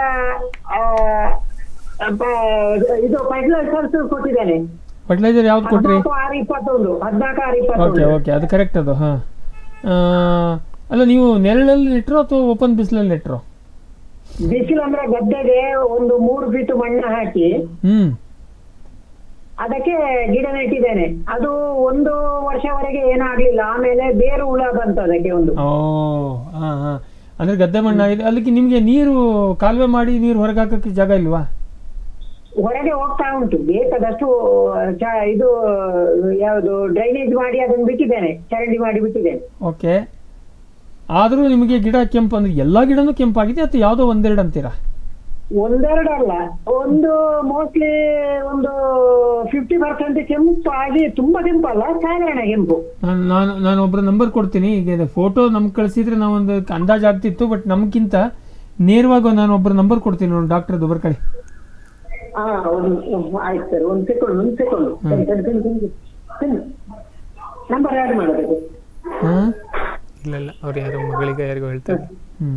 ಇದು ಫರ್ಟಿಲೈಸರ್ಸ್ ಕೊಟ್ಟಿದ್ದೇನೆ ಫರ್ಟಿಲೈಸರ್ ಯಾವ್ದು ಕೊಟ್ರಿ ಹದಿನಾಲ್ಕು ಆರು ಇಪ್ಪತ್ತೊಂದು ಹದಿನಾಲ್ಕು ಆರು ಓಕೆ ಇಪ್ಪತ್ತೊಂದು ಓಕೆ ಅದು ಕರೆಕ್ಟ್ ಅದು ಹಾಂ ಅಲ್ಲ ನೀವು ನೆರಳಲ್ಲಿ ನೆಟ್ರೋ ಅಥವಾ ಓಪನ್ ಬಿಸಿಲಲ್ಲಿ ನೆಟ್ರೋ ಬಿಸಿಲು ಅಂದ್ರೆ ಗದ್ದೆಗೆ ಒಂದು ಮೂರು ಫೀಟ್ ಮಣ್ಣು ಹಾಕಿ ಹ್ಞೂ ಅದಕ್ಕೆ ಗಿಡ ನೆಟ್ಟಿದ್ದೇನೆ ಅದು ಒಂದು ವರ್ಷವರೆಗೆ ಏನಾಗ್ಲಿಲ್ಲ ಆಮೇಲೆ ಬೇರು ಹುಳ ಬಂತು ಅದಕ್ಕೆ ಒಂದು ಓ ಹಾಂ ಹಾಂ ಅಂದರೆ ಗದ್ದೆ ಮಣ್ಣಾಗಿದೆ ಅದಕ್ಕೆ ನಿಮಗೆ ನೀರು ಕಾಲುವೆ ಮಾಡಿ ನೀರು ಹೊರಗೆ ಹಾಕೋಕ್ಕೆ ಜಾಗ ಇಲ್ವಾ ಹೊರಗೆ ಹೋಗ್ತಾ ಉಂಟು ಬೇಕಾದಷ್ಟು ಚ- ಇದು ಯಾವುದು ಡ್ರೈನೇಜ್ ಮಾಡಿ ಅದನ್ನು ಬಿಟ್ಟಿದ್ದೇನೆ ಚರಂಡಿ ಮಾಡಿ ಬಿಟ್ಟಿದ್ದೇನೆ ಓಕೆ ಆದರೂ ನಿಮಗೆ ಗಿಡ ಕೆಂಪು ಅಂದ್ರೆ ಎಲ್ಲ ಗಿಡನೂ ಕೆಂಪಾಗಿದೆ ಅಥವಾ ಯಾವುದೋ ಒಂದೆರಡು ಅಂತೀರಾ ಒಂದೆರಡು ಅಲ್ಲ ಒಂದು ಮೋಸ್ಟ್ಲಿ ಒಂದು ಫಿಫ್ಟಿ ಪರ್ಸೆಂಟ್ ಕೆಂಪು ಆಗಿ ತುಂಬಾ ಕೆಂಪು ಅಲ್ಲ ಸಾಧಾರಣ ಕೆಂಪು ನಾನು ನಾನು ನಾನು ಒಬ್ಬರ ನಂಬರ್ ಕೊಡ್ತೀನಿ ಈಗ ಫೋಟೋ ನಮ್ಗೆ ಕಳಿಸಿದ್ರೆ ನಾವೊಂದು ಅಂದಾಜು ಆಗ್ತಿತ್ತು ಬಟ್ ನಮ್ಗಿಂತ ನೇರವಾಗಿ ನಾನು ಒಬ್ಬರ ನಂಬರ್ ಕೊಡ್ತೀನಿ ನೋಡಿ ಡಾಕ್ಟರ್ದು ಬರ್ಕಳಿ ಹಾ ಒಂದು ಆಯ್ತು ಸರ್ ಒಂದು ಸೆಕೆಂಡ್ ಒಂದು ಸೆಕೆಂಡ್ ನಂಬರ್ ಆ್ಯಡ್ ಮಾಡಬೇಕು ಹಾಂ ಇಲ್ಲ ಇಲ್ಲ ಅವ್ರು ಯಾರೋ ಮಗಳಿಗೆ ಯಾರಿಗೋ ಹೇಳ್ತಾರೆ ಹ್ಞೂ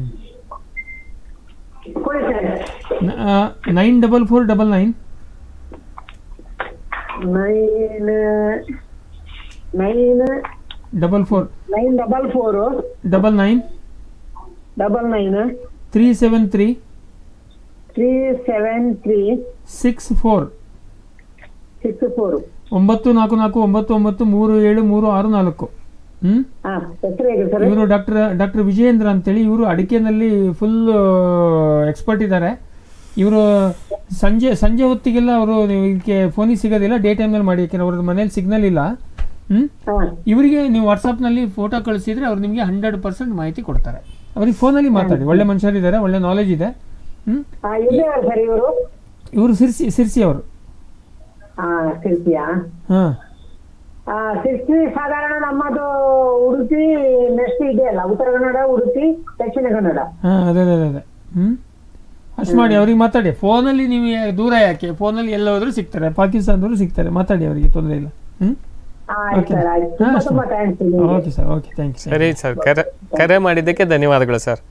ಕೊಡಿ sir nine double four double nine nine nine double four nine double four double nine double nine three seven three three seven three six four six four ಒಂಬತ್ತು ನಾಲ್ಕು ನಾಲ್ಕು ಒಂಬತ್ತು ಒಂಬತ್ತು ಮೂರು ಏಳು ಮೂರು ಆರು ನಾಲ್ಕು ಹ್ಞೂ ಹಾ ಹೆಸರು ಹೇಗೆ ಸರ್ ಇವರು ಡಾಕ್ಟರ್ ಡಾಕ್ಟರ್ ವಿಜಯೇಂದ್ರ ಅಂತೇಳಿ ಇವರು ಅಡಿಕೆನಲ್ಲಿ ಫುಲ್ ಎಕ್ಸ್ಪರ್ಟ್ ಇದ್ದಾರೆ ಇವರು ಸಂಜೆ ಸಂಜೆ ಹೊತ್ತಿಗೆಲ್ಲ ಅವರು ಇದಕ್ಕೆ ಫೋನಿಗೆ ಸಿಗೋದಿಲ್ಲ ಡೇ ಟೈಮಲ್ಲಿ ಮಾಡಿ ಯಾಕೆಂದ್ರೆ ಅವ್ರದ್ದು ಮನೇಲಿ ಸಿಗ್ನಲ್ ಇಲ್ಲ ಹ್ಞೂ ಇವರಿಗೆ ನೀವು ವಾಟ್ಸಪ್ನಲ್ಲಿ ಫೋಟೋ ಕಳಿಸಿದ್ರೆ ಅವ್ರು ನಿಮಗೆ ಹಂಡ್ರೆಡ್ ಪರ್ಸೆಂಟ್ ಮಾಹಿತಿ ಕೊಡ್ತಾರೆ ಅವ್ರಿಗೆ ಫೋನಲ್ಲಿ ಮಾತಾಡಿ ಒಳ್ಳೆ ಮನುಷ್ಯರಿದ್ದಾರೆ ಒಳ್ಳೆ ನಾಲೆಜ್ ಇದೆ ಹ್ಞೂ ಹಾ ಎಲ್ಲಿಯವರು ಸರ್ ಇವರು ಇವರು ಸಿರ್ಸಿ ಸಿರ್ಸಿ ಅವರು ಹಾ ಸಿರ್ಸಿಯಾ ಹಾಂ ಆ, ಸಿರ್ಸಿ ಸಾಧಾರಣ ನಮ್ಮದು ಉಡುಪಿ ನೆಕ್ಸ್ಟ್ ಇದೆ ಅಲ್ಲ ಉತ್ತರ ಕನ್ನಡ ಉಡುಪಿ ದಕ್ಷಿಣ ಕನ್ನಡ ಹಾಂ ಅದೇ ಅದೇ ಅದೇ ಹ್ಞೂ ಅಷ್ಟು ಮಾಡಿ ಅವ್ರಿಗೆ ಮಾತಾಡಿ ಫೋನಲ್ಲಿ ನೀವು ಯಾ- ದೂರ ಯಾಕೆ ಫೋನಲ್ಲಿ ಎಲ್ಲ ಹೋದ್ರೂ ಸಿಗ್ತಾರೆ ಪಾಕಿಸ್ತಾನದವರು ಸಿಗ್ತಾರೆ ಮಾತಾಡಿ ಅವರಿಗೆ ತೊಂದರೆ ಇಲ್ಲ ಹ್ಞೂ ಆಯ್ತು ಸರ್ ಆಯ್ತು ತುಂಬಾ ತುಂಬಾ thanks okay sir okay thank you ಸರಿ ಸರ್ ಕರೆ ಕರೆ ಮಾಡಿದ್ದಕ್ಕೆ ಧನ್ಯವಾದಗಳು ಸರ್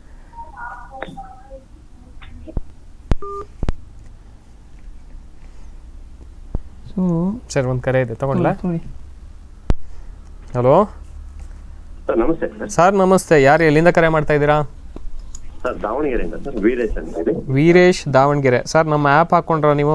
ಸೊ ಸರ್ ಒಂದು ಕರೆ ಇದೆ ತಗೊಂಡ್ಲಾ ತೊಗೊಳ್ಳಿ. ಹಲೋ ಸರ್ ನಮಸ್ತೆ ಸರ್ ಸರ್ ನಮಸ್ತೆ ಯಾರು ಎಲ್ಲಿಂದ ಕರೆ ಮಾಡ್ತಾ ಇದ್ದೀರಾ ಸರ್ ದಾವಣಗೆರೆಯಿಂದ ಸರ್ ವೀರೇಶ್ ಅಂತ ಹೇಳಿ ವೀರೇಶ್ ದಾವಣಗೆರೆ ಸರ್ ನಮ್ಮ ಆ್ಯಪ್ ಹಾಕ್ಕೊಂಡ್ರ ನೀವು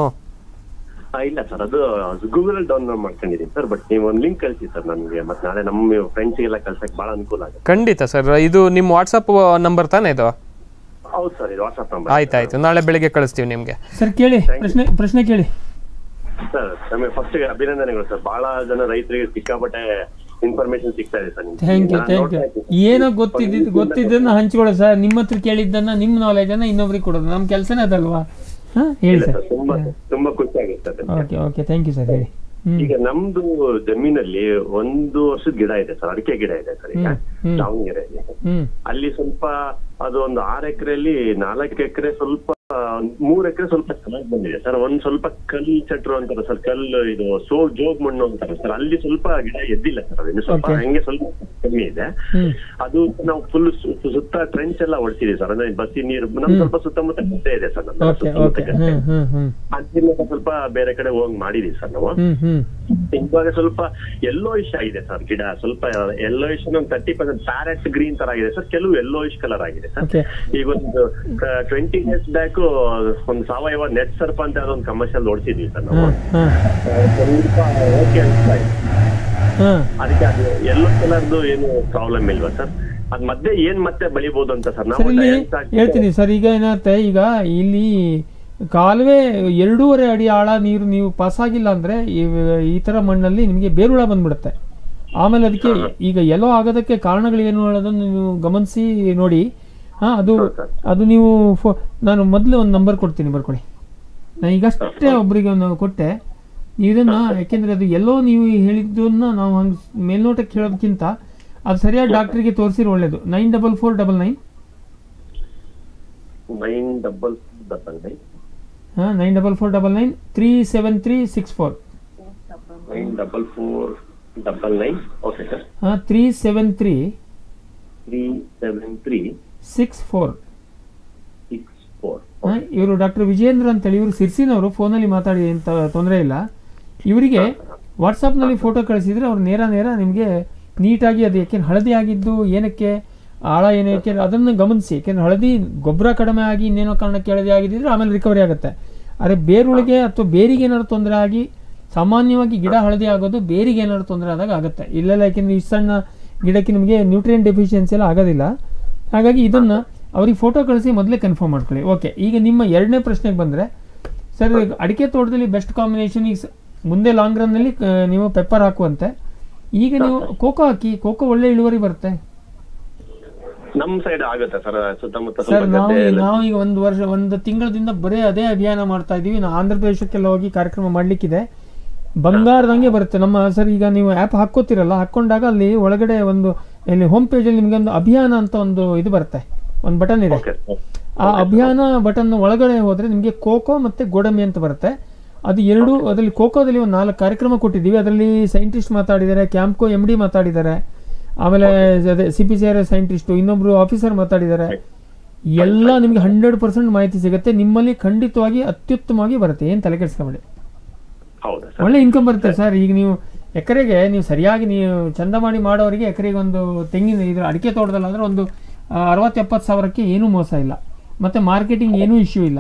ಆ, ಇಲ್ಲ ಸರ್ ಅದು ಗೂಗಲ್ ಅಲ್ಲಿ ಡೌನ್ಲೋಡ್ ಮಾಡ್ಕೊಂಡಿದ್ದೀನಿ ಸರ್ ಬಟ್ ನೀವು ಒಂದು ಲಿಂಕ್ ಕಳಿಸಿ ಸರ್ ನಮಗೆ ಮತ್ತೆ ನಾಳೆ ನಮ್ಮ ಫ್ರೆಂಡ್ಸ್ಗೆಲ್ಲ ಕಳ್ಸಕ್ಕೆ ಭಾಳ ಅನುಕೂಲ ಆಗುತ್ತೆ ಖಂಡಿತ ಸರ್ ಇದು ನಿಮ್ಮ ವಾಟ್ಸಪ್ ನಂಬರ್ ತಾನೇ ಇದು ಹೌದು ಸರ್ ಇದು ವಾಟ್ಸಪ್ ನಂಬರ್ ಆಯ್ತಾಯ್ತು ನಾಳೆ ಬೆಳಿಗ್ಗೆ ಕಳಿಸ್ತೀವಿ ನಿಮಗೆ ಸರ್ ಕೇಳಿ ಪ್ರಶ್ನೆ ಪ್ರಶ್ನೆ ಕೇಳಿ ಸರ್ ನಮಗೆ ಫಸ್ಟ್ ಅಭಿನಂದನೆಗಳು ಸರ್ ಬಹಳ ಜನ ರೈತರಿಗೆ ಸಿಕ್ಕಾಪಟ್ಟೆ ಇನ್ಫಾರ್ಮೇಶನ್ ಸಿಗ್ತಾ ಇದೆ sir thank you thank you ಏನೋ ಗೊತ್ತಿದ್ದ ಗೊತ್ತಿದ್ದನ್ನ ಹಂಚ್ಕೊಳ್ಳೋ ಸರ್ ನಿಮ್ಮ ಹತ್ರ ಕೇಳಿದ್ದನ್ನ ನಿಮ್ಮ ನಾಲೆಜನ್ನ ಇನ್ನೊಬ್ರಿಗೆ ಕೊಡೋದು ನಮ್ಮ ಕೆಲಸನೇ ಅದಲ್ವಾ ಹಾಂ ಹೇಳಿ ಸರ್ ತುಂಬಾ ತುಂಬಾ ಖುಷಿ ಆಗುತ್ತೆ sir okay okay thank you sir ಹೇಳಿ ಹ್ಮ್. ಈಗ ನಮ್ದು ಜಮೀನಲ್ಲಿ ಒಂದು ವರ್ಷದ ಗಿಡ ಇದೆ ಸರ್ ಅಡಿಕೆ ಗಿಡ ಇದೆ ಸರ್ ಈಗ ಹ್ಮ್, ಹ್ಮ್. ದಾವಣಗೆರೆಯಲ್ಲಿ ಹ್ಮ್ ಅಲ್ಲಿ ಸ್ವಲ್ಪ ಅದು ಒಂದು ಆರು ಎಕರೆಯಲ್ಲಿ ನಾಲ್ಕು ಎಕರೆ ಸ್ವಲ್ಪ ಮೂರ್ ಎಕರೆ ಸ್ವಲ್ಪ ಚೆನ್ನಾಗಿ ಬಂದಿದೆ ಸರ್ ಒಂದ್ ಸ್ವಲ್ಪ ಕಲ್ ಚಟ್ರು ಅಂತಾರೆ ಸರ್ ಕಲ್ಲು ಇದು ಸೋ ಜೋಗ್ ಮಣ್ಣು ಅಂತಾರೆ ಸರ್ ಅಲ್ಲಿ ಸ್ವಲ್ಪ ಗಿಡ ಎದ್ದಿಲ್ಲ ಸರ್ ಅದು ಇನ್ನು ಸ್ವಲ್ಪ Okay. ಹಂಗೆ ಸ್ವಲ್ಪ ಕಮ್ಮಿ ಇದೆ ಹ್ಮ್ ಅದು ನಾವು ಫುಲ್ ಸುತ್ತ ಟ್ರೆಂಚ್ ಎಲ್ಲ ಹೊಡ್ಸಿದೀವಿ ಸರ್ ಅಂದ್ರೆ ಬಸ್ಸಿ ನೀರು ನಮ್ ಸ್ವಲ್ಪ ಸುತ್ತಮುತ್ತ ಗದ್ದೆ ಇದೆ ಸರ್ ನಮ್ಮ ಓಕೆ ಸುತ್ತಮುತ್ತ ಓಕೆ ಗದ್ದೆ ಹ್ಮ್ ಹ್ಮ್ ಹ್ಮ್ ಅದ್ರಿಂದ ಸ್ವಲ್ಪ ಬೇರೆ ಕಡೆ ಹೋಗಿ ಮಾಡಿದೀವಿ ಸರ್ ನಾವು ಹ್ಮ್ ಹ್ಮ್ ಇವಾಗ ಸ್ವಲ್ಪ ಯೆಲ್ಲೋಯಿಶ್ ಆಗಿದೆ ಸರ್ ಗಿಡ ಸ್ವಲ್ಪ ಯೆಲ್ಲೋಯಿಶ್ ಒಂದು ತರ್ಟಿ ಪರ್ಸೆಂಟ್ ಪ್ಯಾರೆಟ್ ಗ್ರೀನ್ ತರ ಆಗಿದೆ ಸರ್ ಕೆಲವು ಯೆಲ್ಲೋಯಿಶ್ ಕಲರ್ ಆಗಿದೆ ಸರ್ ಓಕೆ ಈಗ ಒಂದು ಟ್ವೆಂಟಿ ಡೇಸ್ ಬ್ಯಾಕ್ ಒಂದು ಸಾವಯವ ನೆಟ್ ಸರ್ಪ ಅಂತ ಯಾವ್ದೋ ಒಂದು ಕಮರ್ಷಿಯಲ್ ಓಡಿಸಿದ್ವಿ ಸರ್ ನಾವು ಹಾಂ ಹಾಂ ಸ್ವಲ್ಪ ಓಕೆ ಅನ್ಸ್ತಾ ಇದೆ ಹಾಂ ಅದಕ್ಕೆ ಅದು ಎಲ್ಲೋ ಕಲರ್ದು ಏನು ಪ್ರಾಬ್ಲಮ್ ಇಲ್ವಾ ಸರ್ ಅದ್ ಮಧ್ಯೆ ಏನ್ ಮತ್ತೆ ಬೆಳಿಬಹುದು ಅಂತ ಸರ್ ಸರ್ ನಾವು ಇಲ್ಲಿ dance ಹಾಕಿ- ಹೇಳ್ತೀನಿ ಸರ್ ಈಗ ಏನಾಗುತ್ತೆ ಈಗ ಇಲ್ಲಿ ಕಾಲುವೆ ಎರಡೂವರೆ ಅಡಿ ಆಳ ನೀರು ನೀವು ಪಾಸ್ ಆಗಿಲ್ಲ ಅಂದರೆ ಈ ಥರ ಮಣ್ಣಲ್ಲಿ ನಿಮಗೆ ಬೇರುಳ ಬಂದ್ಬಿಡುತ್ತೆ ಆಮೇಲೆ ಅದಕ್ಕೆ ಈಗ ಎಲ್ಲೋ ಆಗೋದಕ್ಕೆ ಕಾರಣಗಳೇನು ಅನ್ನೋದನ್ನು ನೀವು ಗಮನಿಸಿ ನೋಡಿ ಹಾಂ ಅದು ಅದು ನೀವು ಫೋ ನಾನು ಮೊದಲು ಒಂದು ನಂಬರ್ ಕೊಡ್ತೀನಿ ಬರ್ಕೊಳ್ಳಿ ನಾನು ಈಗಷ್ಟೇ ಒಬ್ಬರಿಗೆ ಒಂದು ಕೊಟ್ಟೆ ನೀವು ಇದನ್ನು ಯಾಕೆಂದರೆ ಅದು ಎಲ್ಲೋ ನೀವು ಹೇಳಿದ್ದನ್ನ ನಾವು ಹಂಗೆ ಮೇಲ್ನೋಟಕ್ಕೆ ಹೇಳೋದಕ್ಕಿಂತ ಅದು ಸರಿಯಾದ ಡಾಕ್ಟ್ರಿಗೆ ತೋರಿಸಿದ್ರೆ ಒಳ್ಳೇದು nine double four double nine nine double double nine ಹಾಂ nine double four double nine three seven three six four nine double four double nine okay sir ಹಾಂ three seven three three seven three six four six four ಹಾಂ ಇವರು doctor Vijendra ಅಂತೇಳಿ ಇವರು ಸಿರ್ಸಿನವರು ಫೋನಲ್ಲಿ ಮಾತಾಡಿ ಅಂತ ತೊಂದರೆ ಇಲ್ಲ ಇವರಿಗೆ ವಾಟ್ಸಪ್ನಲ್ಲಿ ಫೋಟೋ ಕಳಿಸಿದ್ರೆ ಅವ್ರು ನೇರ ನೇರ ನಿಮಗೆ ನೀಟಾಗಿ ಅದು ಯಾಕೆಂದ್ರೆ ಹಳದಿ ಆಗಿದ್ದು ಏನಕ್ಕೆ ಆಳ ಏನು ಯಾಕೆಂದ್ರೆ ಅದನ್ನು ಗಮನಿಸಿ ಯಾಕೆಂದ್ರೆ ಹಳದಿ ಗೊಬ್ಬರ ಕಡಿಮೆ ಆಗಿ ಇನ್ನೇನೋ ಕಾರಣಕ್ಕೆ ಹಳದಿ ಆಗಿದ್ದರೆ ಆಮೇಲೆ ರಿಕವರಿ ಆಗುತ್ತೆ ಆದರೆ ಬೇರುಳಿಗೆ ಅಥವಾ ಬೇರಿಗೆ ಏನಾದ್ರು ತೊಂದರೆ ಆಗಿ ಸಾಮಾನ್ಯವಾಗಿ ಗಿಡ ಹಳದಿ ಆಗೋದು ಬೇರಿಗೆ ಏನಾದ್ರು ತೊಂದರೆ ಆದಾಗ ಆಗುತ್ತೆ ಇಲ್ಲೆಲ್ಲ ಯಾಕೆಂದ್ರೆ ಈ ಸಣ್ಣ ಗಿಡಕ್ಕೆ ನಿಮಗೆ ನ್ಯೂಟ್ರಿಯನ್ ಡೆಫಿಷಿಯನ್ಸಿ ಎಲ್ಲ ಆಗೋದಿಲ್ಲ ಹಾಗಾಗಿ ಇದನ್ನು ಅವ್ರಿಗೆ ಫೋಟೋ ಕಳಿಸಿ ಮೊದಲೇ ಕನ್ಫರ್ಮ್ ಮಾಡ್ಕೊಳ್ಳಿ ಓಕೆ ಈಗ ನಿಮ್ಮ ಎರಡನೇ ಪ್ರಶ್ನೆಗೆ ಬಂದರೆ ಸರ್ ಈಗ ಅಡಿಕೆ ತೋಟದಲ್ಲಿ ಬೆಸ್ಟ್ ಕಾಂಬಿನೇಷನ್ ಈಗ ಸ- ಮುಂದೆ ಲಾಂಗ್ ರನ್ನಲ್ಲಿ ನೀವು ಪೆಪ್ಪರ್ ಹಾಕುವಂತೆ ಈಗ ನೀವು ಕೋಕೋ ಹಾಕಿ ಕೋಕೋ ಒಳ್ಳೆ ಇಳುವರಿ ಬರುತ್ತೆ ನಮ್ ಸೈಡ್ ಆಗುತ್ತೆ ಸರ್ ಸುತ್ತಮುತ್ತ ಸರ್ ಸ್ವಲ್ಪ ನಾವು ಗದ್ದೆ ಎಲ್ಲ ನಾವು ಈಗ ಒಂದು ವರ್ಷ ಒಂದು ತಿಂಗಳದಿಂದ ಬರೀ ಅದೇ ಅಭಿಯಾನ ಮಾಡ್ತಾ ಇದೀವಿ ನಾವು ಆಂಧ್ರ ಪ್ರದೇಶಕ್ಕೆಲ್ಲ ಹೋಗಿ ಕಾರ್ಯಕ್ರಮ ಮಾಡ್ಲಿಕ್ಕಿದೆ ಬಂಗಾರದಂಗೆ ಬರುತ್ತೆ ನಮ್ಮ ಸರ್ ಈಗ ನೀವು ಆ್ಯಪ್ ಹಾಕ್ಕೋತಿರಲ್ಲ ಹಾಕ್ಕೊಂಡಾಗ ಅಲ್ಲಿ ಒಳಗಡೆ ಒಂದು ಇಲ್ಲಿ ಹೋಮ್ ಪೇಜಲ್ಲಿ ನಿಮಗೆ ಒಂದು ಅಭಿಯಾನ ಅಂತ ಒಂದು ಇದು ಬರುತ್ತೆ ಒಂದು ಬಟನ್ ಇದೆ ಆ ಅಭಿಯಾನ ಬಟನ್ ಒಳಗಡೆ ಹೋದ್ರೆ ನಿಮಗೆ ಕೋಕೋ ಮತ್ತೆ ಗೋಡಂಬಿ ಅಂತ ಬರುತ್ತೆ ಅದು ಎರಡು ಅದರಲ್ಲಿ ಕೋಕೋದಲ್ಲಿ ಒಂದು ನಾಲ್ಕು ಕಾರ್ಯಕ್ರಮ ಕೊಟ್ಟಿದ್ದೀವಿ ಅದರಲ್ಲಿ ಸೈಂಟಿಸ್ಟ್ ಮಾತಾಡಿದ್ದಾರೆ ಕ್ಯಾಂಪ್ಕೋ ಎಮ್ ಡಿ ಮಾತಾಡಿದ್ದಾರೆ ಆಮೇಲೆ ಅದೇ C P C R scientist ಇನ್ನೊಬ್ರು ಆಫೀಸರ್ ಮಾತಾಡಿದ್ದಾರೆ ಎಲ್ಲ ನಿಮಗೆ ಹಂಡ್ರೆಡ್ ಪರ್ಸೆಂಟ್ ಮಾಹಿತಿ ಸಿಗುತ್ತೆ ನಿಮ್ಮಲ್ಲಿ ಖಂಡಿತವಾಗಿ ಅತ್ಯುತ್ತಮವಾಗಿ ಬರುತ್ತೆ ಏನು ತಲೆ ಕೆಡಿಸ್ಕೊಬೇಡಿ ಹೌದಾ ಒಳ್ಳೆ ಇನ್ಕಮ್ ಬರುತ್ತೆ ಸರ್ ಈಗ ನೀವು ಎಕರೆಗೆ ನೀವು ಸರಿಯಾಗಿ ನೀವು ಚಂದ ಮಾಡಿ ಮಾಡೋರಿಗೆ ಎಕರೆಗೆ ಒಂದು ತೆಂಗಿನ ಇದು ಅಡಿಕೆ ತೋಟದಲ್ಲಾದ್ರೆ ಒಂದು ಅರವತ್ತು ಎಪ್ಪತ್ತು ಸಾವಿರಕ್ಕೆ ಏನೂ ಮೋಸ ಇಲ್ಲ ಮತ್ತೆ ಮಾರ್ಕೆಟಿಂಗ್ ಏನೂ ಇಶ್ಯೂ ಇಲ್ಲ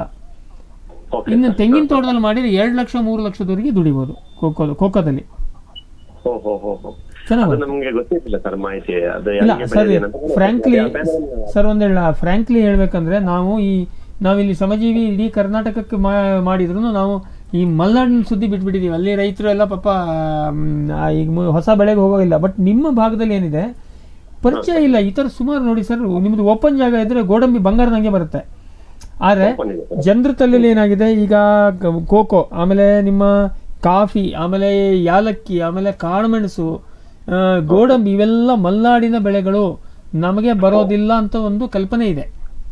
ಇನ್ನು ತೆಂಗಿನ ತೋಟದಲ್ಲಿ ಮಾಡಿದ್ರೆ ಎರಡು ಲಕ್ಷ ಮೂರು ಲಕ್ಷದವರೆಗೆ ದುಡಿಬೋದು ಕೋಕೋ ಕೋಕೋದಲ್ಲಿ ಹೋ ಹೋ ಹೋ ಹೋ ಚೆನ್ನಾಗ್ ಅದು ನಮ್ಗೆ ಗೊತ್ತಿರ್ಲಿಲ್ಲ ಸರ್ ಮಾಹಿತಿ ಅದು ಇಲ್ಲ ಹೆಂಗೆ ಸರ್ ಬೆಳೆಯೋದು ಏನಂತ ಫ್ರಾಂಕ್ಲಿ ಗೊತ್ತಿಲ್ಲ. ಸರ್ ಒಂದು ಹೇಳ ಫ್ರಾಂಕ್ಲಿ ಹೇಳ್ಬೇಕಂದ್ರೆ ನಾವು ಈ ನಾವಿಲ್ಲಿ ಶ್ರಮಜೀವಿ ಇಡೀ ಕರ್ನಾಟಕಕ್ಕೆ ಮಾ- ಮಾಡಿದ್ರು ನಾವು ಈ ಮಲೆನಾಡಿನ ಸುದ್ದಿ ಬಿಟ್ಬಿಟ್ಟಿದೀವಿ ಅಲ್ಲಿ ರೈತರು ಎಲ್ಲ ಪಾಪ ಮ್, ಆ, ಈಗ ಮು- ಹೊಸ ಬೆಳೆಗೆ ಹೋಗೋದಿಲ್ಲ ಬಟ್ ನಿಮ್ಮ ಭಾಗದಲ್ಲಿ ಏನಿದೆ ಪರಿಚಯ ಇಲ್ಲ ಈ ಥರ ಸುಮಾರು ನೋಡಿ ಸರ್ ನಿಮ್ದು ಓಪನ್ ಜಾಗ ಇದ್ರೆ ಗೋಡಂಬಿ ಬಂಗಾರದಂಗೆ ಬರುತ್ತೆ ಆದರೆ ಜನರ ತಲೆಯಲ್ಲಿ ಏನಾಗಿದೆ ಈಗ ಗ- ಕೋಕೋ ಆಮೇಲೆ ನಿಮ್ಮ ಕಾಫಿ ಆಮೇಲೆ ಯಾಲಕ್ಕಿ ಆಮೇಲೆ ಕಾಳುಮೆಣಸು ಆ, ಗೋಡಂಬಿ ಇವೆಲ್ಲ ಮಲೆನಾಡಿನ ಬೆಳೆಗಳು ನಮಗೆ ಬರೋದಿಲ್ಲ ಅಂತ ಒಂದು ಕಲ್ಪನೆ ಇದೆ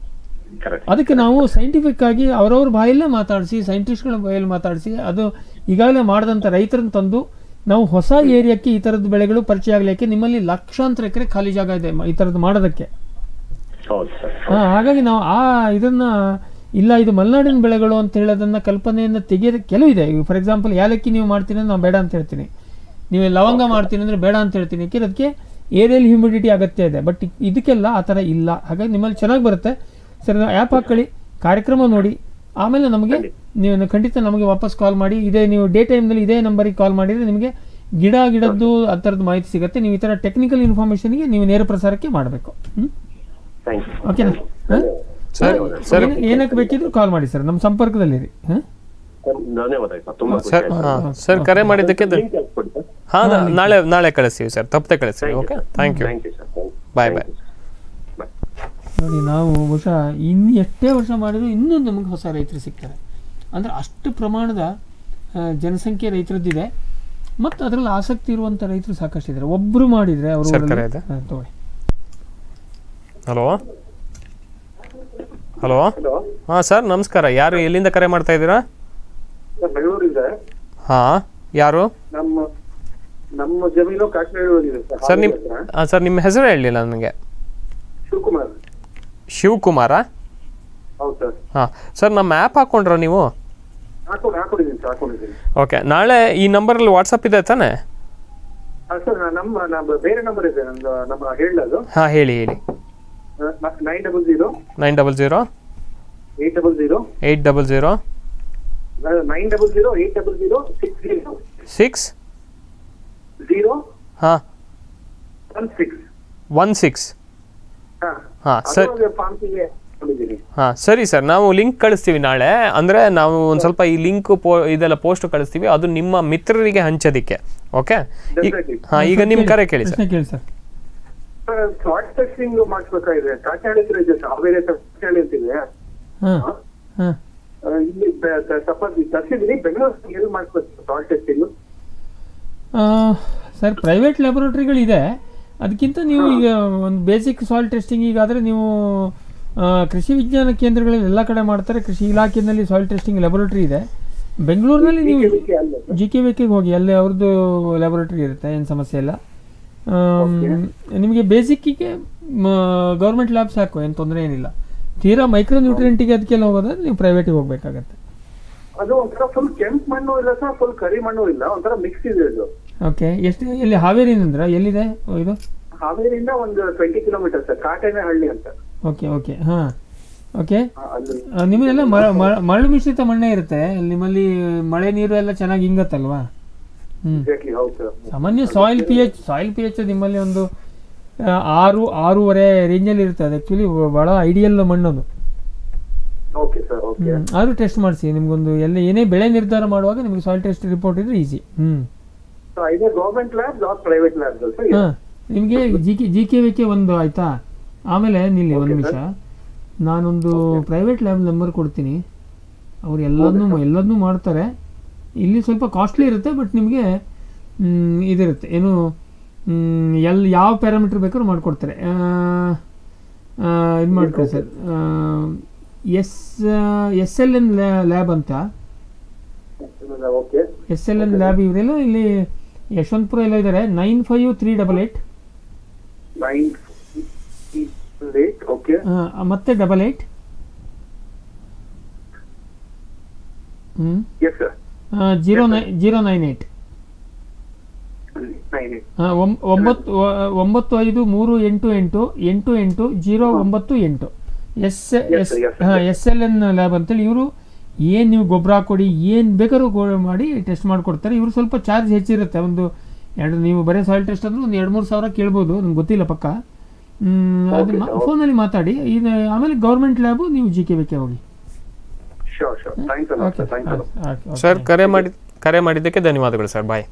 ಅದಕ್ಕೆ ನಾವು ಸೈಂಟಿಫಿಕ್ ಆಗಿ ಅವರವ್ರ ಬಾಯಲ್ಲೇ ಮಾತಾಡಿಸಿ ಸೈಂಟಿಸ್ಟ್ಗಳ ಬಾಯಲ್ಲಿ ಮಾತಾಡಿಸಿ ಅದು ಈಗಾಗಲೇ ಮಾಡಿದಂಥ ರೈತರನ್ನ ತಂದು ನಾವು ಹೊಸ ಏರಿಯಾಕ್ಕೆ ಈ ಥರದ ಬೆಳೆಗಳು ಪರಿಚಯ ಆಗಲಿಕ್ಕೆ ನಿಮ್ಮಲ್ಲಿ ಲಕ್ಷಾಂತರ ಎಕರೆ ಖಾಲಿ ಜಾಗ ಇದೆ ಮ- ಈ ಥರದ್ದು ಮಾಡೋದಕ್ಕೆ ಹೌದು ಸರ್ ಹಾ, ಹಾಗಾಗಿ ನಾವು ಆ ಇದನ್ನ ಇಲ್ಲ ಇದು ಮಲೆನಾಡಿನ ಬೆಳೆಗಳು ಅಂತ ಹೇಳೋದನ್ನ ಕಲ್ಪನೆಯನ್ನು ತೆಗೆಯೋದು ಕೆಲವು ಇದೆ ಫಾರ್ ಎಕ್ಸಾಂಪಲ್ ಯಾಲಕ್ಕಿ ನೀವು ಮಾಡ್ತೀನಿ ಅಂದ್ರೆ ನಾವು ಬೇಡ ಅಂತ ಹೇಳ್ತೀನಿ ನೀವು ಲವಂಗ ಮಾಡ್ತೀನಿ ಅಂದ್ರೆ ಬೇಡ ಅಂತ ಹೇಳ್ತೀನಿ ಯಾಕೆಂದ್ರೆ ಅದಕ್ಕೆ ಏರಿಯಲ್ ಹ್ಯೂಮಿಡಿಟಿ ಅಗತ್ಯ ಇದೆ ಬಟ್ ಇದಕ್ಕೆಲ್ಲ ಆ ಥರ ಇಲ್ಲ ಹಾಗಾಗಿ ನಿಮ್ಮಲ್ಲಿ ಚೆನ್ನಾಗಿ ಬರುತ್ತೆ ಸರ್ ಆ್ಯಪ್ ಹಾಕೊಳ್ಳಿ ಕಾರ್ಯಕ್ರಮ ನೋಡಿ ಆಮೇಲೆ ನಮಗೆ ನೀವು ಖಂಡಿತ ನಮಗೆ ವಾಪಸ್ ಕಾಲ್ ಮಾಡಿ ಇದೇ ನೀವು ಡೇ ಟೈಮ್ನಲ್ಲಿ ಇದೇ ನಂಬರಿಗೆ ಕಾಲ್ ಮಾಡಿದರೆ ನಿಮಗೆ ಗಿಡ ಗಿಡದ್ದು ಆ ಥರದ್ದು ಮಾಹಿತಿ ಸಿಗುತ್ತೆ ನೀವು ಈ ಥರ ಟೆಕ್ನಿಕಲ್ ಇನ್ಫಾರ್ಮೇಷನ್ಗೆ ನೀವು ನೇರ ಪ್ರಸಾರಕ್ಕೆ ಮಾಡಬೇಕು ಹ್ಞೂ ಥ್ಯಾಂಕ್ ಯು ಓಕೆನಾ ಹ? Sir, sir. ಏನ್- ಏನಕ್ಕೆ ಬೇಕಿದ್ರು ಕಾಲ್ ಮಾಡಿ ಸರ್ ನಮ್ಮ ಸಂಪರ್ಕದಲ್ಲಿರಿ ಹ? ಧನ್ಯವಾದ ಸರ್ ತುಂಬಾ ಖುಷಿ ಸರ್ ಆಯ್ತು. ಹಾಂ ಸರ್ ಕರೆ ಮಾಡಿದ್ದಕ್ಕೆ ದ- Link ಕಳ್ಸ್ಕೊಡಿ ಸರ್. ಹಾಂ ನಾಳೆ ನಾಳೆ ಕಳಿಸ್ತೀವಿ ಸರ್ ತಪ್ಪದೆ ಕಳಿಸ್ತೀವಿ okay thank you Thank you, sir. Thank you. Bye bye ನೋಡಿ ನಾವು ಬಹುಶಃ ಇನ್ನು ಎಷ್ಟೇ ವರ್ಷ ಮಾಡಿದ್ರು ಇನ್ನೂ ನಮಗೆ ಹೊಸ ರೈತರು ಸಿಗ್ತಾರೆ ಅಂದರೆ ಅಷ್ಟು ಪ್ರಮಾಣದ ಆ, ಜನಸಂಖ್ಯೆ ರೈತರದ್ದಿದೆ ಮತ್ತು ಅದರಲ್ಲಿ ಆಸಕ್ತಿ ಇರುವಂಥ ರೈತರು ಸಾಕಷ್ಟು ಇದ್ದಾರೆ ಒಬ್ಬರು ಮಾಡಿದರೆ ಅವರು ಸರ್, ಕರೆ ಇದೆ? ತಗೊಳ್ಳಿ ಹಲೋ ಹಲೋ ಹಾಂ ಸರ್ ನಮಸ್ಕಾರ ಯಾರು ಎಲ್ಲಿಂದ ಕರೆ ಮಾಡ್ತಾ ಇದ್ದೀರಾ ಬೆಂಗಳೂರಿಂದ ಹಾಂ ಯಾರು ನಮ್ಮ ನಮ್ಮ ಜಮೀನು ಕಾಶ್ಮೀರದಲ್ಲಿದೆ ಸರ್ ಸರ್ ನಿಮ್ಮ ಹಾವೇರಿ ಹತ್ರ. ಹಾಂ ಸರ್ ನಿಮ್ಮ ಹೆಸರು ಹೇಳಲಿಲ್ಲ ನನಗೆ ಶಿವಕುಮಾರ್ ಶಿವಕುಮಾರ ಹೌದು ಸರ್ ಹಾಂ ಸರ್ ನಮ್ಮ ಆ್ಯಪ್ ಹಾಕ್ಕೊಂಡ್ರ ನೀವು ಹಾಕೊಂಡು ಹಾಕೊಂಡಿದ್ದೀನಿ ಸರ್ ಹಾಕೊಂಡಿದ್ದೀನಿ ಓಕೆ ನಾಳೆ ಈ ನಂಬರಲ್ಲಿ ವಾಟ್ಸಪ್ ಇದೆ ತಾನೇ ಆ, ಸರ್ ನಾ- ನಮ್ಮ ನಮ್ಮ ಬೇರೆ ನಂಬರ್ ಇದೆ ನಮ್ದು ನಮ್ಮ ಹೇಳೋದು ಹಾಂ ಹೇಳಿ ಹೇಳಿ nine double zero nine double zero eight double zero eight double zero nine double zero eight double zero six zero six zero ಹಾಂ ಒನ್ ಸಿಕ್ಸ್ ಒನ್ ಸಿಕ್ಸ್ ಹಾ ಹಾಂ ಸರ್ ಅದು ಫಾರ್ಮ್ಸಿಗೆ ಹಾಕೊಂಡಿದ್ದೀನಿ ಹಾಂ ಸರಿ ಸರ್ ನಾವು ಲಿಂಕ್ ಕಳಿಸ್ತೀವಿ ನಾಳೆ ಅಂದರೆ ನಾವು ಒಂದು ಸ್ವಲ್ಪ ಈ ಲಿಂಕ್ ಪೋ ಇದೆಲ್ಲ ಪೋಸ್ಟ್ ಕಳಿಸ್ತೀವಿ ಅದು ನಿಮ್ಮ ಮಿತ್ರರಿಗೆ ಹಂಚೋದಿಕ್ಕೆ ಓಕೆ Definitely. ಹಾಂ ಈಗ ನಿಮ್ಮ ಕರೆ ಕೇಳಿ ಸರ್ ಪ್ರಶ್ನೆ ಕೇಳಿ ಸರ್ ಸರ್ ಸ್ಲಾಟ್ ಟೆಸ್ಟಿಂಗ್ ಮಾಡಿಸ್ಬೇಕಾಗಿದೆ ಕಾಚಾಳಿ ಹತ್ರ ಇದೆ ಸರ್ ಹಾವೇರಿ ಹತ್ರ ಕಾಚಾಳಿ ಅಂತಿದೆ ಹಾಂ ಹಾಂ ಆ, ಇಲ್ಲಿ ಸಪೋಸ್ ತರಿಸಿದ್ದೀನಿ ಬೆಂಗಳೂರು ಎಲ್ಲಿ ಮಾಡಿಸ್ಬೇಕು ಸ್ಲಾಟ್ ಟೆಸ್ಟಿಂಗ್ ಸರ್ ಪ್ರೈವೇಟ್ ಲ್ಯಾಬೊರೇಟರಿಗಳಿದೆ ಅದಕ್ಕಿಂತ ನೀವು ಈಗ ಒಂದು ಬೇಸಿಕ್ ಸಾಯಿಲ್ ಟೆಸ್ಟಿಂಗಿಗಾದರೆ ನೀವು ಆ, ಕೃಷಿ ವಿಜ್ಞಾನ ಕೇಂದ್ರಗಳಲ್ಲಿ ಎಲ್ಲ ಕಡೆ ಮಾಡ್ತಾರೆ ಕೃಷಿ ಇಲಾಖೆಯಲ್ಲಿ ಸಾಯಿಲ್ ಟೆಸ್ಟಿಂಗ್ ಲ್ಯಾಬೊರೇಟರಿ ಇದೆ ಬೆಂಗಳೂರಿನಲ್ಲಿ ನೀವು ಜಿ ಕೆ ವಿಕಿಗೆ ಹೋಗಿ ಅಲ್ಲಿ ಅವ್ರದ್ದು ಲ್ಯಾಬೊರೇಟರಿ ಇರುತ್ತೆ ಏನು ಸಮಸ್ಯೆ ಇಲ್ಲ ಆಮ್, ನಿಮಗೆ ಬೇಸಿಕ್ಕಿಗೆ ಗೌರ್ಮೆಂಟ್ ಲ್ಯಾಬ್ ಸಾಕು ಏನು ತೊಂದರೆ ಏನಿಲ್ಲ ತೀರಾ ಮೈಕ್ರೋ ನ್ಯೂಟ್ರಿಯೆಂಟಿಗೆ ಅದಕ್ಕೆಲ್ಲ ಹೋಗೋದ್ರೆ ನೀವು ಪ್ರೈವೇಟಿಗೆ ಹೋಗ್ಬೇಕಾಗತ್ತೆ ಅದು ಒಂಥರ ಫುಲ್ ಕೆಂಪು ಮಣ್ಣು ಇಲ್ಲ ಸರ್ ಫುಲ್ ಕರಿ ಮಣ್ಣು ಇಲ್ಲ ಒಂಥರ ಮಿಕ್ಸ್ ಇದೆ ಇದು ಓಕೆ ಎಷ್ಟು ಎಲ್ಲಿ ಹಾವೇರಿನಂದ್ರ ಎಲ್ಲಿದೆ ಇದು ಹಾವೇರಿಯಿಂದ ಒಂದು ಟ್ವೆಂಟಿ ಕಿಲೋಮೀಟರ್ ಸರ್ ಕಾಟೇನಹಳ್ಳಿ ಅಂತ ಓಕೆ ಓಕೆ ಹಾಂ ಓಕೆ ಆ, ಅಲ್ಲಿ ನಿಮ್ಮದೆಲ್ಲ ಮ- ಮ- ಮರಳು ಮಿಶ್ರಿತ ಮಣ್ಣೇ ಇರುತ್ತೆ ಅಲ್ಲಿ ನಿಮ್ಮಲ್ಲಿ ಮಳೆ ನೀರು ಎಲ್ಲ ಚೆನ್ನಾಗಿ ಹಿಂಗತ್ತಲ್ವಾ ಹ್ಞೂ ಎಕ್ಸಾಕ್ಟ್ಲಿ ಹೌದು ಸರ್ ಸಾಮಾನ್ಯ soil P H soil P H ನಿಮ್ಮಲ್ಲಿ ಒಂದು ಆ, ಆರು ಆರೂವರೆ ರೇಂಜಲ್ಲಿ ಇರ್ತದೆ ಆ್ಯಕ್ಚುಲಿ ಭಾಳ ಐಡಿಯಲ್ ಮಣ್ಣದು ಓಕೆ ಸರ್ ಓಕೆ ಹ್ಮ್. ಆದ್ರೂ ಟೆಸ್ಟ್ ಮಾಡಿಸಿ ನಿಮ್ಗೊಂದು ಎಲ್ಲ ಏನೇ ಬೆಳೆ ನಿರ್ಧಾರ ಮಾಡುವಾಗ ನಿಮಗೆ ಸಾಯಿಲ್ ಟೆಸ್ಟ್ ರಿಪೋರ್ಟ್ ಇದ್ರೆ ಈಸಿ ಹ್ಮ್ ಇದೆ government lab or private lab sir ಹಾ ನಿಮಗೆ G K G K V K ಒಂದು ಆಯ್ತಾ ಆಮೇಲೆ ನಿಲ್ಲಿ ಒಂದು ನಿಮಿಷ ನಾನೊಂದು ಪ್ರೈವೇಟ್ ಲ್ಯಾಬ್ ನಂಬರ್ ಕೊಡ್ತೀನಿ ಅವ್ರು ಎಲ್ಲದನ್ನೂ ಎಲ್ಲದನ್ನೂ ಮಾಡ್ತಾರೆ ಇಲ್ಲಿ ಸ್ವಲ್ಪ ಕಾಸ್ಟ್ಲಿ ಇರುತ್ತೆ ಬಟ್ ನಿಮಗೆ ಮ್, ಇದಿರುತ್ತೆ ಏನು ಮ್, ಎಲ್ಲಿ ಯಾವ ಪ್ಯಾರಾಮೀಟ್ರ್ ಬೇಕಾದ್ರೂ ಮಾಡಿಕೊಡ್ತಾರೆ ಇದು ಮಾಡ್ಕೊಳ್ಳಿ sir S S L N lab ಅಂತ okay S L N lab ಇವರೆಲ್ಲ ಇಲ್ಲಿ ಯಶವಂತಪುರ ಎಲ್ಲ ಇದ್ದಾರೆ nine five three double eight nine eight okay ಮತ್ತೆ ಡಬಲ್ ಏಯ್ಟ್ ಹ್ಞೂ ಎಸ್ ಸರ್ ಜೀರೋ ನೈ zero nine eight nine eight ಒಂಬತ್ತು ಒ- ಒಂಬತ್ತು ಐದು ಮೂರು ಎಂಟು ಎಂಟು ಎಂಟು ಎಂಟು ಜೀರೋ ಒಂಬತ್ತು ಎಂಟು yes yes sir, yes, sir. ಹಾಂ ಎಸ್ ಎಲ್ ಎನ್ ಲ್ಯಾಬ್ ಅಂತೇಳಿ ಇವರು ಏನು ನೀವು ಗೊಬ್ಬರ ಹಾಕೊಡಿ ಏನು ಬೇಕಾದ್ರೂ ಗೋ ಮಾಡಿ ಟೆಸ್ಟ್ ಮಾಡಿಕೊಡ್ತಾರೆ ಇವರು ಸ್ವಲ್ಪ ಚಾರ್ಜ್ ಹೆಚ್ಚಿರುತ್ತೆ ಒಂದು ಎರಡು ನೀವು ಬರೀ ಸಾಯಿಲ್ ಟೆಸ್ಟ್ ಅಂದ್ರೆ ಒಂದು ಎರಡು ಮೂರು ಸಾವಿರ ಕೇಳ್ಬೋದು ನಮ್ಗೆ ಗೊತ್ತಿಲ್ಲ ಪಕ್ಕ ಹ್ಮ್, ಅದು ಫೋನಲ್ಲಿ ಮಾತಾಡಿ ಇದು ಆಮೇಲೆ ಗೌರ್ಮೆಂಟ್ ಲ್ಯಾಬು ನೀವು ಜಿ ಕೆ ಬೇಕೆ ಹೋಗಿ ಶೋರ್ ಶೋರ್ ಥ್ಯಾಂಕ್ಸ್ ಅಲ್ಲ ಸರ್ ಥ್ಯಾಂಕ್ಸ್ ಅಲ್ಲ ಸರ್ ಕರೆ ಮಾಡಿ ಕರೆ ಮಾಡಿದ್ದಕ್ಕೆ ಧನ್ಯವಾದಗಳು ಸರ್ ಬಾಯ್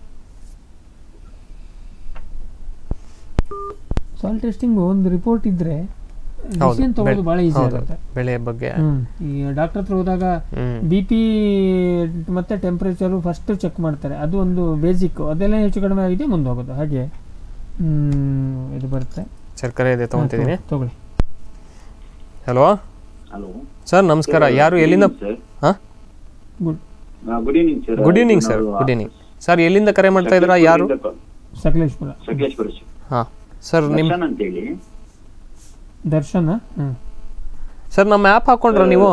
ಸಾಯಿಲ್ ಟೆಸ್ಟಿಂಗ್ ಒಂದು ರಿಪೋರ್ಟ್ ಇದ್ರೆ ಹೌದು ಡಿಸಿಷನ್ ತಗೊಳ್ಳೋದು ಬೆಳೆ- ಭಾಳ ಈಸಿ ಹೌದು, ಆಗುತ್ತೆ ಬೆಳೆ ಬಗ್ಗೆ ಹ್ಮ್. ಈ ಡಾಕ್ಟರ್ ಹತ್ರ ಹೋದಾಗ ಹ್ಮ್. ಬಿ ಪಿ ಮತ್ತೆ ಟೆಂಪ್ರೇಚರು ಫಸ್ಟ್ ಚೆಕ್ ಮಾಡ್ತಾರೆ ಅದು ಒಂದು ಬೇಸಿಕ್ ಅದೆಲ್ಲ ಹೆಚ್ಚು ಕಡಿಮೆ ಆಗಿದೆ ಮುಂದೆ ಹೋಗೋದು ಹಾಗೆ ಹ್ಮ್, ಇದು ಬರುತ್ತೆ ಸರ್ ಕರೆ ಇದೆ ತಗೊಂತಿದ್ದೀನಿ ಹಾ, ತಗೊಳ್ಳಿ ಹಲೋ ಹಲೋ ಸರ್ ನಮಸ್ಕಾರ ಯಾರು ಎಲ್ಲಿಂದ ಹಾಂ good good evening sir good evening sir good evening sir ಎಲ್ಲಿಂದ ಕರೆ ಮಾಡ್ತಾ ಇದ್ದೀರಾ ಯಾರು ಸಕಲೇಶ್ಪುರ ಸಕಲೇಶ್ವರ ಸರ್ ಹಾಂ ಸರ್ ನಿಮ್ಮ ದರ್ಶನ್ ಅಂತೇಳಿ ದರ್ಶನ ಹ್ಮ್ ಸರ್ ನಮ್ಮ ಆ್ಯಪ್ ಹಾಕೊಂಡ್ರ ನೀವು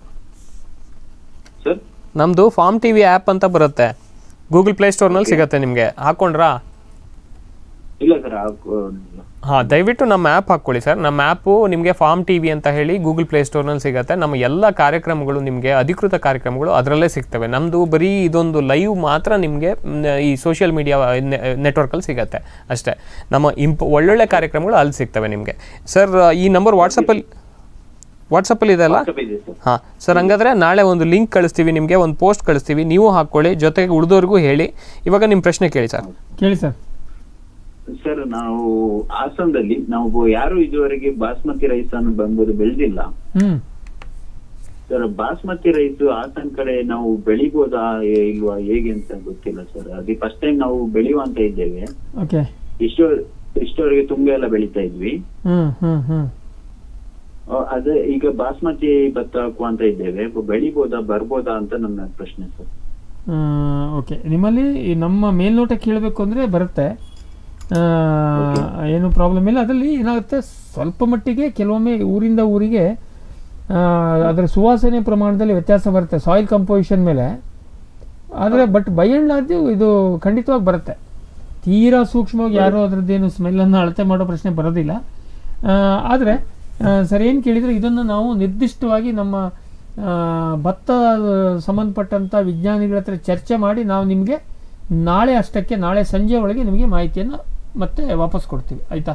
ಸರ್ ನಮ್ಮದು ಫಾರ್ಮ್ ಟಿ ವಿ ಆ್ಯಪ್ ಅಂತ ಬರುತ್ತೆ ಗೂಗಲ್ ಪ್ಲೇ ಸ್ಟೋರ್ನಲ್ಲಿ ಸಿಗುತ್ತೆ ನಿಮಗೆ ಹಾಕೊಂಡ್ರಾ ಇಲ್ಲ ಸರ್ ಹಾಂ ದಯವಿಟ್ಟು ನಮ್ಮ ಆ್ಯಪ್ ಹಾಕ್ಕೊಳ್ಳಿ ಸರ್ ನಮ್ಮ ಆ್ಯಪು ನಿಮಗೆ ಫಾರ್ಮ್ ಟಿ ವಿ ಅಂತ ಹೇಳಿ ಗೂಗಲ್ ಪ್ಲೇ ಸ್ಟೋರ್ನಲ್ಲಿ ಸಿಗುತ್ತೆ ನಮ್ಮ ಎಲ್ಲ ಕಾರ್ಯಕ್ರಮಗಳು ನಿಮಗೆ ಅಧಿಕೃತ ಕಾರ್ಯಕ್ರಮಗಳು ಅದರಲ್ಲೇ ಸಿಗ್ತವೆ ನಮ್ಮದು ಬರೀ ಇದೊಂದು ಲೈವ್ ಮಾತ್ರ ನಿಮಗೆ ಈ ಸೋಷಿಯಲ್ ಮೀಡಿಯಾ ನೆಟ್ವರ್ಕಲ್ಲಿ ಸಿಗುತ್ತೆ ಅಷ್ಟೇ ನಮ್ಮ ಇಂಪ್ ಒಳ್ಳೊಳ್ಳೆ ಕಾರ್ಯಕ್ರಮಗಳು ಅಲ್ಲಿ ಸಿಗ್ತವೆ ನಿಮಗೆ ಸರ್ ಈ ನಂಬರ್ ವಾಟ್ಸಪ್ಪಲ್ಲಿ ವಾಟ್ಸಪ್ಪಲ್ಲಿ ಇದೆ ಅಲ್ಲ ಇದೆ ಸರ್ ಹಾಂ ಸರ್ ಹಂಗಾದ್ರೆ ನಾಳೆ ಒಂದು ಲಿಂಕ್ ಕಳಿಸ್ತೀವಿ ನಿಮಗೆ ಒಂದು ಪೋಸ್ಟ್ ಕಳಿಸ್ತೀವಿ ನೀವು ಹಾಕ್ಕೊಳ್ಳಿ ಜೊತೆಗೆ ಉಳಿದವ್ರಿಗೂ ಹೇಳಿ ಇವಾಗ ನಿಮ್ಮ ಪ್ರಶ್ನೆ ಕೇಳಿ ಸರ್ ಕೇಳಿ ಸರ್ ಸರ್ ನಾವು ಹಾಸನದಲ್ಲಿ ನಾವು ಯಾರು ಇದುವರೆಗೆ ಬಾಸ್ಮತಿ ರೈಸ್ ಅನ್ನು ಬಂಬೋದು ಬೆಳೆದಿಲ್ಲ ಹ್ಮ್ ಸರ್ ಬಾಸ್ಮತಿ ರೈಸ್ ಹಾಸನ್ ಕಡೆ ನಾವು ಬೆಳಿಬೋದಾ ಏ- ಇಲ್ವಾ ಹೇಗೆ ಅಂತ ಗೊತ್ತಿಲ್ಲ ಸರ್ ಅದೇ ಫಸ್ಟ್ ಟೈಮ್ ನಾವು ಬೆಳೆಯುವಂತ ಇದ್ದೇವೆ ಓಕೆ ಇಷ್ಟೋ ಇಷ್ಟವರೆಗೆ ತುಂಬ ಎಲ್ಲ ಬೆಳಿತಾ ಇದ್ವಿ ಹ್ಮ್ ಹ್ಮ್ ಹ್ಮ್ ಆ, ಅದೇ ಈಗ ಬಾಸ್ಮತಿ ಭತ್ತ ಹಾಕುವಂತ ಇದ್ದೇವೆ ಬೆಳಿಬೋದಾ ಬರ್ಬೋದಾ ಅಂತ ನನ್ನ ಪ್ರಶ್ನೆ ಸರ್ ಓಕೆ ನಿಮ್ಮಲ್ಲಿ ಈ ನಮ್ಮ ಮೇಲ್ನೋಟಕ್ಕೆ ಹೇಳಬೇಕು ಅಂದರೆ ಬರುತ್ತೆ ಆ, ಏನು ಪ್ರಾಬ್ಲಮ್ ಇಲ್ಲ ಅದರಲ್ಲಿ ಏನಾಗುತ್ತೆ ಸ್ವಲ್ಪ ಮಟ್ಟಿಗೆ ಕೆಲವೊಮ್ಮೆ ಊರಿಂದ ಊರಿಗೆ ಆ, ಅದರ ಸುವಾಸನೆ ಪ್ರಮಾಣದಲ್ಲಿ ವ್ಯತ್ಯಾಸ ಬರುತ್ತೆ ಸಾಯಿಲ್ ಕಂಪೋಸಿಷನ್ ಮೇಲೆ ಆದರೆ ಬಟ್ ಬೈ ಆ್ಯಂಡ್ ಲಾರ್ಜ್ ಇದು ಖಂಡಿತವಾಗಿ ಬರುತ್ತೆ ತೀರಾ ಸೂಕ್ಷ್ಮವಾಗಿ ಯಾರೂ ಅದರದ್ದೇನು ಸ್ಮೆಲ್ಲನ್ನು ಅಳತೆ ಮಾಡೋ ಪ್ರಶ್ನೆ ಬರೋದಿಲ್ಲ ಆದರೆ ಸರ್ ಏನು ಕೇಳಿದರೆ ಇದನ್ನು ನಾವು ನಿರ್ದಿಷ್ಟವಾಗಿ ನಮ್ಮ ಆ, ಭತ್ತ ಸಂಬಂಧಪಟ್ಟಂಥ ವಿಜ್ಞಾನಿಗಳ ಹತ್ರ ಚರ್ಚೆ ಮಾಡಿ ನಾವು ನಿಮಗೆ ನಾಳೆ ಅಷ್ಟಕ್ಕೆ ನಾಳೆ ಸಂಜೆ ಒಳಗೆ ನಿಮಗೆ ಮಾಹಿತಿಯನ್ನು ಮತ್ತೆ ವಾಪಸ್ ಕೊಡ್ತೀವಿ ಆಯಿತಾ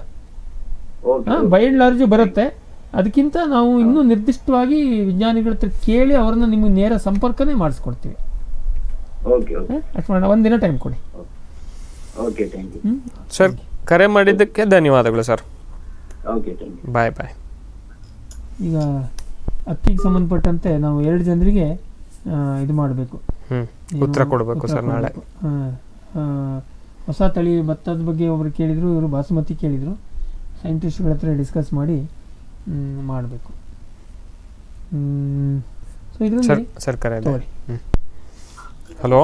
ಬೈ ಆ್ಯಂಡ್ ಲಾರ್ಜ್ ಬರುತ್ತೆ ಅದಕ್ಕಿಂತ ನಾವು ಇನ್ನೂ ನಿರ್ದಿಷ್ಟವಾಗಿ ವಿಜ್ಞಾನಿಗಳ ಹತ್ರ ಕೇಳಿ ಅವ್ರನ್ನ ನಿಮಗೆ ನೇರ ಸಂಪರ್ಕನೇ ಮಾಡಿಸ್ಕೊಡ್ತೀವಿ ಓಕೆ ಓಕೆ ಅಷ್ಟು ಮಾಡೋಣ ಒಂದಿನ ಟೈಮ್ ಕೊಡಿ ಓಕೆ ಥ್ಯಾಂಕ್ ಯು ಸರ್ ಕರೆ ಮಾಡಿದ್ದಕ್ಕೆ ಧನ್ಯವಾದಗಳು sir okay thank you bye bye ಈಗ ಅಕ್ಕಿಗೆ ಸಂಬಂಧಪಟ್ಟಂತೆ ನಾವು ಎರಡು ಜನರಿಗೆ ಆ, ಇದು ಮಾಡಬೇಕು ಹ್ಮ್. ಉತ್ತರ ಕೊಡ್ಬೇಕು ಸರ್ ನಾಳೆ. ಹೊಸ ತಳಿ ಭತ್ತದ ಬಗ್ಗೆ ಒಬ್ರು ಕೇಳಿದ್ರು ಇವರು ಬಾಸುಮತಿ ಕೇಳಿದರು ಸೈಂಟಿಸ್ಟ್ಗಳ ಹತ್ರ ಡಿಸ್ಕಸ್ ಮಾಡಿ ಮಾಡಬೇಕು ಸೊ ಸರ್ ಇದರಲ್ಲಿ ಸರ್ ಕರೆ ಇದೆ ತಗೊಳ್ಳಿ. ಹಲೋ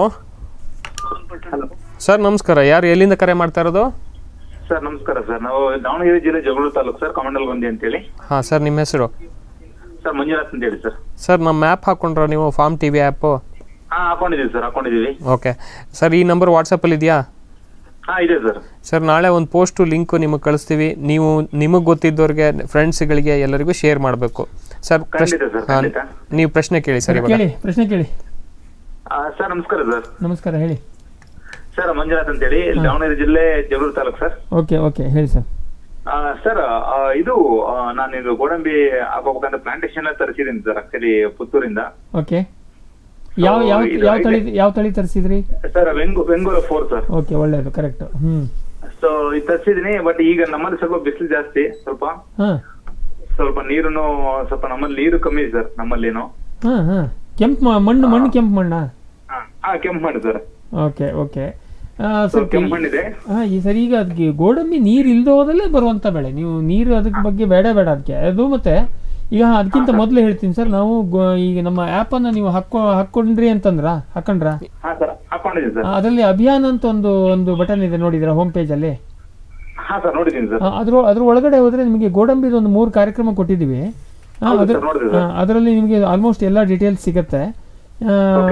ಸರ್ ನಮಸ್ಕಾರ ಯಾರು ಎಲ್ಲಿಂದ ಕರೆ ಮಾಡ್ತಾ ಇರೋದು ಸರ್ ನಮಸ್ಕಾರ ಸರ್ ನಾವು ದಾವಣಗೆರೆ ಜಿಲ್ಲೆ ಜಗಳೂರು ತಾಲೂಕು ಸರ್ ಕಮಂಡಲ್ಗೊಂದಿ ಅಂತೇಳಿ ಹಾಂ ಸರ್ ನಿಮ್ಮ ಹೆಸರು ಸರ್ ಮಂಜುನಾಥ್ ಅಂತ ಹೇಳಿ ಸರ್ ಸರ್ ನಮ್ಮ ಆ್ಯಪ್ ಹಾಕ್ಕೊಂಡ್ರ ನೀವು ಫಾರ್ಮ್ ಟಿ ವಿ ಆ್ಯಪು ಹಾ ಹಾಕೊಂಡಿದೀವಿ ಸರ್ ಹಾಕೊಂಡಿದೀವಿ ಓಕೆ ಸರ್ ಈ ನಂಬರ್ ವಾಟ್ಸಪ್ಪಲ್ಲಿ ಇದೆಯಾ ಹಾ ಇದೆ ಸರ್ ಸರ್ ನಾಳೆ ಒಂದು ಪೋಸ್ಟು ಲಿಂಕು ನಿಮಗೆ ಕಳಿಸ್ತೀವಿ ನೀವು ನಿಮಗೆ ಗೊತ್ತಿದ್ದವ್ರಿಗೆ ಫ್ರೆಂಡ್ಸ್ಗಳಿಗೆ ಎಲ್ಲರಿಗೂ ಶೇರ್ ಮಾಡಬೇಕು ಸರ್ ಪ್ರಶ್ನೆ ಖಂಡಿತ ಸರ್, ಹಾಂ, ಖಂಡಿತ. ನೀವು ಪ್ರಶ್ನೆ ಕೇಳಿ ಸರ್ ಇವಾಗ ಕೇಳಿ ಪ್ರಶ್ನೆ ಕೇಳಿ ಆ, ಸರ್ ನಮಸ್ಕಾರ ಸರ್ ನಮಸ್ಕಾರ ಹೇಳಿ ಸರ್ ಮಂಜುನಾಥ್ ಅಂತೇಳಿ ದಾವಣಗೆರೆ ಜಿಲ್ಲೆ Jagalur taluk sir okay okay ಹೇಳಿ ಸರ್ ಸರ್ ಇದು ಆ, ನಾನು ಇದು ಗೋಡಂಬಿ ಹಾಕೋಬೇಕಂತ ಪ್ಲಾಂಟೇಶನ್ ತರಿಸಿದ್ದೀನಿ ಸರ್ ಆಕ್ಚುಲಿ ಪುತ್ತೂರಿಂದ ಓಕೆ ಯಾವ ಯಾವ ಇದು ಯಾವ ತಳಿ ಇದೆ. ಯಾವ ತಳಿ ತರಿಸಿದ್ರಿ ಸರ್ ವೆಂಗು ವೆಂಗೂರ ಫೋರ್ ಸರ್ ಓಕೆ ಒಳ್ಳೇದು ಕರೆಕ್ಟ್ ಹ್ಮ್ ಸೊ ಇದು ತರಿಸಿದ್ದೀನಿ ಬಟ್ ಈಗ ನಮ್ಮಲ್ಲಿ ಸ್ವಲ್ಪ ಬಿಸಿಲು ಜಾಸ್ತಿ ಸ್ವಲ್ಪ ಹಾ ಸ್ವಲ್ಪ ನೀರುನು ಸ್ವಲ್ಪ ನಮ್ಮಲ್ಲಿ ನೀರು ಕಮ್ಮಿ ಸರ್ ನಮ್ಮಲ್ಲಿನು ಹಾ ಹಾ ಕೆಂಪು ಮ- ಮಣ್ಣು ಮಣ್ಣು ಕೆಂಪು ಮಣ್ಣ ಹಾ ಕೆಂಪು ಮಾಡಿ ಸರ್ ಓಕೆ ಓಕೆ ಆ, ಸೊ ಸ್ವಲ್ಪ ಕೆಂಪು ಮಣ್ಣಿದೆ ಹಾ ಈ ಸರಿ ಈಗ ಅದಕ್ಕೆ ಗೋಡಂಬಿ ನೀರು ಇಲ್ದೇ ಹೋದಲ್ಲೇ ಬರುವಂತ ಬೆಳೆ ನೀವು ನೀರು ಅದಕ್ಕೆ ಬಗ್ಗೆ ಬೇಡ ಬೇಡ ಅದಕ್ಕೆ ಅದು ಮತ್ತೆ ಈಗ ಅದಕ್ಕಿಂತ ಮೊದಲು ಹೇಳ್ತೀನಿ ಸರ್ ನಾವು ಗೋ- ಈಗ ನಮ್ಮ ಆ್ಯಪ್ ಅನ್ನ ನೀವು ಹಾಕೋ ಹಾಕೊಂಡ್ರಿ ಅಂತಂದ್ರ ಹಾಕೊಂಡ್ರ ಹಾ ಸರ್ ಹಾಕೊಂಡಿದ್ದೀನಿ ಸರ್ ಅದರಲ್ಲಿ ಅಭಿಯಾನ ಅಂತ ಒಂದು ಒಂದು ಬಟನ್ ಇದೆ ನೋಡಿದ್ರ ಹೋಮ್ ಪೇಜ್ ಅಲ್ಲಿ ಹಾ ಸರ್ ನೋಡಿದ್ದೀನಿ ಸರ್ ಆ, ಅದ್ರ ಅದ್ರ ಒಳಗಡೆ ಹೋದ್ರೆ ನಿಮಗೆ ಗೋಡಂಬಿದ ಒಂದು ಮೂರು ಕಾರ್ಯಕ್ರಮ ಕೊಟ್ಟಿದ್ದೀವಿ ಆ, ಹೌದು ಅದ್ರ- ಸರ್, ನೋಡಿದೆ ಸರ್. ಆ, ಅದರಲ್ಲಿ ನಿಮಗೆ ಆಲ್ಮೋಸ್ಟ್ ಎಲ್ಲ ಡೀಟೇಲ್ಸ್ ಸಿಗುತ್ತೆ ಆ,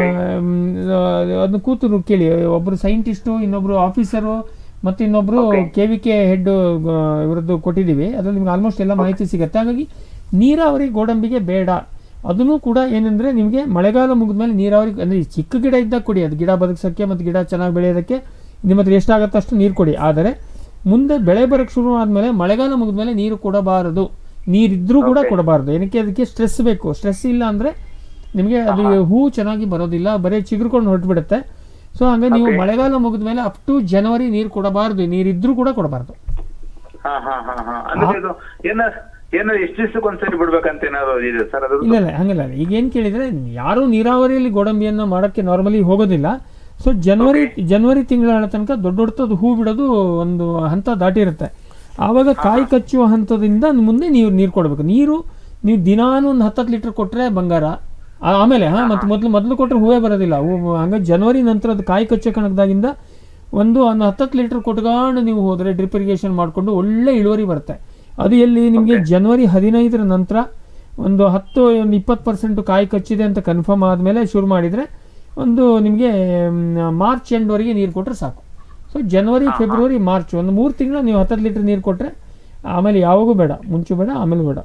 ಮ್, ಅದನ್ನ ಕೂತು ಕೇಳಿ ಒಬ್ರು ಸೈಂಟಿಸ್ಟು ಇನ್ನೊಬ್ರು ಆಫೀಸರು ಮತ್ತು ಇನ್ನೊಬ್ರು ಕೆ ವಿ ಕೆ ಹೆಡ್ ಇವರದ್ದು ಕೊಟ್ಟಿದ್ದೀವಿ ಅದ್ರಲ್ಲಿ ನಿಮ್ಗೆ ಆಲ್ಮೋಸ್ಟ್ ಎಲ್ಲ ಮಾಹಿತಿ ಸಿಗುತ್ತೆ ಹಾಗಾಗಿ ನೀರಾವರಿ ಗೋಡಂಬಿಗೆ ಬೇಡ ಅದನ್ನು ಕೂಡ ಏನಂದ್ರೆ ನಿಮಗೆ ಮಳೆಗಾಲ ಮುಗಿದ್ಮೇಲೆ ನೀರಾವರಿ ಅಂದ್ರೆ ಈ ಚಿಕ್ಕ ಗಿಡ ಇದ್ದಾಗ ಕೊಡಿ ಅದು ಗಿಡ ಬದುಕ್ಸೋಕ್ಕೆ ಮತ್ತು ಗಿಡ ಚೆನ್ನಾಗಿ ಬೆಳೆಯೋದಕ್ಕೆ ನಿಮ್ಮ ಹತ್ರ ಎಷ್ಟಾಗತ್ತೋ ಅಷ್ಟು ನೀರು ಕೊಡಿ ಆದರೆ ಮುಂದೆ ಬೆಳೆ ಬರೋಕ್ಕೆ ಶುರು ಆದಮೇಲೆ ಮಳೆಗಾಲ ಮುಗಿದ್ಮೇಲೆ ನೀರು ಕೊಡಬಾರದು ನೀರಿದ್ರೂ ಕೂಡ ಕೊಡಬಾರದು ಏನಕ್ಕೆ ಅದಕ್ಕೆ ಸ್ಟ್ರೆಸ್ ಬೇಕು ಸ್ಟ್ರೆಸ್ ಇಲ್ಲ ಅಂದರೆ ನಿಮಗೆ ಅದು ಹೂ ಚೆನ್ನಾಗಿ ಬರೋದಿಲ್ಲ ಬರೀ ಚಿಗುರ್ಕೊಂಡು ಹೊರಟ್ಬಿಡುತ್ತೆ ಸೊ ಹಂಗೆ ನೀವು ಮಳೆಗಾಲ ಮುಗಿದ್ಮೇಲೆ ಅಪ್ ಟು ಜನವರಿ ನೀರು ಕೊಡಬಾರ್ದು ನೀರಿದ್ರೂ ಕೂಡ ಕೊಡಬಾರ್ದು ಹಾ ಹಾ ಹಾ ಹಾ ಅಂದ್ರೆ ಇದು ಏನ ಏನಾದ್ರು ಎಷ್ಟು ದಿವಸಕ್ಕೆ ಒಂದ್ಸರಿ ಬಿಡ್ಬೇಕಂತ ಏನಾದ್ರು ಇದೆ ಸರ್ ಅದು ಇಲ್ಲ ಇಲ್ಲ ಹಂಗಿಲ್ಲ ಈಗ ಏನು ಕೇಳಿದರೆ ಯಾರು ನೀರಾವರಿಯಲ್ಲಿ ಗೋಡಂಬಿಯನ್ನು ಮಾಡೋಕ್ಕೆ ನಾರ್ಮಲಿ ಹೋಗೋದಿಲ್ಲ ಸೊ ಜನವರಿ ಜನವರಿ ತಿಂಗಳ ತನಕ ದೊಡ್ಡ ದೊಡ್ಡದು ಹೂ ಬಿಡೋದು ಒಂದು ಹಂತ ದಾಟಿರುತ್ತೆ ಆವಾಗ ಕಾಯಿ ಕಚ್ಚುವ ಹಂತದಿಂದ ಮುಂದೆ ನೀವು ನೀರು ಕೊಡಬೇಕು ನೀರು ನೀವು ದಿನಾನು ಒಂದು ಹತ್ತತ್ತು ಲೀಟ್ರ್ ಕೊಟ್ಟರೆ ಬಂಗಾರ ಆ- ಆಮೇಲೆ ಹಾಂ ಮತ್ತು ಮೊದಲು ಮೊದಲು ಕೊಟ್ಟರೆ ಹೂವೇ ಬರೋದಿಲ್ಲ ಹೂ ಹಂಗಾಗಿ ಜನವರಿ ನಂತರ ಅದು ಕಾಯಿ ಕಚ್ಚೋ ಕಣದಾಗಿಂದ ಒಂದು ಒಂದು ಹತ್ತತ್ತು ಲೀಟ್ರ್ ಕೊಟ್ಕೊಂಡು ನೀವು ಹೋದರೆ ಡ್ರಿಪ್ ಇರಿಗೇಷನ್ ಮಾಡಿಕೊಂಡು ಒಳ್ಳೆ ಇಳುವರಿ ಬರುತ್ತೆ ಅದು ಎಲ್ಲಿ ನಿಮಗೆ ಜನವರಿ ಹದಿನೈದರ ನಂತರ ಒಂದು ಹತ್ತು ಒಂದು ಇಪ್ಪತ್ತು ಪರ್ಸೆಂಟ್ ಕಾಯಿ ಕಚ್ಚಿದೆ ಅಂತ ಕನ್ಫರ್ಮ್ ಆದಮೇಲೆ ಶುರು ಮಾಡಿದರೆ ಒಂದು ನಿಮಗೆ ಮಾರ್ಚ್ ಎಂಡ್ವರೆಗೆ ನೀರು ಕೊಟ್ಟರೆ ಸಾಕು ಸೊ ಜನವರಿ ಫೆಬ್ರವರಿ ಮಾರ್ಚ್ ಒಂದು ಮೂರು ತಿಂಗಳು ನೀವು ಹತ್ತತ್ತು ಲೀಟ್ರ್ ನೀರು ಕೊಟ್ಟರೆ ಆಮೇಲೆ ಯಾವಾಗೂ ಬೇಡ ಮುಂಚೆ ಬೇಡ ಆಮೇಲೆ ಬೇಡ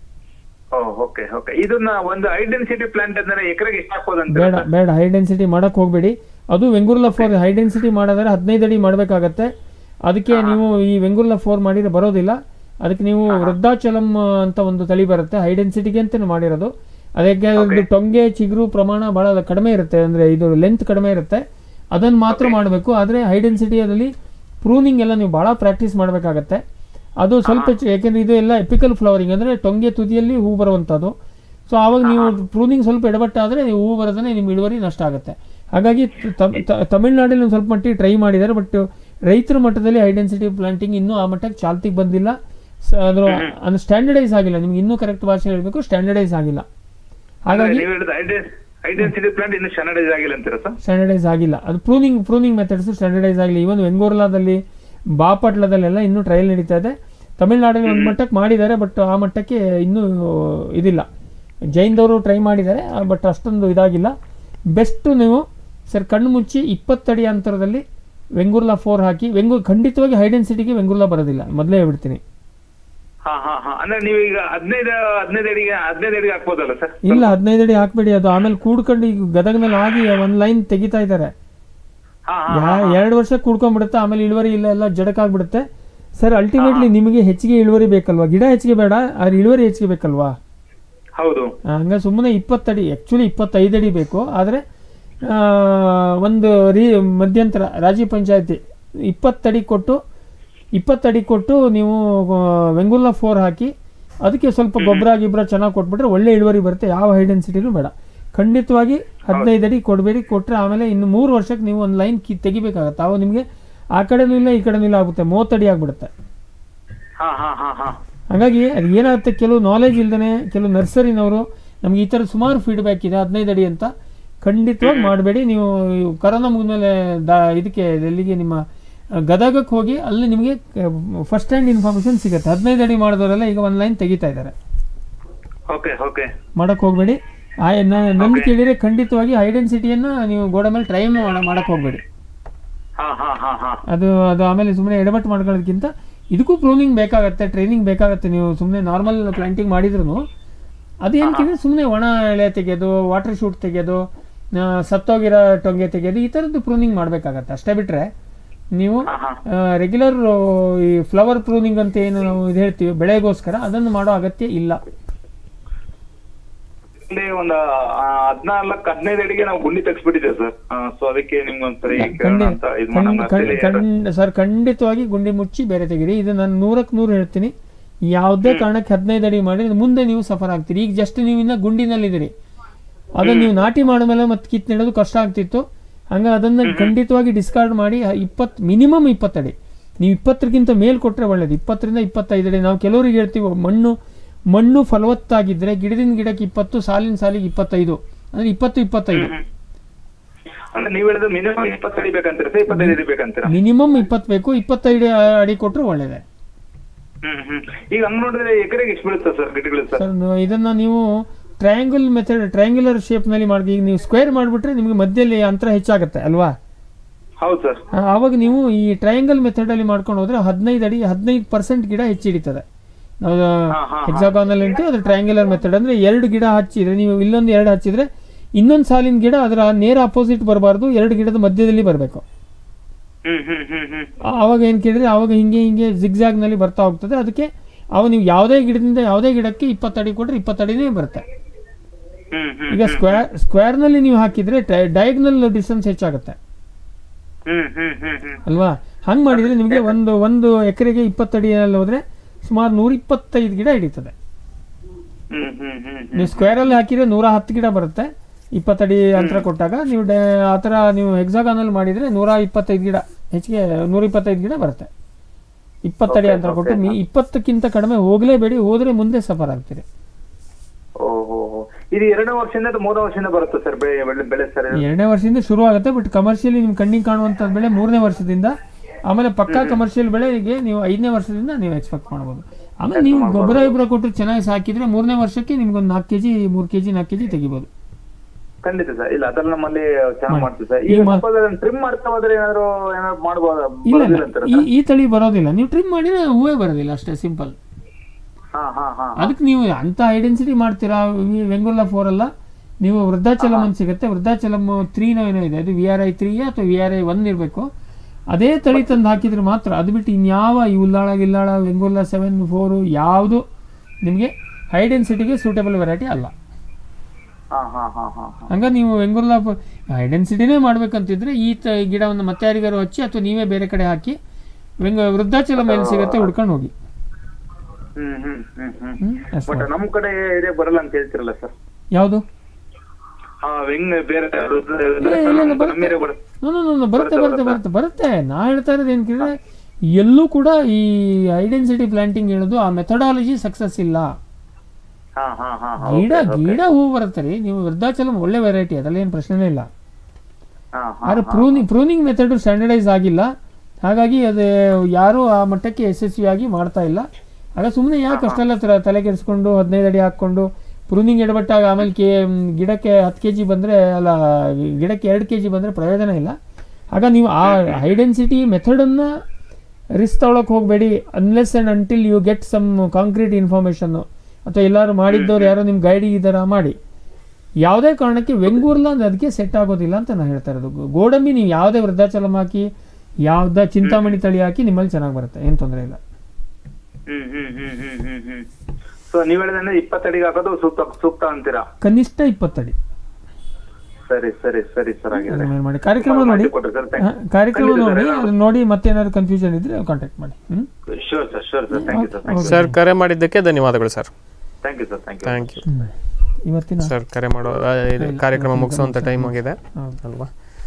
ಓಕೆ ಓಕೆ ಇದನ್ನ ಒಂದು ಐಡೆನ್ಸಿಟಿ ಪ್ಲಾಂಟ್ ಅಂದ್ರೆ ಎಕರೆಗೆ ಎಷ್ಟು ಹಾಕ್ಬೋದಂತ ಬೇಡ ಬೇಡ ಹೈ ಡೆನ್ಸಿಟಿ ಮಾಡಕ್ಕೆ ಹೋಗಬೇಡಿ ಅದು ವೆಂಗುರ್ಲಾ ಫೋರ್ ಹೈ ಡೆನ್ಸಿಟಿ ಮಾಡೋದ್ರೆ ಹದಿನೈದು ಅಡಿ ಮಾಡಬೇಕಾಗತ್ತೆ ಅದಕ್ಕೆ ನೀವು ಈ ವೆಂಗುರ್ಲಾ ಫೋರ್ ಮಾಡಿದ್ರೆ ಬರೋದಿಲ್ಲ ಅದಕ್ಕೆ ನೀವು ವೃದ್ಧಾಚಲಂ ಅಂತ ಒಂದು ತಳಿ ಬರುತ್ತೆ ಹೈ ಡೆನ್ಸಿಟಿಗೆ ಅಂತಲೇ ಮಾಡಿರೋದು ಅದಕ್ಕೆ ಅದ್ರದ್ದು ಟೊಂಗೆ ಚಿಗುರು ಪ್ರಮಾಣ ಭಾಳ ಕಡಿಮೆ ಇರುತ್ತೆ ಅಂದರೆ ಇದು ಲೆಂತ್ ಕಡಿಮೆ ಇರುತ್ತೆ ಅದನ್ನು ಮಾತ್ರ ಮಾಡಬೇಕು ಆದರೆ ಹೈ ಡೆನ್ಸಿಟಿಯಲ್ಲಿ ಪ್ರೂನಿಂಗ್ ಎಲ್ಲ ನೀವು ಭಾಳ ಪ್ರಾಕ್ಟೀಸ್ ಮಾಡಬೇಕಾಗತ್ತೆ ಅದು ಸ್ವಲ್ಪ ಚ- ಯಾಕೆಂದ್ರೆ ಇದು ಎಲ್ಲ ಎಪಿಕಲ್ ಫ್ಲವರಿಂಗ್ ಅಂದರೆ ಟೊಂಗೆ ತುದಿಯಲ್ಲಿ ಹೂ ಬರುವಂಥದ್ದು ಸೊ ಆವಾಗ ನೀವು ಪ್ರೂನಿಂಗ್ ಸ್ವಲ್ಪ ಎಡವಟ್ಟಾದರೆ ನೀವು ಹೂ ಬರೋದನ್ನೇ ನಿಮ್ಮ ಇಳುವರಿ ನಷ್ಟ ಆಗುತ್ತೆ ಹಾಗಾಗಿ ತ- ತ- ತಮಿಳ್ನಾಡಲ್ಲಿ ಒಂದು ಸ್ವಲ್ಪ ಮಟ್ಟಿಗೆ ಟ್ರೈ ಮಾಡಿದ್ದಾರೆ ಬಟ್ ರೈತರ ಮಟ್ಟದಲ್ಲಿ ಐಡೆನ್ಸಿಟಿ ಪ್ಲಾಂಟಿಂಗ್ ಇನ್ನೂ ಆ ಮಟ್ಟಕ್ಕೆ ಚಾಲ್ತಿಗೆ ಬಂದಿಲ್ಲ ಸ- ಅದ್ರ ಅದು ಸ್ಟ್ಯಾಂಡರ್ಡೈಸ್ ಆಗಿಲ್ಲ ನಿಮ್ಗೆ ಇನ್ನೂ ಕರೆಕ್ಟ್ ಭಾಷೆ ಹೇಳಬೇಕು ಸ್ಟ್ಯಾಂಡರ್ಡೈಸ್ ಆಗಿಲ್ಲ ಹಾಗಾಗಿ ನೀವು ಹೇಳಿದ ಐಡೆನ್ಸಿಟಿ ಪ್ಲಾಂಟ್ ಇನ್ನು ಸ್ಟ್ಯಾಂಡರ್ಡೈಸ್ ಆಗಿಲ್ಲ ಅಂತೀರಾ ಸರ್ ಸ್ಟ್ಯಾಂಡರ್ಡೈಸ್ ಆಗಿಲ್ಲ ಅದು ಪ್ರೂನಿಂಗ್ ಪ್ರೂನಿಂಗ್ ಮೆಥಡ್ಸ್ ಸ್ಟ್ಯಾಂಡರ್ಡೈಸ್ ಆಗಿಲ್ಲ ಇವನ್ ವೆಂಗೋರ್ಲಾದಲ್ಲಿ ಬಾಪಟ್ಲದಲ್ಲೆಲ್ಲ ಇನ್ನೂ ಟ್ರಯಲ್ ನಡೀತಾ ಇದೆ ತಮಿಳ್ನಾಡಿನ ಒಂದು ಮಟ್ಟಕ್ಕೆ ಮಾಡಿದ್ದಾರೆ ಬಟ್ ಆ ಮಟ್ಟಕ್ಕೆ ಇನ್ನೂ ಇದಿಲ್ಲ ಜೈನ್ದವರು ಟ್ರೈ ಮಾಡಿದ್ದಾರೆ ಬಟ್ ಅಷ್ಟೊಂದು ಇದಾಗಿಲ್ಲ ಬೆಸ್ಟ್ ನೀವು ಸರ್ ಕಣ್ಣು ಮುಚ್ಚಿ ಇಪ್ಪತ್ತಡಿ ಅಂತರದಲ್ಲಿ ವೆಂಗುರ್ಲಾ ಫೋರ್ ಹಾಕಿ ವೆಂಗೂರ್ ಖಂಡಿತವಾಗಿ ಹೈಡೆನ್ಸಿಟಿಗೆ ವೆಂಗುರ್ಲಾ ಬರೋದಿಲ್ಲ ಮೊದಲೇ ಹೇಳ್ಬಿಡ್ತೀನಿ ಹಾ ಹಾ ಹಾ ಅಂದ್ರೆ ನೀವು ಈಗ ಹದಿನೈದು ಹದಿನೈದು ಅಡಿಗೆ ಹದಿನೈದು ಅಡಿಗೆ ಹಾಕ್ಬೋದಲ್ಲ ಸರ್ ಇಲ್ಲ ಹದಿನೈದು ಅಡಿ ಹಾಕ್ಬೇಡಿ ಅದು ಆಮೇಲೆ ಕೂಡ್ಕೊಂಡು ಈಗ ಗದಗ್ನಲ್ಲಿ ಆಗಿ ಒಂದು ಲೈನ್ ತೆಗಿತಾ ಇದ್ದಾರೆ ಎರಡು ವರ್ಷ ಕೂಡ್ಕೊಂಡ್ಬಿಡುತ್ತೆ ಆಮೇಲೆ ಇಳುವರಿ ಇಲ್ಲ ಎಲ್ಲ ಜಡಕ್ಕಾಗ್ಬಿಡುತ್ತೆ ಸರ್ ಅಲ್ಟಿಮೇಟ್ಲಿ ನಿಮಗೆ ಹೆಚ್ಚಿಗೆ ಇಳುವರಿ ಬೇಕಲ್ವಾ ಗಿಡ ಹೆಚ್ಚಿಗೆ ಬೇಡ ಆದ್ರೆ ಇಳುವರಿ ಹೆಚ್ಚಿಗೆ ಬೇಕಲ್ವಾ ಹೌದು ಹಂಗ ಸುಮ್ಮನೆ ಇಪ್ಪತ್ತಡಿ ಆ್ಯಕ್ಚುಲಿ ಇಪ್ಪತ್ತೈದು ಅಡಿ ಬೇಕು ಆದರೆ ಒಂದು ರೀ ಮಧ್ಯಂತರ ರಾಜಿ ಪಂಚಾಯತಿ ಇಪ್ಪತ್ತಡಿ ಕೊಟ್ಟು ಇಪ್ಪತ್ತಡಿ ಕೊಟ್ಟು ನೀವು ವೆಂಗುಲ್ಲಾ ಫೋರ್ ಹಾಕಿ ಅದಕ್ಕೆ ಸ್ವಲ್ಪ ಗೊಬ್ಬರ ಗಿಬ್ಬರ ಚೆನ್ನಾಗಿ ಕೊಟ್ಬಿಟ್ರೆ ಒಳ್ಳೆ ಇಳುವರಿ ಬರುತ್ತೆ ಯಾವ ಹೈಡೆನ್ಸಿಟಿನೂ ಬೇಡ ಖಂಡಿತವಾಗಿ ಹದಿನೈದು ಅಡಿ ಕೊಡಬೇಡಿ ಕೊಟ್ಟರೆ ಆಮೇಲೆ ಇನ್ನು ಮೂರು ವರ್ಷಕ್ಕೆ ನೀವು ಒಂದು ಲೈನ್ ಕಿ ತೆಗಿಬೇಕಾಗತ್ತೆ ಅವಾಗ ನಿಮಗೆ ಆ ಕಡೆನೂ ಇಲ್ಲ ಈ ಕಡೆನೂ ಇಲ್ಲ ಆಗುತ್ತೆ ಮೂವತ್ತಡಿ ಆಗಿಬಿಡುತ್ತೆ ಹಾ ಹಾ ಹಾ ಹಾ ಹಾಗಾಗಿ ಅದು ಏನಾಗುತ್ತೆ ಕೆಲವು ನಾಲೆಜ್ ಇಲ್ದೇ ಕೆಲವು ನರ್ಸರಿನವರು ನಮ್ಗೆ ಈ ಥರ ಸುಮಾರು ಫೀಡ್ಬ್ಯಾಕ್ ಇದೆ ಹದಿನೈದು ಅಡಿ ಅಂತ ಖಂಡಿತವಾಗಿ ಮಾಡಬೇಡಿ ನೀವು ಇವು ಕರೋನಾ ಮುಗಿದ್ಮೇಲೆ ದಾ ಇದಕ್ಕೆ ಎಲ್ಲಿಗೆ ನಿಮ್ಮ ಆ, ಗದಗಕ್ಕೆ ಹೋಗಿ ಅಲ್ಲಿ ನಿಮಗೆ ಫಸ್ಟ್ ಹ್ಯಾಂಡ್ ಇನ್ಫಾರ್ಮೇಷನ್ ಸಿಗುತ್ತೆ ಹದಿನೈದು ಅಡಿ ಮಾಡಿದವರೆಲ್ಲ ಈಗ ಒಂದು ಲೈನ್ ತೆಗಿತಾ ಇದ್ದಾರೆ ಓಕೆ ಓಕೆ ಮಾಡಕ್ಕೆ ಹೋಗಬೇಡಿ ನನ್ನ ಕೇಳಿದರೆ ಖಂಡಿತವಾಗಿ ಐಡೆನ್ಸಿಟಿಯನ್ನು ನೀವು ಗೋಡೆ ಮೇಲೆ ಟ್ರೈ ಮಾಡಕ್ಕೆ ಹೋಗಬೇಡಿ ಹಾ ಹಾ ಹಾ ಹಾ ಅದು ಅದು ಆಮೇಲೆ ಸುಮ್ಮನೆ ಎಡವಟ್ಟು ಮಾಡ್ಕೊಳ್ಳೋದಕ್ಕಿಂತ ಇದಕ್ಕೂ ಪ್ರೂನಿಂಗ್ ಬೇಕಾಗತ್ತೆ ಟ್ರೈನಿಂಗ್ ಬೇಕಾಗತ್ತೆ ನೀವು ಸುಮ್ಮನೆ ನಾರ್ಮಲ್ ಪ್ಲಾಂಟಿಂಗ್ ಮಾಡಿದ್ರು ಅದು ಏನಕ್ಕಿದೆ ಸುಮ್ಮನೆ ಒಣ ಎಳೆ ತೆಗೆಯೋದು ವಾಟರ್ ಶೂಟ್ ತೆಗೆಯೋದು ಆ, ಸತ್ತೋಗಿರೋ ಟೊಂಗೆ ತೆಗೆಯೋದು ಈ ಥರದ್ದು ಪ್ರೂನಿಂಗ್ ಮಾಡಬೇಕಾಗತ್ತೆ ಅಷ್ಟೇ ಬಿಟ್ಟರೆ ನೀವು ರೆಗ್ಯುಲರ್ ಈ ಫ್ಲವರ್ ಪ್ರೂನಿಂಗ್ ಅಂತ ಏನು ನಾವು ಇದು ಹೇಳ್ತೀವಿ ಬೆಳೆಗೋಸ್ಕರ ಅದನ್ನು ಮಾಡೋ ಅಗತ್ಯ ಇಲ್ಲ ಇಲ್ಲಿ ಒಂದು ಹದಿನಾಲ್ಕು ಹದಿನೈದು ಅಡಿಗೆ ನಾವು ಗುಂಡಿ ತೆಗ್ಸ್ಬಿಟ್ಟಿದ್ದೇವೆ ಸರ್ ಸೊ ಅದಕ್ಕೆ ನಿಮ್ಗೊಂದ್ಸರಿ ಕೇಳೋಣ ಅಂತ ಇದು ಮಾಡೋಣ ಅಂತೇಳಿ ಖಂಡ ಸರ್ ಖಂಡಿತವಾಗಿ ಗುಂಡಿ ಮುಚ್ಚಿ ಬೇರೆ ತೆಗೀರಿ ಇದು ನಾನು ನೂರಕ್ಕೆ ನೂರು ಹೇಳ್ತೀನಿ ಯಾವುದೇ ಕಾರಣಕ್ಕೆ ಹದಿನೈದು ಅಡಿ ಮಾಡಿ ಮುಂದೆ ನೀವು ಸಫರ್ ಆಗ್ತೀರಿ ಈಗ ಜಸ್ಟ್ ನೀವು ಇನ್ನ ಗುಂಡಿನಲ್ಲಿದ್ದೀರಿ ಅದನ್ನ ನೀವು ನಾಟಿ ಮಾಡಿದ್ಮೇಲೆ ಮತ್ತೆ ಕಿತ್ ನೆಡೋದು ಕಷ್ಟ ಆಗ್ತಿತ್ತು ಹಂಗ ಅದನ್ನ ಖಂಡಿತವಾಗಿ ಡಿಸ್ಕಾರ್ಡ್ ಮಾಡಿ ಇಪ್ಪತ್ತು ಮಿನಿಮಮ್ ಇಪ್ಪತ್ತಡಿ ನೀವು ಇಪ್ಪತ್ತರಿಗಿಂತ ಮೇಲ್ ಕೊಟ್ಟರೆ ಒಳ್ಳೇದು ಇಪ್ಪತ್ತರಿಂದ ಇಪ್ಪತ್ತೈದು ಅಡಿ ನಾವು ಕೆಲವರಿಗೆ ಹೇಳ್ತೀವಿ ಮಣ್ಣು ಮಣ್ಣು ಫಲವತ್ತಾಗಿದ್ದರೆ ಗಿಡದಿಂದ ಗಿಡಕ್ಕೆ ಇಪ್ಪತ್ತು ಸಾಲಿನ ಸಾಲಿಗೆ ಇಪ್ಪತ್ತೈದು ಅಂದ್ರೆ ಇಪ್ಪತ್ತು ಇಪ್ಪತ್ತೈದು ಅಂದ್ರೆ ನೀವ್ ಹೇಳಿದ್ರೆ ಮಿನಿಮಮ್ ಇಪ್ಪತ್ತು ಅಡಿ ಬೇಕಂತೀರ ಸರ್ ಇಪ್ಪತ್ತೈದು ಅಡಿ ಬೇಕಂತೀರ ಮಿನಿಮಮ್ ಇಪ್ಪತ್ತು ಬೇಕು ಇಪ್ಪತ್ತೈದು ಅಡಿ ಕೊಟ್ಟರೆ ಒಳ್ಳೇದೇ ಹ್ಮ್ ಹ್ಮ್ ಈಗ ಹಂಗ್ ನೋಡಿದ್ರೆ ಎಕರೆಗೆ ಎಷ್ಟು ಬೀಳುತ್ತೆ ಸರ್ ಗಿಡಗಳು ಸರ್ ಸರ್ ನ- ಇದನ್ನ ನೀವು ಟ್ರಯಾಂಗಲ್ ಮೆಥಡ್ ಟ್ರಯಾಂಗ್ಯುಲರ್ ಶೇಪ್ನಲ್ಲಿ ಮಾಡಿ ಈಗ ನೀವು ಸ್ಕ್ವೇರ್ ಮಾಡಿಬಿಟ್ರೆ ನಿಮಗೆ ಮಧ್ಯದಲ್ಲಿ ಅಂತರ ಹೆಚ್ಚಾಗುತ್ತೆ ಅಲ್ವಾ ಹೌದು ಸರ್ ಆ, ಆವಾಗ ನೀವು ಈ ಟ್ರಯಾಂಗಲ್ ಮೆಥಡಲ್ಲಿ ಮಾಡ್ಕೊಂಡು ಹೋದ್ರೆ ಹದಿನೈದು ಅಡಿ ಹದಿನೈದು ಪರ್ಸೆಂಟ್ ಗಿಡ ಹೆಚ್ಚಿಡಿತದೆ ನಾವು ಹೆಕ್ಸಾಗಾನಲ್ಲಿ ಅಂತೀವಿ ಅದು ಟ್ರಯಾಂಗ್ಯುಲರ್ ಮೆಥಡ್ ಅಂದ್ರೆ ಎರಡು ಗಿಡ ಹಚ್ಚಿದ್ರೆ ನೀವು ಇಲ್ಲೊಂದು ಎರಡು ಹಚ್ಚಿದ್ರೆ ಇನ್ನೊಂದು ಸಾಲಿನ ಗಿಡ ಅದರ ನೇರ ಅಪೋಸಿಟ್ ಬರಬಾರ್ದು ಎರಡು ಗಿಡದ ಮಧ್ಯದಲ್ಲಿ ಬರಬೇಕು ಹ್ಮ್ ಹ್ಮ್ ಹ್ಮ್ ಹ್ಮ್ ಆವಾಗ ಏನು ಕೇಳಿದ್ರೆ ಆವಾಗ ಹಿಂಗೆ ಹಿಂಗೆ ಜಿಗ್ಜಾಗ್ನಲ್ಲಿ ಬರ್ತಾ ಹೋಗ್ತದೆ ಅದಕ್ಕೆ ಅವಾಗ ನೀವು ಯಾವುದೇ ಗಿಡದಿಂದ ಯಾವುದೇ ಗಿಡಕ್ಕೆ ಇಪ್ಪತ್ತಡಿ ಕೊಟ್ಟರೆ ಇಪ್ಪತ್ತಡಿನೇ ಬರುತ್ತೆ ಹ್ಮ್ ಹ್ಮ್ ಈಗ ಸ್ಕ್ವೇರ್ ಸ್ಕ್ವೇರ್ನಲ್ಲಿ ನೀವು ಹಾಕಿದ್ರೆ ಡಯಾಗ್ನಲ್ ಡಿಸ್ಟೆನ್ಸ್ ಹೆಚ್ಚಾಗುತ್ತೆ ಹ್ಮ್ ಹ್ಮ್ ಹ್ಮ್ ಹ್ಮ್ ಅಲ್ವಾ ಹಂಗೆ ಮಾಡಿದರೆ ನಿಮಗೆ ಒಂದು ಒಂದು ಎಕರೆಗೆ ಇಪ್ಪತ್ತಡಿಯಲ್ಲಿ ಹೋದರೆ ಸುಮಾರು ನೂರ ಇಪ್ಪತ್ತೈದು ಗಿಡ ಹಿಡಿತದೆ ಹ್ಮ್ ಹ್ಮ್ ಹ್ಮ್ ನೀವು ಸ್ಕ್ವೇರಲ್ಲಿ ಹಾಕಿದ್ರೆ ನೂರ ಹತ್ತು ಗಿಡ ಬರುತ್ತೆ ಇಪ್ಪತ್ತಡಿ ಅಂತರ ಕೊಟ್ಟಾಗ ನೀವು ಡ ಆ ಥರ ನೀವು ಹೆಕ್ಸಾಗಾನಲ್ಲಿ ಮಾಡಿದರೆ ನೂರ ಇಪ್ಪತ್ತೈದು ಗಿಡ ಹೆಚ್ಚಿಗೆ ನೂರ ಇಪ್ಪತ್ತೈದು ಗಿಡ ಬರುತ್ತೆ ಇಪ್ಪತ್ತಡಿ ಅಂತರ ಕೊಟ್ಟು ಮೀ ಇಪ್ಪತ್ತಕ್ಕಿಂತ ಕಡಿಮೆ ಹೋಗಲೇಬೇಡಿ ಹೋದರೆ ಮುಂದೆ ಸಫರ್ ಆಗ್ತೀರಿ ಓಹೋ ಇದು ಎರಡನೇ ವರ್ಷದಿಂದ ಅಥವಾ ಮೂರನೇ ವರ್ಷದಿಂದ ಬರುತ್ತೆ ಸರ್ ಬೆಳೆ ಬೆಳೆ- ಬೆಳೆ ಸರ್ ಇದು? ಎರಡನೇ ವರ್ಷದಿಂದ ಶುರು ಆಗುತ್ತೆ ಬಟ್ ಕಮರ್ಷಿಯಲಿ ನಿಮ್ಮ ಕಣ್ಣಿಗೆ ಕಾಣುವಂಥ ಬೆಳೆ ಮೂರನೇ ವರ್ಷದಿಂದ ಆಮೇಲೆ ಪಕ್ಕಾ ಕಮರ್ಷಿಯಲ್ ಬೆಳೆಗೆ ನೀವು ಐದನೇ ವರ್ಷದಿಂದ ನೀವು ಎಕ್ಸ್ಪೆಕ್ಟ್ ಮಾಡ್ಬೋದು ಆಮೇಲೆ ನೀವು ಗೊಬ್ಬರ ಗೊಬ್ಬರ ಕೊಟ್ಟು ಚೆನ್ನಾಗಿ ಸಾಕಿದ್ರೆ ಮೂರನೇ ವರ್ಷಕ್ಕೆ ನಿಮ್ಗೊಂದು ನಾಲ್ಕು ಕೆಜಿ ಮೂರು ಕೆಜಿ ನಾಲ್ಕು ಕೆಜಿ ತೆಗಿಬೋದು ಖಂಡಿತ ಸರ್ ಇಲ್ಲ ಅದನ್ನ ನಮ್ಮಲ್ಲಿ ಚೆನ್ನಾಗಿ ಮಾಡ್ತೀವಿ ಸರ್ ಈಗ ಈಗ ಮ- ಟ್ರಿಮ್ ಮಾಡ್ತಾ ಹೋದ್ರೆ ಏನಾದ್ರು ಏನಾದ್ರು ಮಾಡ್ಬೋದಾ ಇಲ್ಲ ಬರೋದಿಲ್ಲ ಇಲ್ಲ ಅಂತಾರ ಈ ಈ ತಳಿ ಬರೋದಿಲ್ಲ ನೀವು ಟ್ರಿಮ್ ಮಾಡಿದ್ರೆ ಹೂವೇ ಬರೋದಿಲ್ಲ ಅಷ್ಟೇ ಸಿಂಪಲ್ ಹಾ ಹಾ ಹಾ ಅದಕ್ಕೆ ನೀವು ಅಂತ ಐಡೆನ್ಸಿಟಿ ಮಾಡ್ತೀರಾ ಈ ವೆಂಗುಲ್ಲ ಫೋರ್ ಅಲ್ಲ ನೀವು ವೃದ್ಧಾಚಲಂ ಅಂತ ಸಿಗುತ್ತೆ ವೃದ್ಧಾಚಲಂ ತ್ರೀನೋ ಏನೋ ಇದೆ ಅದು ವಿ ಆರ್ ಐ ತ್ರೀ ಅಥವಾ ವಿ ಆರ್ ಐ ಒನ್ ಇರಬೇಕು ಅದೇ ತಳಿ ತಂದು ಹಾಕಿದ್ರೆ ಮಾತ್ರ ಅದು ಬಿಟ್ಟು ಇನ್ಯಾವ ಈ ಉಲ್ಲಾಳ ಗಿಲ್ಲಾಳ ವೆಂಗುಲ್ಲ ಸೆವೆನ್ ಫೋರು ಯಾವುದು ನಿಮಗೆ ಹೈ ಡೆನ್ಸಿಟಿಗೆ ಸೂಟಬಲ್ ವೆರೈಟಿ ಅಲ್ಲ ಹಾ ಹಾ ಹಾ ಹಾ ಹಂಗ ನೀವು ವೆಂಗುಲ್ಲ ಹೈ ಡೆನ್ಸಿಟಿನೇ ಮಾಡ್ಬೇಕಂತಿದ್ರೆ ಈ ತ ಗಿಡವನ್ನು ಮತ್ತೆ ಯಾರಿಗಾರು ಹಚ್ಚಿ ಅಥವಾ ನೀವೇ ಬೇರೆ ಕಡೆ ಹಾಕಿ ವೆಂಗ ವೃದ್ಧಾಚಲಂ ಎಲ್ಲಿ ಸಿಗುತ್ತೆ ಹುಡ್ಕೊಂಡು ಹೋಗಿ ಹ್ಮ್ ಹ್ಮ್ ಹ್ಮ್ ಹ್ಮ್ ಹ್ಮ್, ಅಷ್ಟೇ ಬಟ್ ನಮ್ ಕಡೆ ಇದೆ ಬರಲ್ಲ ಅಂತ ಹೇಳ್ತಿರಲ್ಲ ಸರ್ ಯಾವುದು ಹಾ ಹೆಂಗ್ ಬೇರೆ ಇಲ್ಲ, ಇಲ್ಲ, ಇಲ್ಲ, ಬರುತ್ತೆ. ನಮ್ಮೇಲೆ ಬರುತ್ತೆ ನೋ, ನೋ, ನೋ, ನೋ, ಬರುತ್ತೆ ಬರುತ್ತೆ ಬರುತ್ತೆ ಬರುತ್ತೆ ನಾ ಹೇಳ್ತಾ ಇರೋದು ಏನು ಕೇಳಿದ್ರೆ ಎಲ್ಲೂ ಕೂಡ ಈ ಐಡೆನ್ಸಿಟಿ ಪ್ಲಾಂಟಿಂಗ್ ಹೇಳೋದು ಆ ಮೆಥಡಾಲಜಿ ಸಕ್ಸಸ್ ಇಲ್ಲ ಹಾ ಹಾ ಹಾ ಹಾ ಗಿಡ okay, okay. ಗಿಡ ಹೂ ಬರುತ್ತೆ ರೀ ನೀವು ವೃದ್ಧಾಚಲಂ ಒಳ್ಳೆ ವೆರೈಟಿ ಅದರಲ್ಲಿ ಏನು ಪ್ರಶ್ನೆನೇ ಇಲ್ಲ ಹಾ ಹಾ ಆದರೆ ಪ್ರೂನಿಂಗ್ ಪ್ರೂನಿಂಗ್ ಮೆಥಡ್ ಸ್ಟ್ಯಾಂಡರ್ಡೈಸ್ ಆಗಿಲ್ಲ ಹಾಗಾಗಿ ಅದು ಯಾರೂ ಆ ಮಟ್ಟಕ್ಕೆ ಯಶಸ್ವಿಯಾಗಿ ಮಾಡ್ತಾ ಇಲ್ಲ ಆಗ ಸುಮ್ಮನೆ ಯಾಕೆ ಅಷ್ಟೆಲ್ಲ ತರ ತಲೆ ಕೆಡಿಸ್ಕೊಂಡು ಹದಿನೈದು ಅಡಿ ಹಾಕ್ಕೊಂಡು ಪ್ರೂನಿಂಗ್ ಎಡಬಟ್ಟಾಗ ಆಮೇಲೆ ಕೆ ಮ್, ಗಿಡಕ್ಕೆ ಹತ್ತು ಕೆ ಜಿ ಬಂದರೆ ಅಲ್ಲ ಗಿಡಕ್ಕೆ ಎರಡು ಕೆ ಜಿ ಬಂದರೆ ಪ್ರಯೋಜನ ಇಲ್ಲ ಆಗ ನೀವು ಆ ಹೈ ಡೆನ್ಸಿಟಿ ಮೆಥಡನ್ನು ರಿಸ್ಕ್ ತೊಗೊಳಕ್ಕೆ ಹೋಗಬೇಡಿ unless and until you get some concrete ಇನ್ಫಾರ್ಮೇಷನ್ನು ಅಥವಾ ಎಲ್ಲರೂ ಮಾಡಿದ್ದವ್ರು ಯಾರೋ ನಿಮ್ಮ ಗೈಡಿ ಇದ್ದಾರ ಮಾಡಿ ಯಾವುದೇ ಕಾರಣಕ್ಕೆ ವೆಂಗೂರ್ಲ ಅಂದ್ರೆ ಅದಕ್ಕೆ ಸೆಟ್ ಆಗೋದಿಲ್ಲ ಅಂತ ನಾನು ಹೇಳ್ತಾ ಇರೋದು ಗೋ- ಗೋಡಂಬಿ ನೀವು ಯಾವುದೇ ವೃದ್ಧಾಚಲಂ ಹಾಕಿ ಯಾವ್ದ ಚಿಂತಾಮಣಿ ತಳಿ ಹಾಕಿ ನಿಮ್ಮಲ್ಲಿ ಚೆನ್ನಾಗಿ ಬರುತ್ತೆ ಏನು ತೊಂದರೆ ಇಲ್ಲ ಹ್ಮ್ ಹ್ಮ್ ಹ್ಮ್ ಹ್ಮ್ ಹ್ಮ್ ಹ್ಮ್ ಸೊ ನೀವ್ ಹೇಳಿದ್ರೆ ಇಪ್ಪತ್ತಡಿಗೆ ಹಾಕೋದು ಸೂಕ್ತ ಸೂಕ್ತ ಅಂತೀರಾ ಕನಿಷ್ಠ ಇಪ್ಪತ್ತಡಿ ಸರಿ ಸರಿ ಸರಿ ಸರ್ ಹಾಗಿದ್ರೆ ಅದನ್ನ ಮಾಡಿ ಕಾರ್ಯಕ್ರಮ ನೋಡಿ ಸರ್ ಹಾ, ಕಾರ್ಯಕ್ರಮ ನೋಡಿ ಅದನ್ನ ನೋಡಿ ಮತ್ತೆ ಏನಾದ್ರು ಕನ್ಫ್ಯೂಷನ್ ಇದ್ರೆ ಕಾಂಟ್ಯಾಕ್ಟ್ ಮಾಡಿ hmm sure sir sure sir thank you sir thank you sir ಕರೆ ಮಾಡಿದ್ದಕ್ಕೆ ಧನ್ಯವಾದಗಳು sir thank you sir thank you thank you ಇವತ್ತಿನ ಸರ್ ಕರೆ ಮಾಡೋ ಆ, ಇದು ಕಾರ್ಯಕ್ರಮ ಮುಗಿಸುವಂಥ ಟೈಮ್ ಆಗಿದೆ ಅಲ್ವಾ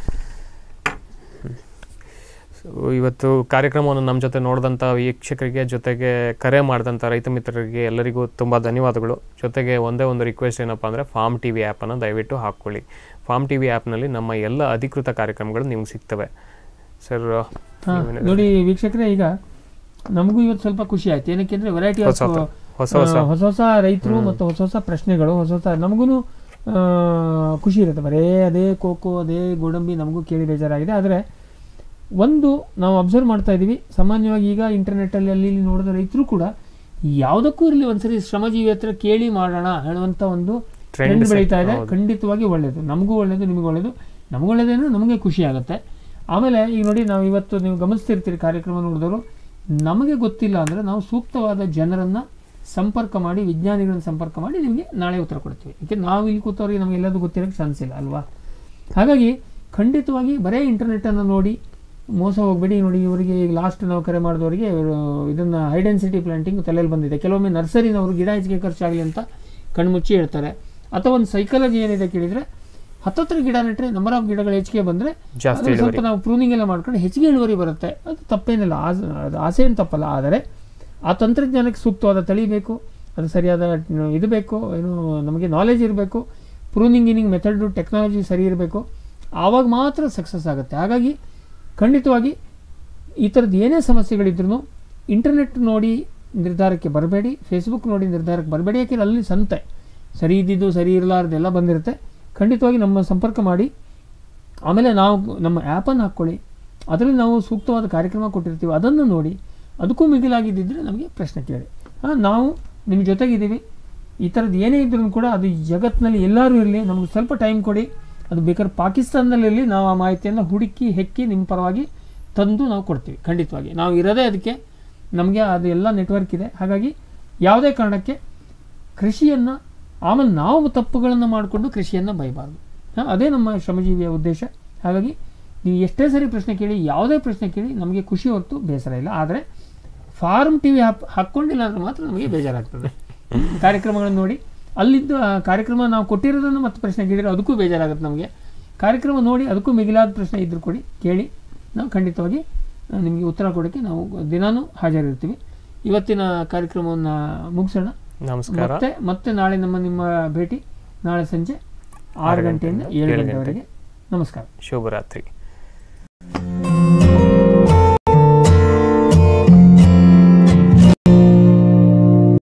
ಹ್ಮ್. ಸೊ ಇವತ್ತು ಕಾರ್ಯಕ್ರಮವನ್ನು ನಮ್ಮ ಜೊತೆ ನೋಡಿದಂಥ ವೀಕ್ಷಕರಿಗೆ ಜೊತೆಗೆ ಕರೆ ಮಾಡಿದಂಥ ರೈತ ಮಿತ್ರರಿಗೆ ಎಲ್ಲರಿಗೂ ತುಂಬ ಧನ್ಯವಾದಗಳು ಜೊತೆಗೆ ಒಂದೇ ಒಂದು ರಿಕ್ವೆಸ್ಟ್ ಏನಪ್ಪ ಅಂದರೆ ಫಾರ್ಮ್ ಟಿ ವಿ ಆ್ಯಪನ್ನು ದಯವಿಟ್ಟು ಹಾಕ್ಕೊಳ್ಳಿ ಫಾರ್ಮ್ ಟಿ ವಿ ಆ್ಯಪ್ನಲ್ಲಿ ನಮ್ಮ ಎಲ್ಲ ಅಧಿಕೃತ ಕಾರ್ಯಕ್ರಮಗಳು ನಿಮ್ಗೆ ಸಿಗ್ತವೆ ಸರ್ ಹಾ, ನೋಡಿ ವೀಕ್ಷಕರೇ ಈಗ ನಮಗೂ ಇವತ್ತು ಸ್ವಲ್ಪ ಖುಷಿ ಆಯ್ತು ಏನಕ್ಕೆ ಅಂದ್ರೆ ವೆರೈಟಿ ಆಫ್ ಹೊಸ ಹೊಸ- ಹೊಸ ಹೊಸ. ಹೊಸ ಹೊಸ ರೈತರು ಮತ್ತು ಹೊಸ ಹೊಸ ಪ್ರಶ್ನೆಗಳು ಹೊಸ ಹೊಸ ನಮಗೂ ಖುಷಿ ಇರುತ್ತೆ ಬರೇ ಅದೇ ಕೋಕೋ ಅದೇ ಗೋಡಂಬಿ ನಮಗೂ ಕೇಳಿ ಬೇಜಾರಾಗಿದೆ ಆದರೆ ಒಂದು ನಾವು ಅಬ್ಸರ್ವ್ ಮಾಡ್ತಾ ಇದ್ದೀವಿ ಸಾಮಾನ್ಯವಾಗಿ ಈಗ ಇಂಟರ್ನೆಟ್ಟಲ್ಲಿ ಅಲ್ಲಿ ಇಲ್ಲಿ ನೋಡಿದ ರೈತರು ಕೂಡ ಯಾವುದಕ್ಕೂ ಇರಲಿ ಒಂದ್ಸರಿ ಶ್ರಮಜೀವಿ ಹತ್ರ ಕೇಳಿ ಮಾಡೋಣ ಹೇಳುವಂಥ ಒಂದು Trend ಟ್ರೆಂಡ್ set, ಬೆಳೀತಾ ಇದೆ ಹೌದು. ಖಂಡಿತವಾಗಿ ಒಳ್ಳೆಯದು ನಮಗೂ ಒಳ್ಳೆಯದು ನಿಮಗೂ ಒಳ್ಳೆಯದು ನಮಗೂ ಒಳ್ಳೆಯದೇನು ನಮಗೆ ಖುಷಿ ಆಗುತ್ತೆ ಆಮೇಲೆ ಈಗ ನೋಡಿ ನಾವು ಇವತ್ತು ನೀವು ಗಮನಿಸ್ತಿರ್ತೀರಿ ಕಾರ್ಯಕ್ರಮ ನೋಡಿದವರು ನಮಗೆ ಗೊತ್ತಿಲ್ಲ ಅಂದರೆ ನಾವು ಸೂಕ್ತವಾದ ಜನರನ್ನು ಸಂಪರ್ಕ ಮಾಡಿ ವಿಜ್ಞಾನಿಗಳನ್ನ ಸಂಪರ್ಕ ಮಾಡಿ ನಿಮಗೆ ನಾಳೆ ಉತ್ತರ ಕೊಡ್ತೀವಿ ಯಾಕೆ ನಾವು ಇಲ್ಲಿ ಕೂತವ್ರಿಗೆ ನಮಗೆ ಎಲ್ಲದೂ ಗೊತ್ತಿರೋಕ್ಕೆ ಚಾನ್ಸ್ ಇಲ್ಲ ಅಲ್ವಾ ಹಾಗಾಗಿ ಖಂಡಿತವಾಗಿ ಬರೀ ಇಂಟರ್ನೆಟ್ಟನ್ನು ನೋಡಿ ಮೋಸ ಹೋಗಬೇಡಿ ನೋಡಿ ಇವರಿಗೆ ಈಗ ಲಾಸ್ಟ್ ನಾವು ಕರೆ ಮಾಡಿದವರಿಗೆ ಇವರು ಇದನ್ನು ಹೈಡೆನ್ಸಿಟಿ ಪ್ಲಾಂಟಿಂಗ್ ತಲೆಯಲ್ಲಿ ಬಂದಿದೆ ಕೆಲವೊಮ್ಮೆ ನರ್ಸರಿನವರು ಗಿಡ ಹೆಚ್ಚಿಗೆ ಖರ್ಚಾಗಲಿ ಅಂತ ಕಣ್ಮುಚ್ಚಿ ಹೇಳ್ತಾರೆ ಅಥವಾ ಒಂದು ಸೈಕಾಲಜಿ ಏನಿದೆ ಕೇಳಿದರೆ ಹತ್ತತ್ರ ಗಿಡ ನೆಟ್ಟರೆ ನಂಬರ್ ಆಫ್ ಗಿಡಗಳು ಹೆಚ್ಚಿಗೆ ಬಂದರೆ ಜಾಸ್ತಿ ಸ್ವಲ್ಪ ಇಳುವರಿ. ನಾವು ಪ್ರೂನಿಂಗ್ ಎಲ್ಲ ಮಾಡ್ಕೊಂಡು ಹೆಚ್ಚಿಗೆ ಇಳುವರಿ ಬರುತ್ತೆ ಅದು ತಪ್ಪೇನಿಲ್ಲ ಆಸ್- ಅದು ಆಸೆ ಏನು ತಪ್ಪಲ್ಲ ಆದರೆ ಆ ತಂತ್ರಜ್ಞಾನಕ್ಕೆ ಸೂಕ್ತವಾದ ತಳಿ ಬೇಕು ಅದು ಸರಿಯಾದ ಇದು ಬೇಕು ಏನು ನಮಗೆ ನಾಲೆಜ್ ಇರಬೇಕು ಪ್ರೂನಿಂಗ್ ಇನಿಂಗ್ ಮೆಥಡು ಟೆಕ್ನಾಲಜಿ ಸರಿ ಇರಬೇಕು ಆವಾಗ ಮಾತ್ರ ಸಕ್ಸಸ್ ಆಗುತ್ತೆ ಹಾಗಾಗಿ ಖಂಡಿತವಾಗಿ ಈ ಥರದ್ದು ಏನೇ ಸಮಸ್ಯೆಗಳಿದ್ರೂ ಇಂಟರ್ನೆಟ್ ನೋಡಿ ನಿರ್ಧಾರಕ್ಕೆ ಬರಬೇಡಿ ಫೇಸ್ಬುಕ್ ನೋಡಿ ನಿರ್ಧಾರಕ್ಕೆ ಬರಬೇಡಿ ಯಾಕೆಂದ್ರೆ ಅಲ್ಲಿ ಸಂತೆ ಸರಿ ಇದ್ದಿದ್ದು ಸರಿ ಇರಲಾರ್ದೆಲ್ಲ ಬಂದಿರುತ್ತೆ ಖಂಡಿತವಾಗಿ ನಮ್ಮ ಸಂಪರ್ಕ ಮಾಡಿ ಆಮೇಲೆ ನಾವು ನಮ್ಮ ಆ್ಯಪನ್ನು ಹಾಕ್ಕೊಳ್ಳಿ ಅದರಲ್ಲಿ ನಾವು ಸೂಕ್ತವಾದ ಕಾರ್ಯಕ್ರಮ ಕೊಟ್ಟಿರ್ತೀವಿ ಅದನ್ನು ನೋಡಿ ಅದಕ್ಕೂ ಮಿಗಿಲಾಗಿದ್ದಿದ್ರೆ ನಮಗೆ ಪ್ರಶ್ನೆ ಕೇಳಿ ಹಾಂ ನಾವು ನಿಮ್ಮ ಜೊತೆಗಿದ್ದೀವಿ ಈ ಥರದ್ದು ಏನೇ ಇದ್ರೂ ಕೂಡ ಅದು ಜಗತ್ತಿನಲ್ಲಿ ಎಲ್ಲರೂ ಇರಲಿ ನಮಗೆ ಸ್ವಲ್ಪ ಟೈಮ್ ಕೊಡಿ ಅದು ಬೇಕಾದ್ರೆ ಪಾಕಿಸ್ತಾನದಲ್ಲಿರಲಿ ನಾವು ಆ ಮಾಹಿತಿಯನ್ನು ಹುಡುಕಿ ಹೆಕ್ಕಿ ನಿಮ್ಮ ಪರವಾಗಿ ತಂದು ನಾವು ಕೊಡ್ತೀವಿ ಖಂಡಿತವಾಗಿ ನಾವು ಇರೋದೇ ಅದಕ್ಕೆ ನಮಗೆ ಅದು ಎಲ್ಲ ನೆಟ್ವರ್ಕ್ ಇದೆ ಹಾಗಾಗಿ ಯಾವುದೇ ಕಾರಣಕ್ಕೆ ಕೃಷಿಯನ್ನು ಆಮೇಲೆ ನಾವು ತಪ್ಪುಗಳನ್ನು ಮಾಡಿಕೊಂಡು ಕೃಷಿಯನ್ನು ಬೈಬಾರ್ದು ಹಾಂ ಅದೇ ನಮ್ಮ ಶ್ರಮಜೀವಿಯ ಉದ್ದೇಶ ಹಾಗಾಗಿ ನೀವು ಎಷ್ಟೇ ಸರಿ ಪ್ರಶ್ನೆ ಕೇಳಿ ಯಾವುದೇ ಪ್ರಶ್ನೆ ಕೇಳಿ ನಮಗೆ ಖುಷಿ ಹೊರತು ಬೇಸರ ಇಲ್ಲ ಆದರೆ ಫಾರ್ಮ್ ಟಿ ವಿ ಹಾಕ್ ಹಾಕ್ಕೊಂಡಿಲ್ಲ ಅಂದ್ರೆ ಮಾತ್ರ ನಮಗೆ ಬೇಜಾರಾಗ್ತದೆ ಕಾರ್ಯಕ್ರಮಗಳನ್ನು ನೋಡಿ ಅಲ್ಲಿದ್ದು ಆ ಕಾರ್ಯಕ್ರಮ ನಾವು ಕೊಟ್ಟಿರೋದನ್ನು ಮತ್ತೆ ಪ್ರಶ್ನೆ ಕೇಳಿದ್ರೆ ಅದಕ್ಕೂ ಬೇಜಾರಾಗುತ್ತೆ ನಮಗೆ ಕಾರ್ಯಕ್ರಮ ನೋಡಿ ಅದಕ್ಕೂ ಮಿಗಿಲಾದ ಪ್ರಶ್ನೆ ಇದ್ದರೂ ಕೊಡಿ ಕೇಳಿ ನಾವು ಖಂಡಿತವಾಗಿ ಆ, ನಿಮಗೆ ಉತ್ತರ ಕೊಡೋಕ್ಕೆ ನಾವು ದಿನಾನೂ ಹಾಜರಿರ್ತೀವಿ ಇವತ್ತಿನ ಕಾರ್ಯಕ್ರಮವನ್ನು ಮುಗಿಸೋಣ ನಮಸ್ಕಾರ. ಮತ್ತೆ ಮತ್ತೆ ನಾಳೆ ನಮ್ಮ ನಿಮ್ಮ ಭೇಟಿ ನಾಳೆ ಸಂಜೆ ಆರು ಗಂಟೆಯಿಂದ ಏಳು ಗಂಟೆವರೆಗೆ ನಮಸ್ಕಾರ ಶುಭರಾತ್ರಿ